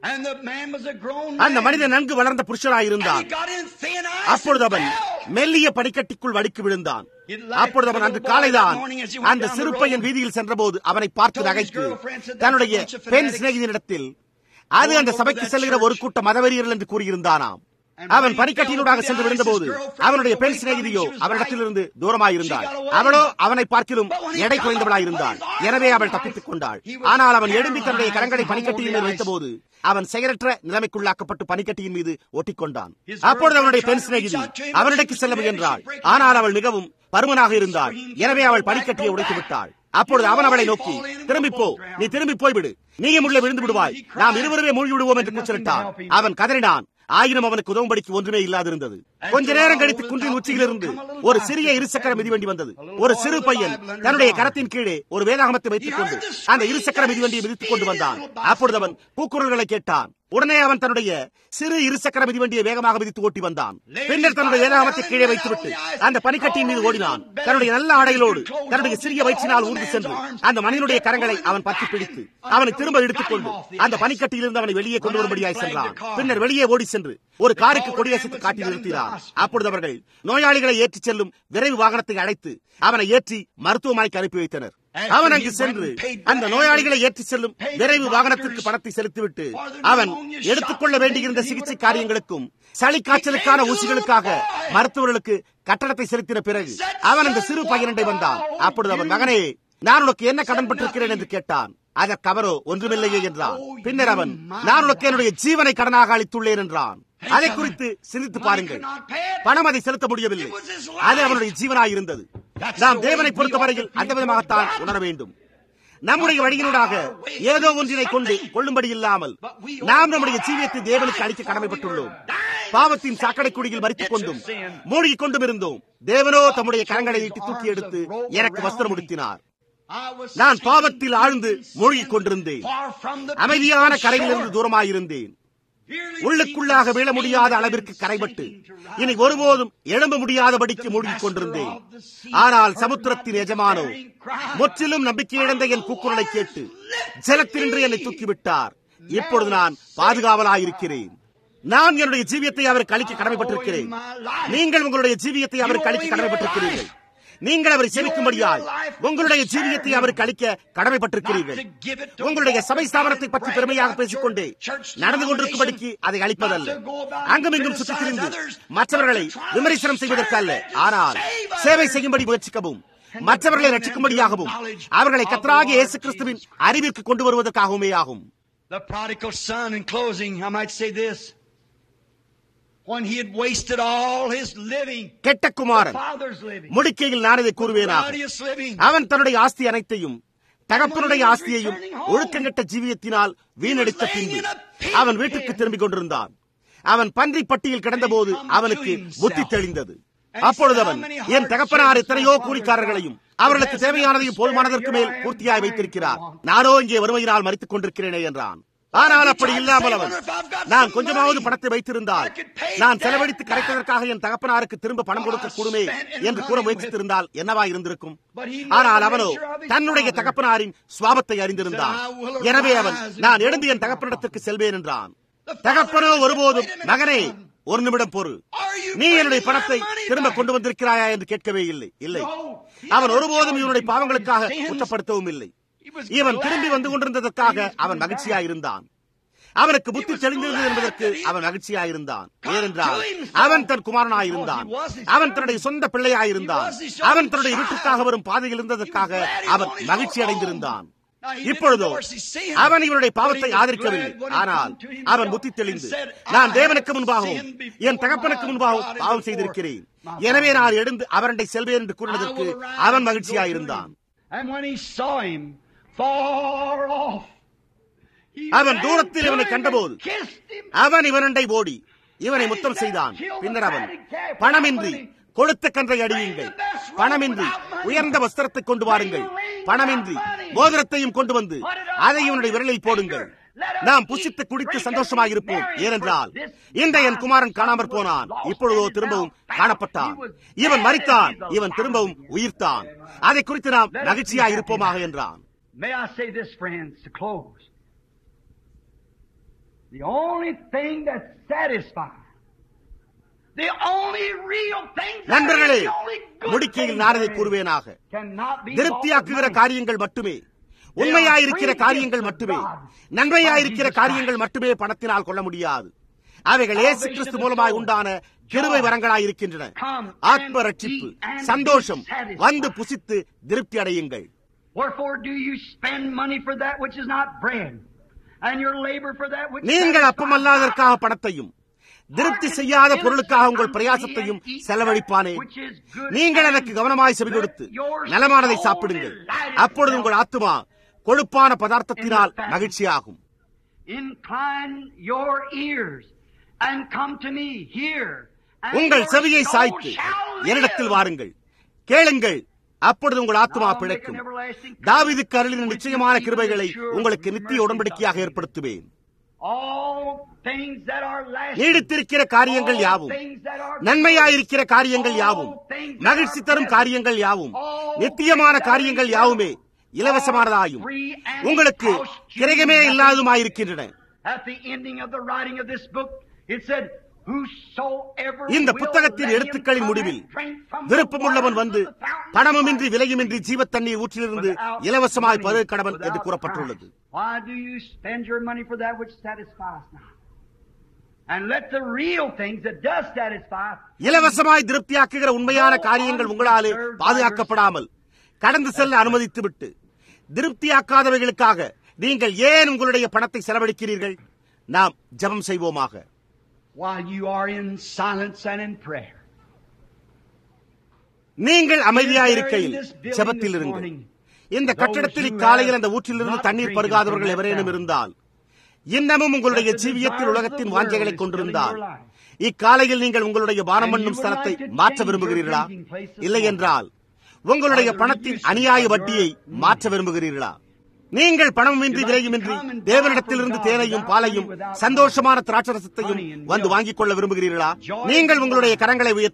அந்த மனிதன் நன்கு வளர்ந்த புருஷனாய் இருந்தான் அப்பொழுது அவன் மெல்லிய படிக்கட்டிக்குள் வடிக்கு விழுந்தான் அப்பொழுது அவன் அன்று காலைதான் அந்த சிறு பையன் வீதியில் சென்றபோது அவனை பார்த்து நகைத்து தன்னுடைய பெண் சிநேகிதனிடத்தில் அது அந்த சபைக்கு செல்கிற ஒரு கூட்ட மதவெறியர்கள் என்று கூறியிருந்தானாம் அவன் பனிக்கட்டினூடாக சென்று விழுந்தபோது அவனுடைய பெண் சிநேகிதியோ அவனிடத்திலிருந்து தூரமாயிருந்தாள் அவளோ அவனை பார்க்கிலும் எடை குறைந்தவளாயிருந்தாள் எனவே அவள் தப்பித்துக் கொண்டாள் ஆனால் அவன் எழும்பி தன்னுடைய கரங்களை பனிக்கட்டியின் மேல் வைத்தபோது அவன் செயலற்ற நிலைமைக்குள்ளாக்கப்பட்டு பனிக்கட்டியின் மீது ஒட்டிக்கொண்டான் அப்பொழுது அவனுடைய பெண் சிநேகிதி அவனிடக்கு செல்ல முயன்றாள் ஆனால் அவள் மிகவும் பருமனாக இருந்தாள் எனவே அவள் பனிக்கட்டியை உடைத்து விட்டாள் அப்பொழுது அவன் அவளை நோக்கி திரும்பி போ நீ திரும்பி போய்விடு நீயும் உள்ளே விழுந்து விடுவாய் நாம் இருவருமே மூழ்கி விடுவோம் என்று கூச்சலிட்டான் அவன் கதறினான் ஆயினும் அவனுக்கு உதவும்படிக்கு ஒன்றுமே இல்லாதிருந்தது கொஞ்ச நேரம் கழித்து குன்றின் உச்சியிலிருந்து ஒரு சிறிய இருசக்கர மிதிவண்டி வந்தது ஒரு சிறு பையன் தன்னுடைய கரத்தின் கீழே ஒரு வேதாகமத்தை வைத்துக் கொண்டு அந்த இருசக்கர மிதிவண்டியை மிதித்துக் கொண்டு வந்தான் அப்பொழுது அவன் கூக்குரல்களை கேட்டான் உடனே அவன் தன்னுடைய சிறு இருசக்கர மிதிவண்டியை வேகமாக மிதித்து ஓட்டி வந்தான் பின்னர் தன்னுடைய வேதாகமத்தை கீழே வைத்துவிட்டு அந்த பனிக்கட்டியின் மீது ஓடினான் தன்னுடைய நல்ல ஆடைகளோடு தன்னுடைய சிறிய வயிற்றினால் ஊர்ந்து சென்று அந்த மனிதனுடைய கரங்களை அவன் பற்றி பிடித்து அவனை திரும்ப எடுத்துக்கொண்டு அந்த பனிக்கட்டியிலிருந்து அவனை வெளியே கொண்டு வரும்படியாய் சென்றான் பின்னர் வெளியே ஓடி சென்று ஒரு காருக்கு கொடியசைத்து காட்டி நிறுத்தினார் அப்பொழுது அவர்கள் நோயாளிகளை ஏற்றிச் செல்லும் விரைவு வாகனத்தை அழைத்து அவனை ஏற்றி மருத்துவமனைக்கு அனுப்பி வைத்தனர் அவன் அங்கு சென்று அந்த நோயாளிகளை ஏற்றி செல்லும் விரைவு வாகனத்திற்கு பணத்தை செலுத்திவிட்டு அவன் எடுத்துக்கொள்ள வேண்டியிருந்த சிகிச்சை காரியங்களுக்கும் சளி காய்ச்சலுக்கான ஊசிகளுக்காக மருத்துவர்களுக்கு கட்டணத்தை செலுத்தின பிறகு அவன் அந்த சிறு பையனண்டை வந்தான் அப்பொழுது அவன் மகனே நான் உனக்கு என்ன கடன் பட்டிருக்கிறேன் என்று கேட்டான் அதற்கு அவரோ ஒன்றுமில்லையே என்றான் பின்னர் அவன் நான் உனக்கு என்னுடைய ஜீவனை கடனாக அளித்துள்ளேன் என்றான் அதை குறித்து சிந்தித்து பாருங்கள் பணம் அதை செலுத்த முடியவில்லை அது அவனுடைய ஜீவனாய் இருந்தது நாம் தேவனை பொறுத்தவரையில் அந்த விதமாகத்தான் உணர வேண்டும் நம்முடைய வழியினூடாக ஏதோ ஒன்றினை கொண்டு கொள்ளும்படி இல்லாமல் நாம் நம்முடைய ஜீவியத்தை தேவனுக்கு அளிக்க கடமைப்பட்டுள்ளோம் பாவத்தின் சாக்கடை குடியில் மறித்துக் கொண்டும் மூழ்கிக் கொண்டும் இருந்தோம் தேவனோ தம்முடைய கரங்களை நீட்டி தூக்கி எடுத்து எனக்கு வஸ்திரம் உடுத்தினார் நான் பாவத்தில் ஆழ்ந்து மூழ்கிக் கொண்டிருந்தேன் அமைதியான கரையிலிருந்து தூரமாயிருந்தேன் உள்ளுக்குள்ளாக வீழ முடியாத அளவிற்கு கரைபட்டு இனி ஒருபோதும் எழும்ப முடியாதபடிக்கு மூழ்கிக் கொண்டிருந்தேன் ஆனால் சமுத்திரத்தின் எஜமானோ முற்றிலும் நம்பிக்கையிழந்த என் கூக்குரலை கேட்டு ஜலத்தினின்று என்னை தூக்கிவிட்டார் இப்பொழுது நான் பாதுகாவலாயிருக்கிறேன் நான் என்னுடைய ஜீவியத்தை அவருக்கு அளிக்க கடமைப்பட்டிருக்கிறேன் நீங்கள் உங்களுடைய ஜீவியத்தை அவருக்கு அளிக்க கடமைப்பட்டிருக்கிறீர்கள் நீங்கள் அவரை சேமிக்கும்படியாய் உங்களுடைய ஜீவியத்தை அவருக்கு அளிக்க கடமைப்பட்டிருக்கிறீர்கள் உங்களுடைய சபை ஸ்தாபனத்தை பற்றி பெருமையாக பேசிக்கொண்டே நடந்து கொண்டிருக்கும்படிக்கு அதை அளிப்பதல்ல அங்கும் இங்கும் சுற்றித் திரிந்து மற்றவர்களை விமர்சனம் செய்வதற்கு அல்ல ஆனால் சேவை செய்யும்படி முயற்சிக்கவும் மற்றவர்களை ரட்சிக்கும்படியாகவும் அவர்களை கத்தராகிய இயேசு கிறிஸ்துவின் அறிவிற்கு கொண்டு வருவதற்காகவுமே ஆகும் The prodigal son, in closing, I might say this. When he had wasted all his living, கெட்ட குமாரன் father's living, முடிக்கையில் நான் இதை கூறுவேனாக glorious living, அவன் தன்னுடைய ஆஸ்தி அனைத்தையும் தகப்பனுடைய ஆஸ்தியையும் ஒழுக்கங்கெட்ட ஜீவியத்தினால் வீணடித்த பின்பு அவன் வீட்டுக்கு திரும்பிக் கொண்டிருந்தான் அவன் பன்றி பட்டியில் கிடந்தபோது அவனுக்கு புத்தி தெளிந்தது அப்பொழுது அவன் என் தகப்பனார் எத்தனையோ கூலிக்காரர்களையும் அவர்களுக்கு தேவையானதையும் போதுமானதற்கு மேல் பூர்த்தியாய் வைத்திருக்கிறார் நானோ இங்கே வறுமையினால் மறித்துக் கொண்டிருக்கிறேனே என்றான் ஆனால் அப்படி இல்லாமல் அவன் நான் கொஞ்சமாவது பணத்தை வைத்திருந்தால் நான் செலவழித்து கரைப்பதற்காக என் தகப்பனாருக்கு திரும்ப பணம் கொடுக்க கூடுமே என்று கூற முயற்சித்திருந்தால் என்னவா இருந்திருக்கும் ஆனால் அவனோ தன்னுடைய தகப்பனாரின் சுவாபத்தை அறிந்திருந்தான் எனவே அவன் நான் எழுந்து என் தகப்பனிடத்திற்கு செல்வேன் என்றான் தகப்பனோ ஒருபோதும் மகனே ஒரு நிமிடம் பொறு நீ என்னுடைய பணத்தை திரும்ப கொண்டு வந்திருக்கிறாயா என்று கேட்கவே இல்லை இல்லை அவன் ஒருபோதும் இவனுடைய பாவங்களுக்காக குற்றப்படுத்தவும் இல்லை இவன் திரும்பி வந்து கொண்டிருந்ததற்காக அவன் மகிழ்ச்சியாயிருந்தான் அவனுக்கு புத்தி தெளிந்திருந்தது என்பதற்கு அவன் மகிழ்ச்சியாயிருந்தான் ஏனென்றால் அவன் தன் குமாரனாயிருந்தான் அவன் தன்னுடைய சொந்த பிள்ளையாயிருந்தான் அவன் தன்னுடைய வீட்டுக்காக வரும் பாதையில் இருந்ததற்காக அவன் மகிழ்ச்சி அடைந்திருந்தான் இப்பொழுதோ அவன் இவனுடைய பாவத்தை ஆதரிக்கவில்லை ஆனால் அவன் புத்தி தெளிந்து நான் தேவனுக்கு முன்பாகவும் என் தகப்பனுக்கு முன்பாகவும் பாவம் செய்திருக்கிறேன் எனவே நான் எழுந்து அவரண்டை செல்வேன் என்று கூறினதற்கு அவன் மகிழ்ச்சியாயிருந்தான் And when he saw him far off, he அவன் ran தூரத்தில் to இவனை him கண்டபோது and kissed him. அவன் இவனண்டை ஓடி இவனை முத்தம் செய்தான் பின்னர் அவன் பணமின்றி கொளுத்த கன்றை அடியுங்கள் பணமின்றி உயர்ந்த வஸ்திரத்தை கொண்டு வாருங்கள் பணமின்றி மோதிரத்தையும் கொண்டு வந்து அதை இவனுடைய விரலில் போடுங்கள் நாம் புசித்து குடித்து சந்தோஷமாயிருப்போம் ஏனென்றால் இந்த என் குமாரன் காணாமற் போனான் இப்பொழுதோ திரும்பவும் காணப்பட்டான் இவன் மறித்தான் இவன் திரும்பவும் உயிர்த்தான் அதை குறித்து நாம் மகிழ்ச்சியாக இருப்போமாக என்றான் May I say this, friends, to close? The only thing that satisfies, the only real thing that நண்பர்களே is the only good முடிக்கையில் thing நான் இதை there is, கூறுவேனாக cannot be திருப்தியாக்குகிற bought with money. காரியங்கள் மட்டுமே உண்மையாயிருக்கிற காரியங்கள் மட்டுமே நன்மையாயிருக்கிற காரியங்கள் மட்டுமே பணத்தினால் கொள்ள முடியாது அவைகள் இயேசு கிறிஸ்து மூலமாய் உண்டான கிருபை வரங்களாய் இருக்கின்றன ஆத்ம ரட்சிப்பு சந்தோஷம் வந்து புசித்து திருப்தி அடையுங்கள் Wherefore do you spend money for that which is not bread, and your labor for that which நீங்கள் satisfies அப்பமல்லாதற்காக பணத்தையும் திருப்தி செய்யாத பொருளுக்காக உங்கள் பிரயாசத்தையும் செலவழிப்பானே நீங்கள் எனக்கு கவனமாய் செவி கொடுத்து நலமானதை சாப்பிடுங்கள் அப்பொழுது உங்கள் ஆத்துமா கொழுப்பான பதார்த்தத்தினால் மகிழ்ச்சியாகும் Incline your ears and come to me here. and உங்கள் your செவியை soul சாய்த்து shall live. என்னிடத்தில் வாருங்கள் கேளுங்கள் அப்பொழுது உங்கள் ஆத்மா பிழைக்கும் தாவீதுக்கு அருளின நிச்சயமான கிருபைகளை உங்களுக்கு நித்திய உடன்படிக்கையாக ஏற்படுத்துவேன் All things that are lasting, நீடித்திருக்கிற காரியங்கள் all யாவும் things that are நன்மையாயிருக்கிற காரியங்கள் யாவும் மகிழ்ச்சி தரும் காரியங்கள் யாவும் நித்தியமான காரியங்கள் யாவுமே இலவசமானதாயும் உங்களுக்கு கிரகமே இல்லாததுமாயிருக்கின்றன At the ending of the writing of this book, it said, Whosoever இந்த will புத்தகத்தின் let him எழுத்துக்களின் come முடிவில் and drink from the விருப்பமுள்ளவன் waters வந்து of the fountain of பணமுமின்றி life விலையுமின்றி ஜீவத் தண்ணீர் ஊற்றிலிருந்து without இலவசமாய் money, பருக கடவன் without என்று கூறப்பட்டுள்ளது price. Why do you spend your money for that which satisfies not? And let the real things that does satisfy இலவசமாய் திருப்தியாக்குகிற உண்மையான காரியங்கள் உங்களாலே பாதுகாக்கப்படாமல் கடந்து செல்ல அனுமதித்துவிட்டு திருப்தியாக்காதவைகளுக்காக நீங்கள் ஏன் உங்களுடைய பணத்தை செலவழிக்கிறீர்கள் நாம் ஜெபம் செய்வோமாக while you are in silence and in prayer. நீங்கள் அமைதியாயிருக்கையில் ஜெபத்தில் இருங்கள் இந்த கட்டடத்தில் இக்காலையில் அந்த ஊற்றிலிருந்து தண்ணீர் பருகாதவர்கள் எவரேனும் இருந்தால் இன்னமும் உங்களுடைய ஜீவியத்தில் உலகத்தின் வாஞ்சைகளை கொண்டிருந்தால் இக்காலையில் நீங்கள் உங்களுடைய பானம் பண்ணும் ஸ்தலத்தை மாற்ற விரும்புகிறீர்களா இல்லை என்றால் உங்களுடைய பணத்தின் அநியாய வட்டியை மாற்ற விரும்புகிறீர்களா நீங்கள் பணமின்றி விலையுமின்றி தேவனிடத்திலிருந்து தேனையும் பாலையும் சந்தோஷமான திராட்சரசத்தையும் வந்து வாங்கிக் கொள்ள விரும்புகிறீர்களா நீங்கள் உங்களுடைய கரங்களை உயர்த்தி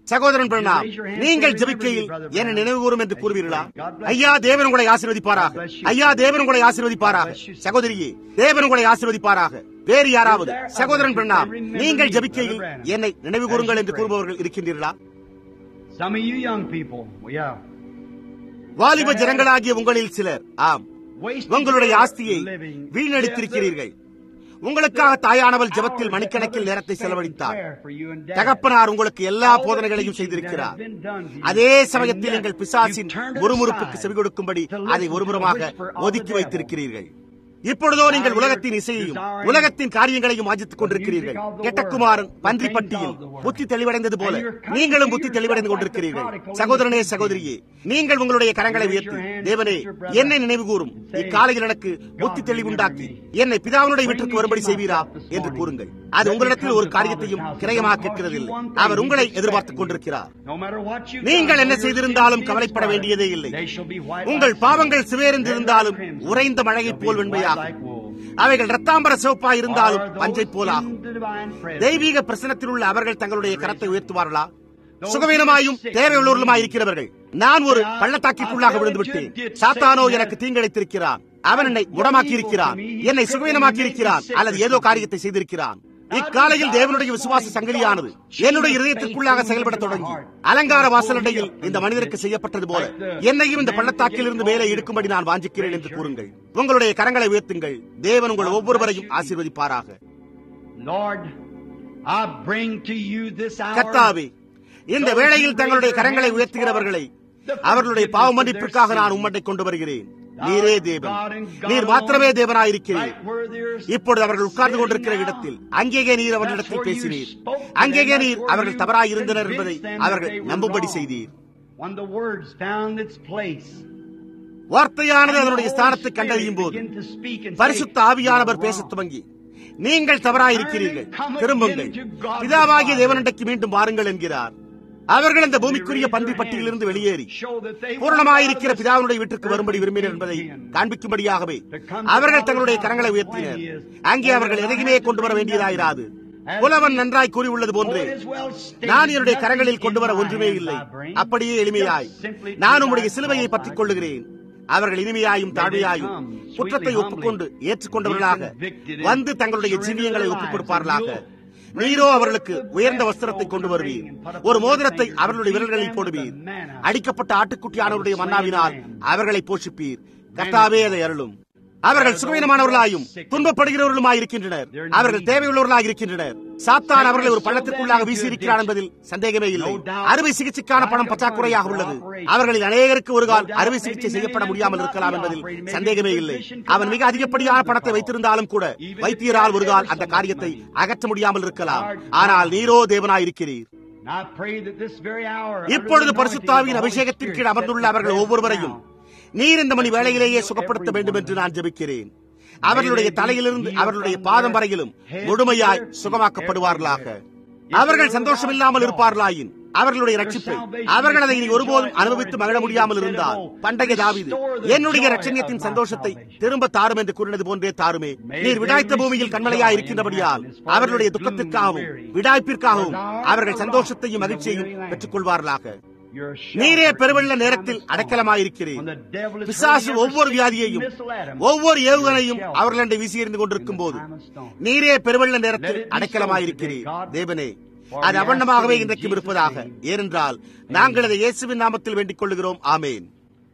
சகோதரன் பிரணாம் நீங்கள் ஜெபிக்கையில் என்னை நினைவு கூறும் என்று கூறுவீர்களா ஐயா தேவன் உங்களை ஆசீர்வதிப்பாராக ஐயா தேவன் உங்களை ஆசீர்வதிப்பாராக சகோதரியே தேவன் உங்களை ஆசீர்வதிப்பாராக வேறு யாராவது சகோதரன் பிரணாம் நீங்கள் ஜெபிக்கையில் என்னை நினைவு கூறுங்கள் என்று கூறுபவர்கள் இருக்கின்றீர்களா Some of you young people, yeah. வாலிப ஜனங்களாகிய உங்களில் சிலர் ஆம் Wasting உங்களுடைய your ஆஸ்தியை living. வீணடித்திருக்கிறீர்கள் உங்களுக்காக தாயானவள் ஜெபத்தில் மணிக்கணக்கில் நேரத்தை செலவழித்தார் தகப்பனார் உங்களுக்கு எல்லா போதனைகளையும் செய்திருக்கிறார் அதே சமயத்தில் எங்கள் பிசாசின் முறுமுறுப்புக்கு செவி கொடுக்கும்படி அதை ஒருபுறமாக ஒதுக்கி வைத்திருக்கிறீர்கள் இப்பொழுதோ நீங்கள் உலகத்தின் இசையையும் உலகத்தின் காரியங்களையும் வாஞ்சித்துக் கொண்டிருக்கிறீர்கள் கெட்டக்குமாரன் பன்றிப்பட்டியில் புத்தி தெளிவடைந்தது போல நீங்களும் புத்தி தெளிவடைந்து கொண்டிருக்கிறீர்கள் சகோதரனே சகோதரியே நீங்கள் உங்களுடைய கரங்களை உயர்த்தி தேவனே என்னை நினைவு கூறும் இக்காலையில் எனக்கு புத்தி தெளிவுண்டாக்கி என்னை பிதாவினுடைய வீட்டிற்கு வரும்படி செய்வீரா என்று கூறுங்கள் அது உங்களிடத்தில் ஒரு காரியத்தையும் கிரயமாக கேட்கிறதில்லை அவர் உங்களை எதிர்பார்த்துக் கொண்டிருக்கிறார் நீங்கள் என்ன செய்திருந்தாலும் கவலைப்பட வேண்டியதே இல்லை உங்கள் பாவங்கள் சிவேர்ந்திருந்தாலும் உறைந்த மழையைப் போல் வெண்மையாகும் அவைகள் ரத்தாம்பர சிவப்பாய் இருந்தாலும் பஞ்சை போலாகும் தெய்வீக பிரசனத்தில் உள்ள அவர்கள் தங்களுடைய கரத்தை உயர்த்துவார்களா சுகவீனமாயும் தேவையுள்ளவர்களுமாய் இருக்கிறவர்கள் நான் ஒரு பள்ளத்தாக்கிற்குள்ளாக விழுந்து விட்டேன் சாத்தானோ எனக்கு தீங்கிழைத்திருக்கிறான் அவன் என்னை குணமாக்கி இருக்கிறான் என்னை சுகவீனமாக்கி இருக்கிறான் அல்லது ஏதோ காரியத்தை செய்திருக்கிறான் இக்காலையில் தேவனுடைய விசுவாச சங்கிலியானது என்னுடைய இதயத்திற்குள்ளாக செயல்பட தொடங்கி அலங்கார வாசலடையில் இந்த மனிதருக்கு செய்யப்பட்டது போல என்னையும் இந்த பள்ளத்தாக்கில் இருந்து மேலே எடுக்கும்படி நான் வாஞ்சிக்கிறேன் என்று கூறுங்கள் உங்களுடைய கரங்களை உயர்த்துங்கள் தேவன் உங்கள் ஒவ்வொருவரையும் ஆசீர்வதிப்பாராக கர்த்தாவே இந்த வேளையில் தங்களுடைய கரங்களை உயர்த்துகிறவர்களை அவர்களுடைய பாவ மன்னிப்பிற்காக நான் உம்மட்டை கொண்டு வருகிறேன் நீரே தேவன் நீர் மாத்திரமே தேவனாயிருக்கிறீர் இப்பொழுது அவர்கள் உட்கார்ந்து கொண்டிருக்கிற இடத்தில் அங்கேயே நீர் அவர்களிடத்தில் பேசினீர் அங்கேயே நீர் அவர்கள் தவறாய் இருந்தனர் என்பதை அவர்கள் நம்பும்படி செய்தீர் வார்த்தையானது அதனுடைய ஸ்தானத்தை கண்டறியும் போது பரிசுத்த ஆவியானவர் பேசத் துவங்கி நீங்கள் தவறாயிருக்கிறீர்கள் திரும்புங்கள் பிதாவாகிய தேவனண்டைக்கு மீண்டும் வாருங்கள் என்கிறார் அவர்கள் அந்த பூமிக்குரிய பன்றி பட்டியலிருந்து வெளியேறி பூரணமாயிருக்கிற பிதாவினுடைய வீட்டிற்கு வரும்படி விரும்பினர் என்பதை காண்பிக்கும்படியாகவே அவர்கள் தங்களுடைய கரங்களை உயர்த்தினர் அங்கே அவர்கள் எதையுமே கொண்டு வர வேண்டியதாயிராது புலவன் நன்றாய் கூறியுள்ளது போன்று நான் என்னுடைய கரங்களில் கொண்டு வர ஒன்றுமே இல்லை அப்படியே எளிமையாய் நான் உங்களுடைய சிலுவையை பற்றிக் கொள்ளுகிறேன் அவர்கள் இனிமையாயும் தாழ்மையாயும் குற்றத்தை ஒப்புக்கொண்டு ஏற்றுக்கொண்டவர்களாக வந்து தங்களுடைய ஜீவியங்களை ஒப்புக் கொடுப்பார்களாக நீரோ அவர்களுக்கு உயர்ந்த வஸ்திரத்தை கொண்டு வருவீர் ஒரு மோதிரத்தை அவர்களுடைய விரல்களில் போடுவீர் அடிக்கப்பட்ட ஆட்டுக்குட்டியானவருடைய மன்னாவினால் அவர்களை போஷிப்பீர் கர்த்தாவே அதை அருளும் அவர்கள் சுகவீனமானவர்களாயும் துன்பப்படுகிறவர்களுமாய் இருக்கின்றனர் அவர்கள் தேவையுள்ளவர்களாக இருக்கின்றனர் சாத்தான் அவர்களை ஒரு பள்ளத்திற்குள்ளாக வீசியிருக்கிறார் என்பதில் சந்தேகமே இல்லை அறுவை சிகிச்சைக்கான பணம் பற்றாக்குறையாக உள்ளது அவர்களில் அநேகருக்கு ஒரு கால் அறுவை சிகிச்சை செய்யப்பட முடியாமல் இருக்கலாம் என்பதில் சந்தேகமே இல்லை அவன் மிக அதிகப்படியான பணத்தை வைத்திருந்தாலும் கூட வைத்தியரால் ஒரு கால் அந்த காரியத்தை அகற்ற முடியாமல் இருக்கலாம் ஆனால் நீரோ தேவனாயிருக்கிறீர் இப்பொழுது பரிசுத்தாவின் அபிஷேகத்தின் கீழ் அமர்ந்துள்ள அவர்கள் ஒவ்வொருவரையும் நீர் இந்த மணி வேளையிலேயே சுகப்படுத்த வேண்டும் என்று நான் ஜெபிக்கிறேன் அவர்களுடைய தலையிலிருந்து அவர்களுடைய பாதம் வரையிலும் முழுமையாய் சுகமாக்கப்படுவார்களாக அவர்கள் சந்தோஷம் இல்லாமல் இருப்பார்களாயின் அவர்களுடைய ரட்சிப்பை அவர்கள் அதை இனி ஒருபோதும் அனுபவித்து மகிழ முடியாமல் இருந்தால் பண்டைய தாவிது என்னுடைய ரட்சணியத்தின் சந்தோஷத்தை திரும்ப தாரும் என்று கூறினது போன்றே தாருமே நீர் விடாய்த்த பூமியில் கண்மலையா இருக்கின்றபடியால் அவர்களுடைய துக்கத்திற்காகவும் விடாய்ப்பிற்காகவும் அவர்கள் சந்தோஷத்தையும் மகிழ்ச்சியையும் பெற்றுக் கொள்வார்களாக நீரே பெருவெள்ள நேரத்தில் அடைக்கலமாயிருக்கிறேன் பிசாசு ஒவ்வொரு வியாதியையும் ஒவ்வொரு ஏவுகணையும் அவர்களண்டை வீசியெறிந்து கொண்டிருக்கும் போது நீரே பெருவெள்ள நேரத்தில் அடைக்கலமாயிருக்கிறீர் தேவனே அது அவண்ணமாகவே இன்றைக்கும் இருப்பதாக ஏனென்றால் நாங்கள் அதை இயேசுவின் நாமத்தில் வேண்டிக் கொள்ளுகிறோம் ஆமேன்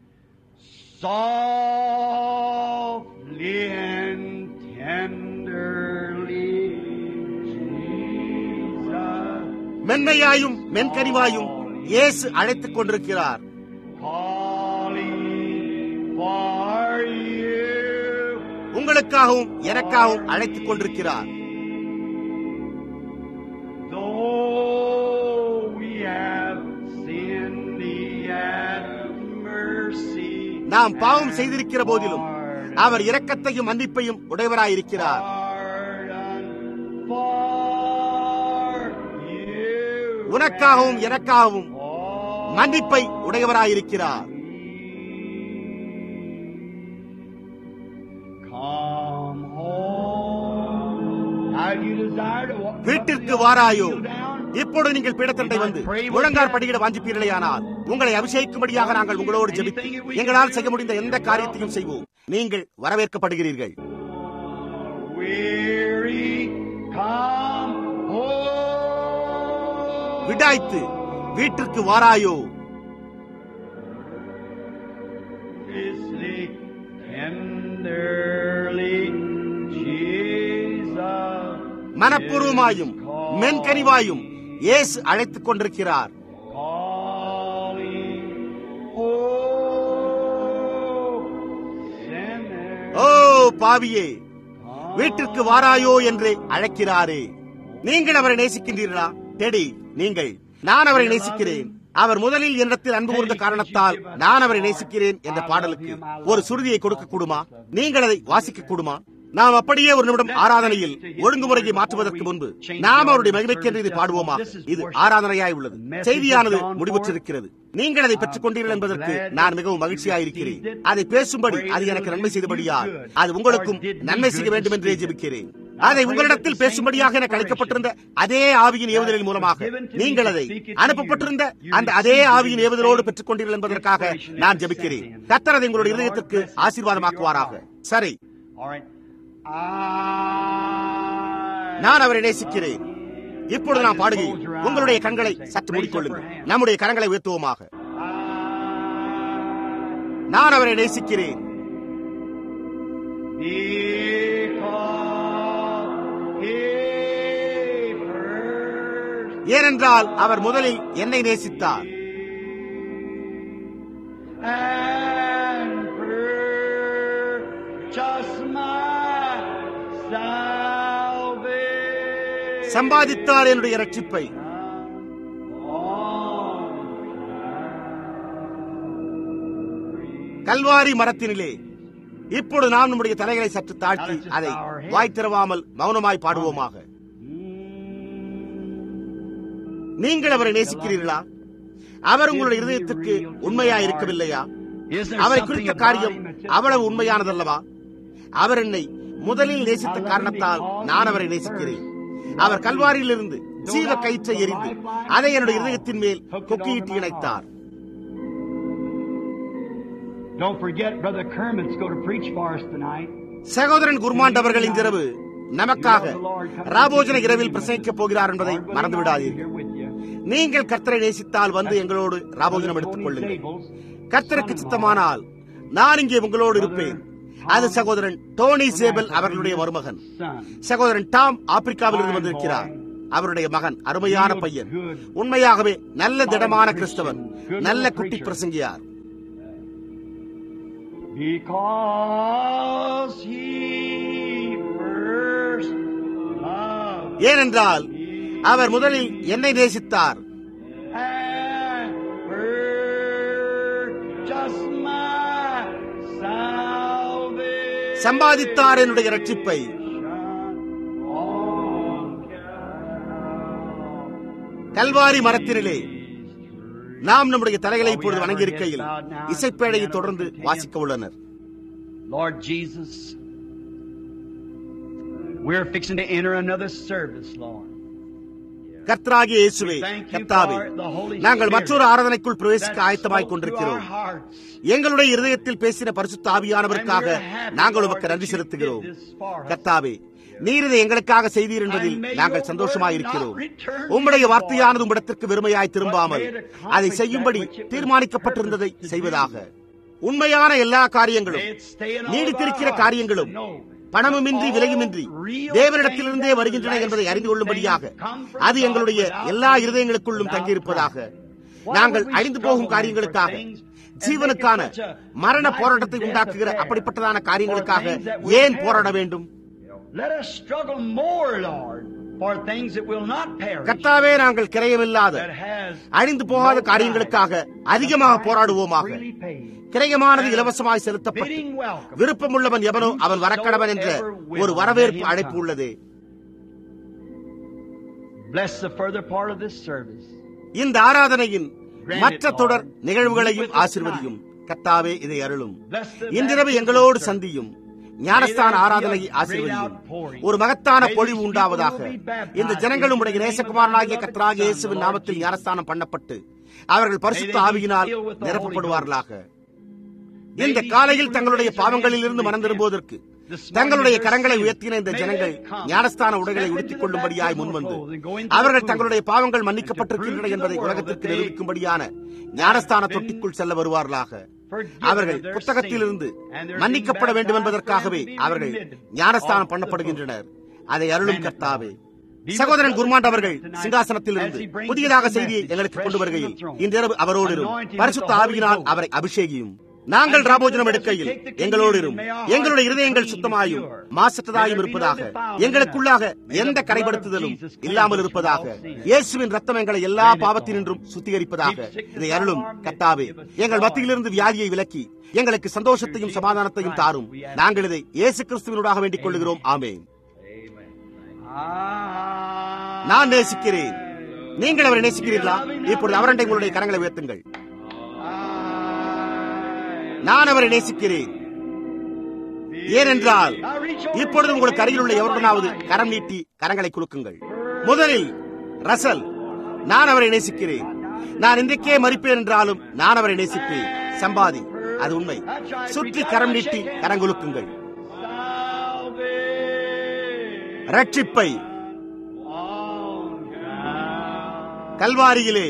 மென்மையாயும் மென்கனிவாயும் இயேசு அழைத்துக் கொண்டிருக்கிறார் உங்களுக்காகவும் எனக்காகவும் அழைத்துக் கொண்டிருக்கிறார் நாம் பாவம் செய்திருக்கிற போதிலும் அவர் இரக்கத்தையும் மன்னிப்பையும் உடையவராயிருக்கிறார் உனக்காகவும் எனக்காகவும் மன்னிப்பை உடையவராயிருக்கிறார் வீட்டிற்கு வாராயோ இப்பொழுது நீங்கள் பீடத்தண்டை வந்து முழங்கார் படியிட வாஞ்சிப்பீர்களே ஆனால் உங்களை அபிஷேகிக்கும்படியாக நாங்கள் உங்களோடு ஜெபித்து எங்களால் செய்ய முடிந்த எந்த காரியத்தையும் செய்வோம் நீங்கள் வரவேற்கப்படுகிறீர்கள் Weary, come home. விடாய்த்து வீட்டிற்கு வாராயோ Sleep tenderly, Jesus. மனப்பூர்வமாயும் மென்கனிவாயும் இயேசு அழைத்துக் கொண்டிருக்கிறார் calling. Oh, sinner. ஓ பாவியே வீட்டிற்கு வாராயோ என்று அழைக்கிறாரே நீங்கள் அவரை நேசிக்கின்றீர்களா டெடி நீங்கள் நான் அவரை நேசிக்கிறேன் அவர் முதலில் என்னிடத்தில் அன்பு கூர்ந்த காரணத்தால் நான் அவரை நேசிக்கிறேன் என்ற பாடலுக்கு ஒரு சுருதியை கொடுக்க கூடுமா நீங்கள் அதை வாசிக்க கூடுமா நாம் அப்படியே ஒரு நிமிடம் ஆராதனையில் ஒழுங்குமுறையை மாற்றுவதற்கு முன்பு நாம் அவருடைய மகிமைக்கென்று இது பாடுவோமா இது ஆராதனையாய் உள்ளது செய்தியானது முடிவுற்றிருக்கிறது நீங்கள் அதை பெற்றுக் கொண்டீர்கள் என்பதற்கு நான் மிகவும் மகிழ்ச்சியாயிருக்கிறேன் அதை பேசும்படி அது எனக்கு நன்மை செய்தபடியால் அது உங்களுக்கும் நன்மை செய்ய வேண்டும் என்றே ஜெபிக்கிறேன் அதை உங்களிடத்தில் பேசும்படியாக எனக்கு அளிக்கப்பட்டிருந்த அதே ஆவியின் ஏவுதலின் மூலமாக நீங்கள் அதை அனுப்பப்பட்டிருந்த அந்த அதே ஆவியின் ஏவுதலோடு பெற்றுக் கொண்டீர்கள் என்பதற்காக நான் ஜெபிக்கிறேன் கத்தர் அதை உங்களுடைய இதயத்திற்கு ஆசீர்வாதமாக்குவாராக சரி All right. I நான் அவரை நேசிக்கிறேன் இப்பொழுது நான் பாடுகிறேன் உங்களுடைய கண்களை சற்று மூடிக்கொள்ளுங்கள் நம்முடைய கரங்களை உயர்த்துவோமாக நான் அவரை நேசிக்கிறேன் because he first ஏனென்றால் அவர் முதலில் என்னை நேசித்தார் and purchased my salvation. சம்பாதித்தார் என்னுடைய ரட்சிப்பை கல்வாரி மரத்தினிலே இப்பொழுது நாம் நம்முடைய தலைகளை சற்று தாழ்த்தி அதை வாய் திறவாமல் மௌனமாய் பாடுவோமாக நீங்கள் அவரை நேசிக்கிறீர்களா அவர் உங்களுடைய இருதயத்திற்கு உண்மையா இருக்கவில்லையா Is there அவரை something குறித்த about காரியம் him that- அவ்வளவு உண்மையானதல்லவா அவர் என்னை முதலில் நேசித்த காரணத்தால் நான் அவரை நேசிக்கிறேன் அவர் கல்வாரியிலிருந்து ஜீவ கயிற்றை எறிந்து அதை என்னுடைய இருதயத்தின் மேல் கொக்கியிட்டு இணைத்தார் Don't forget, Brother Kermit's going to preach for us tonight. சகோதரன் குர்மாண்ட் அவர்கள் இன்றிரவு நமக்காக ராபோஜன இரவில் பிரசங்கிக்கப் போகிறார் என்பதை Lord willing, மறந்து I'll be விடாதீர்கள் here with you. நீங்கள் கர்த்தரை நேசித்தால் வந்து எங்களோடு ராபோஜனம் எடுத்துக் கொள்ளுங்கள் கர்த்தருக்கு சித்தமானால் நான் இங்கே உங்களோடு இருப்பேன் அது சகோதரன் டோனி சேபல் அவர்களுடைய மருமகன் Son. சகோதரன் டாம் ஆப்பிரிக்காவில் இருந்து வந்திருக்கிறார் அவருடைய மகன் அருமையான பையன் உண்மையாகவே நல்ல திடமான கிறிஸ்தவன் நல்ல குட்டி பிரசங்கியார் Because he first loved ஏனென்றால் அவர் முதலில் என்னை நேசித்தார் and purchased my salvation. சம்பாதித்தார் என்னுடைய ரட்சிப்பை on கல்வாரி மரத்தினிலே நாம் நம்முடைய தலைகளை இப்பொழுது வணங்கியிருக்கையில் இசைப்பேழையை தொடர்ந்து வாசிக்க உள்ளனர் Lord Jesus, we're fixing to enter another service, Lord. கர்த்தராகிய இயேசுவே Thank you கர்த்தாவே for the Holy நாங்கள் Spirit மற்றொரு ஆராதனைக்குள் பிரவேசிக்க that ஆயத்தமாய் spoke to கொண்டிருக்கிறோம் our hearts. எங்களுடைய இருதயத்தில் பேசின பரிசுத்த ஆவியானவருக்காக நாங்கள் உமக்கு நன்றி செலுத்துகிறோம் கர்த்தாவே நீர் இதை எங்களுக்காக செய்தீர் என்பதில் நாங்கள் சந்தோஷமாய் இருக்கிறோம் உம்முடைய வார்த்தையானது உம்மிடத்திற்கு வெறுமையாய் திரும்பாமல் அதை செய்யும்படி தீர்மானிக்கப்பட்டிருந்ததை செய்வதாக உண்மையான எல்லா காரியங்களும் நீடித்திருக்கிற காரியங்களும் பணமுமின்றி விலையுமின்றி தேவனிடத்திலிருந்தே வருகின்றன என்பதை அறிந்து கொள்ளும்படியாக அது எங்களுடைய எல்லா இருதயங்களுக்குள்ளும் தங்கியிருப்பதாக நாங்கள் அழிந்து போகும் காரியங்களுக்காக ஜீவனுக்கான மரண போராட்டத்தை உண்டாக்குகிற அப்படிப்பட்டதான காரியங்களுக்காக ஏன் போராட வேண்டும் Let us struggle more, Lord, for things that will not perish. கர்த்தாவே நாங்கள் கிரயமில்லாத That has அழிந்து போகாத காரியங்களுக்காக அதிகமாக போராடுவோமாக freely paid. கிரயமானது இலவசமாய் செலுத்தப்பட்டு Bidding welcome. விருப்பமுள்ளவன் எவனோ அவன் வரக்கடவன் என்ற ஒரு வரவேற்பு அழைப்பு உள்ளது Bless the further part of this service. இந்த ஆராதனையின் மற்ற தொடர் நிகழ்வுகளையும் ஆசிர்வதியும் கர்த்தாவே இதை அருளும் இன்றிரவு எங்களோடு சந்தியும் ஞானஸ்தான ஆராதனையை ஆசீர்வதியும் ஒரு மகத்தான பொழிவு உண்டாவதாக இந்த ஜனங்கள் உடைய நேசகுமாரனாகிய கத்தராகிய இயேசுவின் நாமத்தில் ஞானஸ்தானம் பண்ணப்பட்டு அவர்கள் பரிசுத்த ஆவியினால் நிரப்பப்படுவார்களாக இந்த காலையில் தங்களுடைய பாவங்களில் இருந்து மனம் திரும்புவதற்கு தங்களுடைய கரங்களை உயர்த்தின இந்த ஜனங்கள் ஞானஸ்தான உடைகளை உடுத்திக் கொள்ளும்படியாய் முன்வந்து அவர்கள் தங்களுடைய பாவங்கள் மன்னிக்கப்பட்டிருக்கின்றன என்பதை உலகத்திற்கு நிரூபிக்கும்படியான ஞானஸ்தான தொட்டிக்குள் செல்ல வருவார்களாக அவர்கள் புத்தகத்திலிருந்து மன்னிக்கப்பட வேண்டும் என்பதற்காகவே அவர்கள் ஞானஸ்தானம் பண்ணப்படுகின்றனர் அதை அருளும் கர்த்தாவே சகோதரன் குர்மாண்ட் அவர்கள் சிங்காசனத்தில் இருந்து புதியதாக செய்தியை எங்களுக்கு கொண்டு வருகையில் இந்த இரவு அவரோடு பரிசுத்த ஆவியினால் அவரை அபிஷேகியும் நாங்கள் ராபோஜனம் எடுக்கையில் எங்களோடு இரும் எங்களுடைய இருதயங்கள் சுத்தமாயும் மாசற்றதாயும் இருப்பதாக எங்களுக்குள்ளாக எந்த கரைப்படுத்துதலும் இல்லாமல் இருப்பதாக இயேசுவின் ரத்தம் எங்களை எல்லா பாவத்தினின்றும் சுத்திகரிப்பதாக இதை அருளும் கத்தாவே எங்கள் மத்தியிலிருந்து வியாதியை விலக்கி எங்களுக்கு சந்தோஷத்தையும் சமாதானத்தையும் தாரும் நாங்கள் இதை இயேசு கிறிஸ்துவனூடாக வேண்டிக் கொள்கிறோம் ஆமேன் நான் நேசிக்கிறேன் நீங்கள் அவரை நேசிக்கிறீர்களா இப்பொழுது அவரண்டை உங்களுடைய கரங்களை உயர்த்துங்கள் நான் அவரை நேசிக்கிறேன் ஏனென்றால் இப்பொழுது உங்களுக்கு அருகில் உள்ள எவருடனாவது கரம் நீட்டி கரங்களை குலுக்குங்கள் முதலில் ரசல் நான் அவரை நேசிக்கிறேன் நான் இன்றைக்கே மறிப்பேன் என்றாலும் நான் அவரை நேசிப்பேன் சம்பாதி அது உண்மை சுற்றி கரம் நீட்டி கரங்குலுக்குங்கள் ரட்சிப்பை கல்வாரியிலே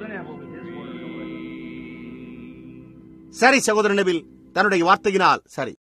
சரி சகோதரனவில் தன்னுடைய வார்த்தையினால் சரி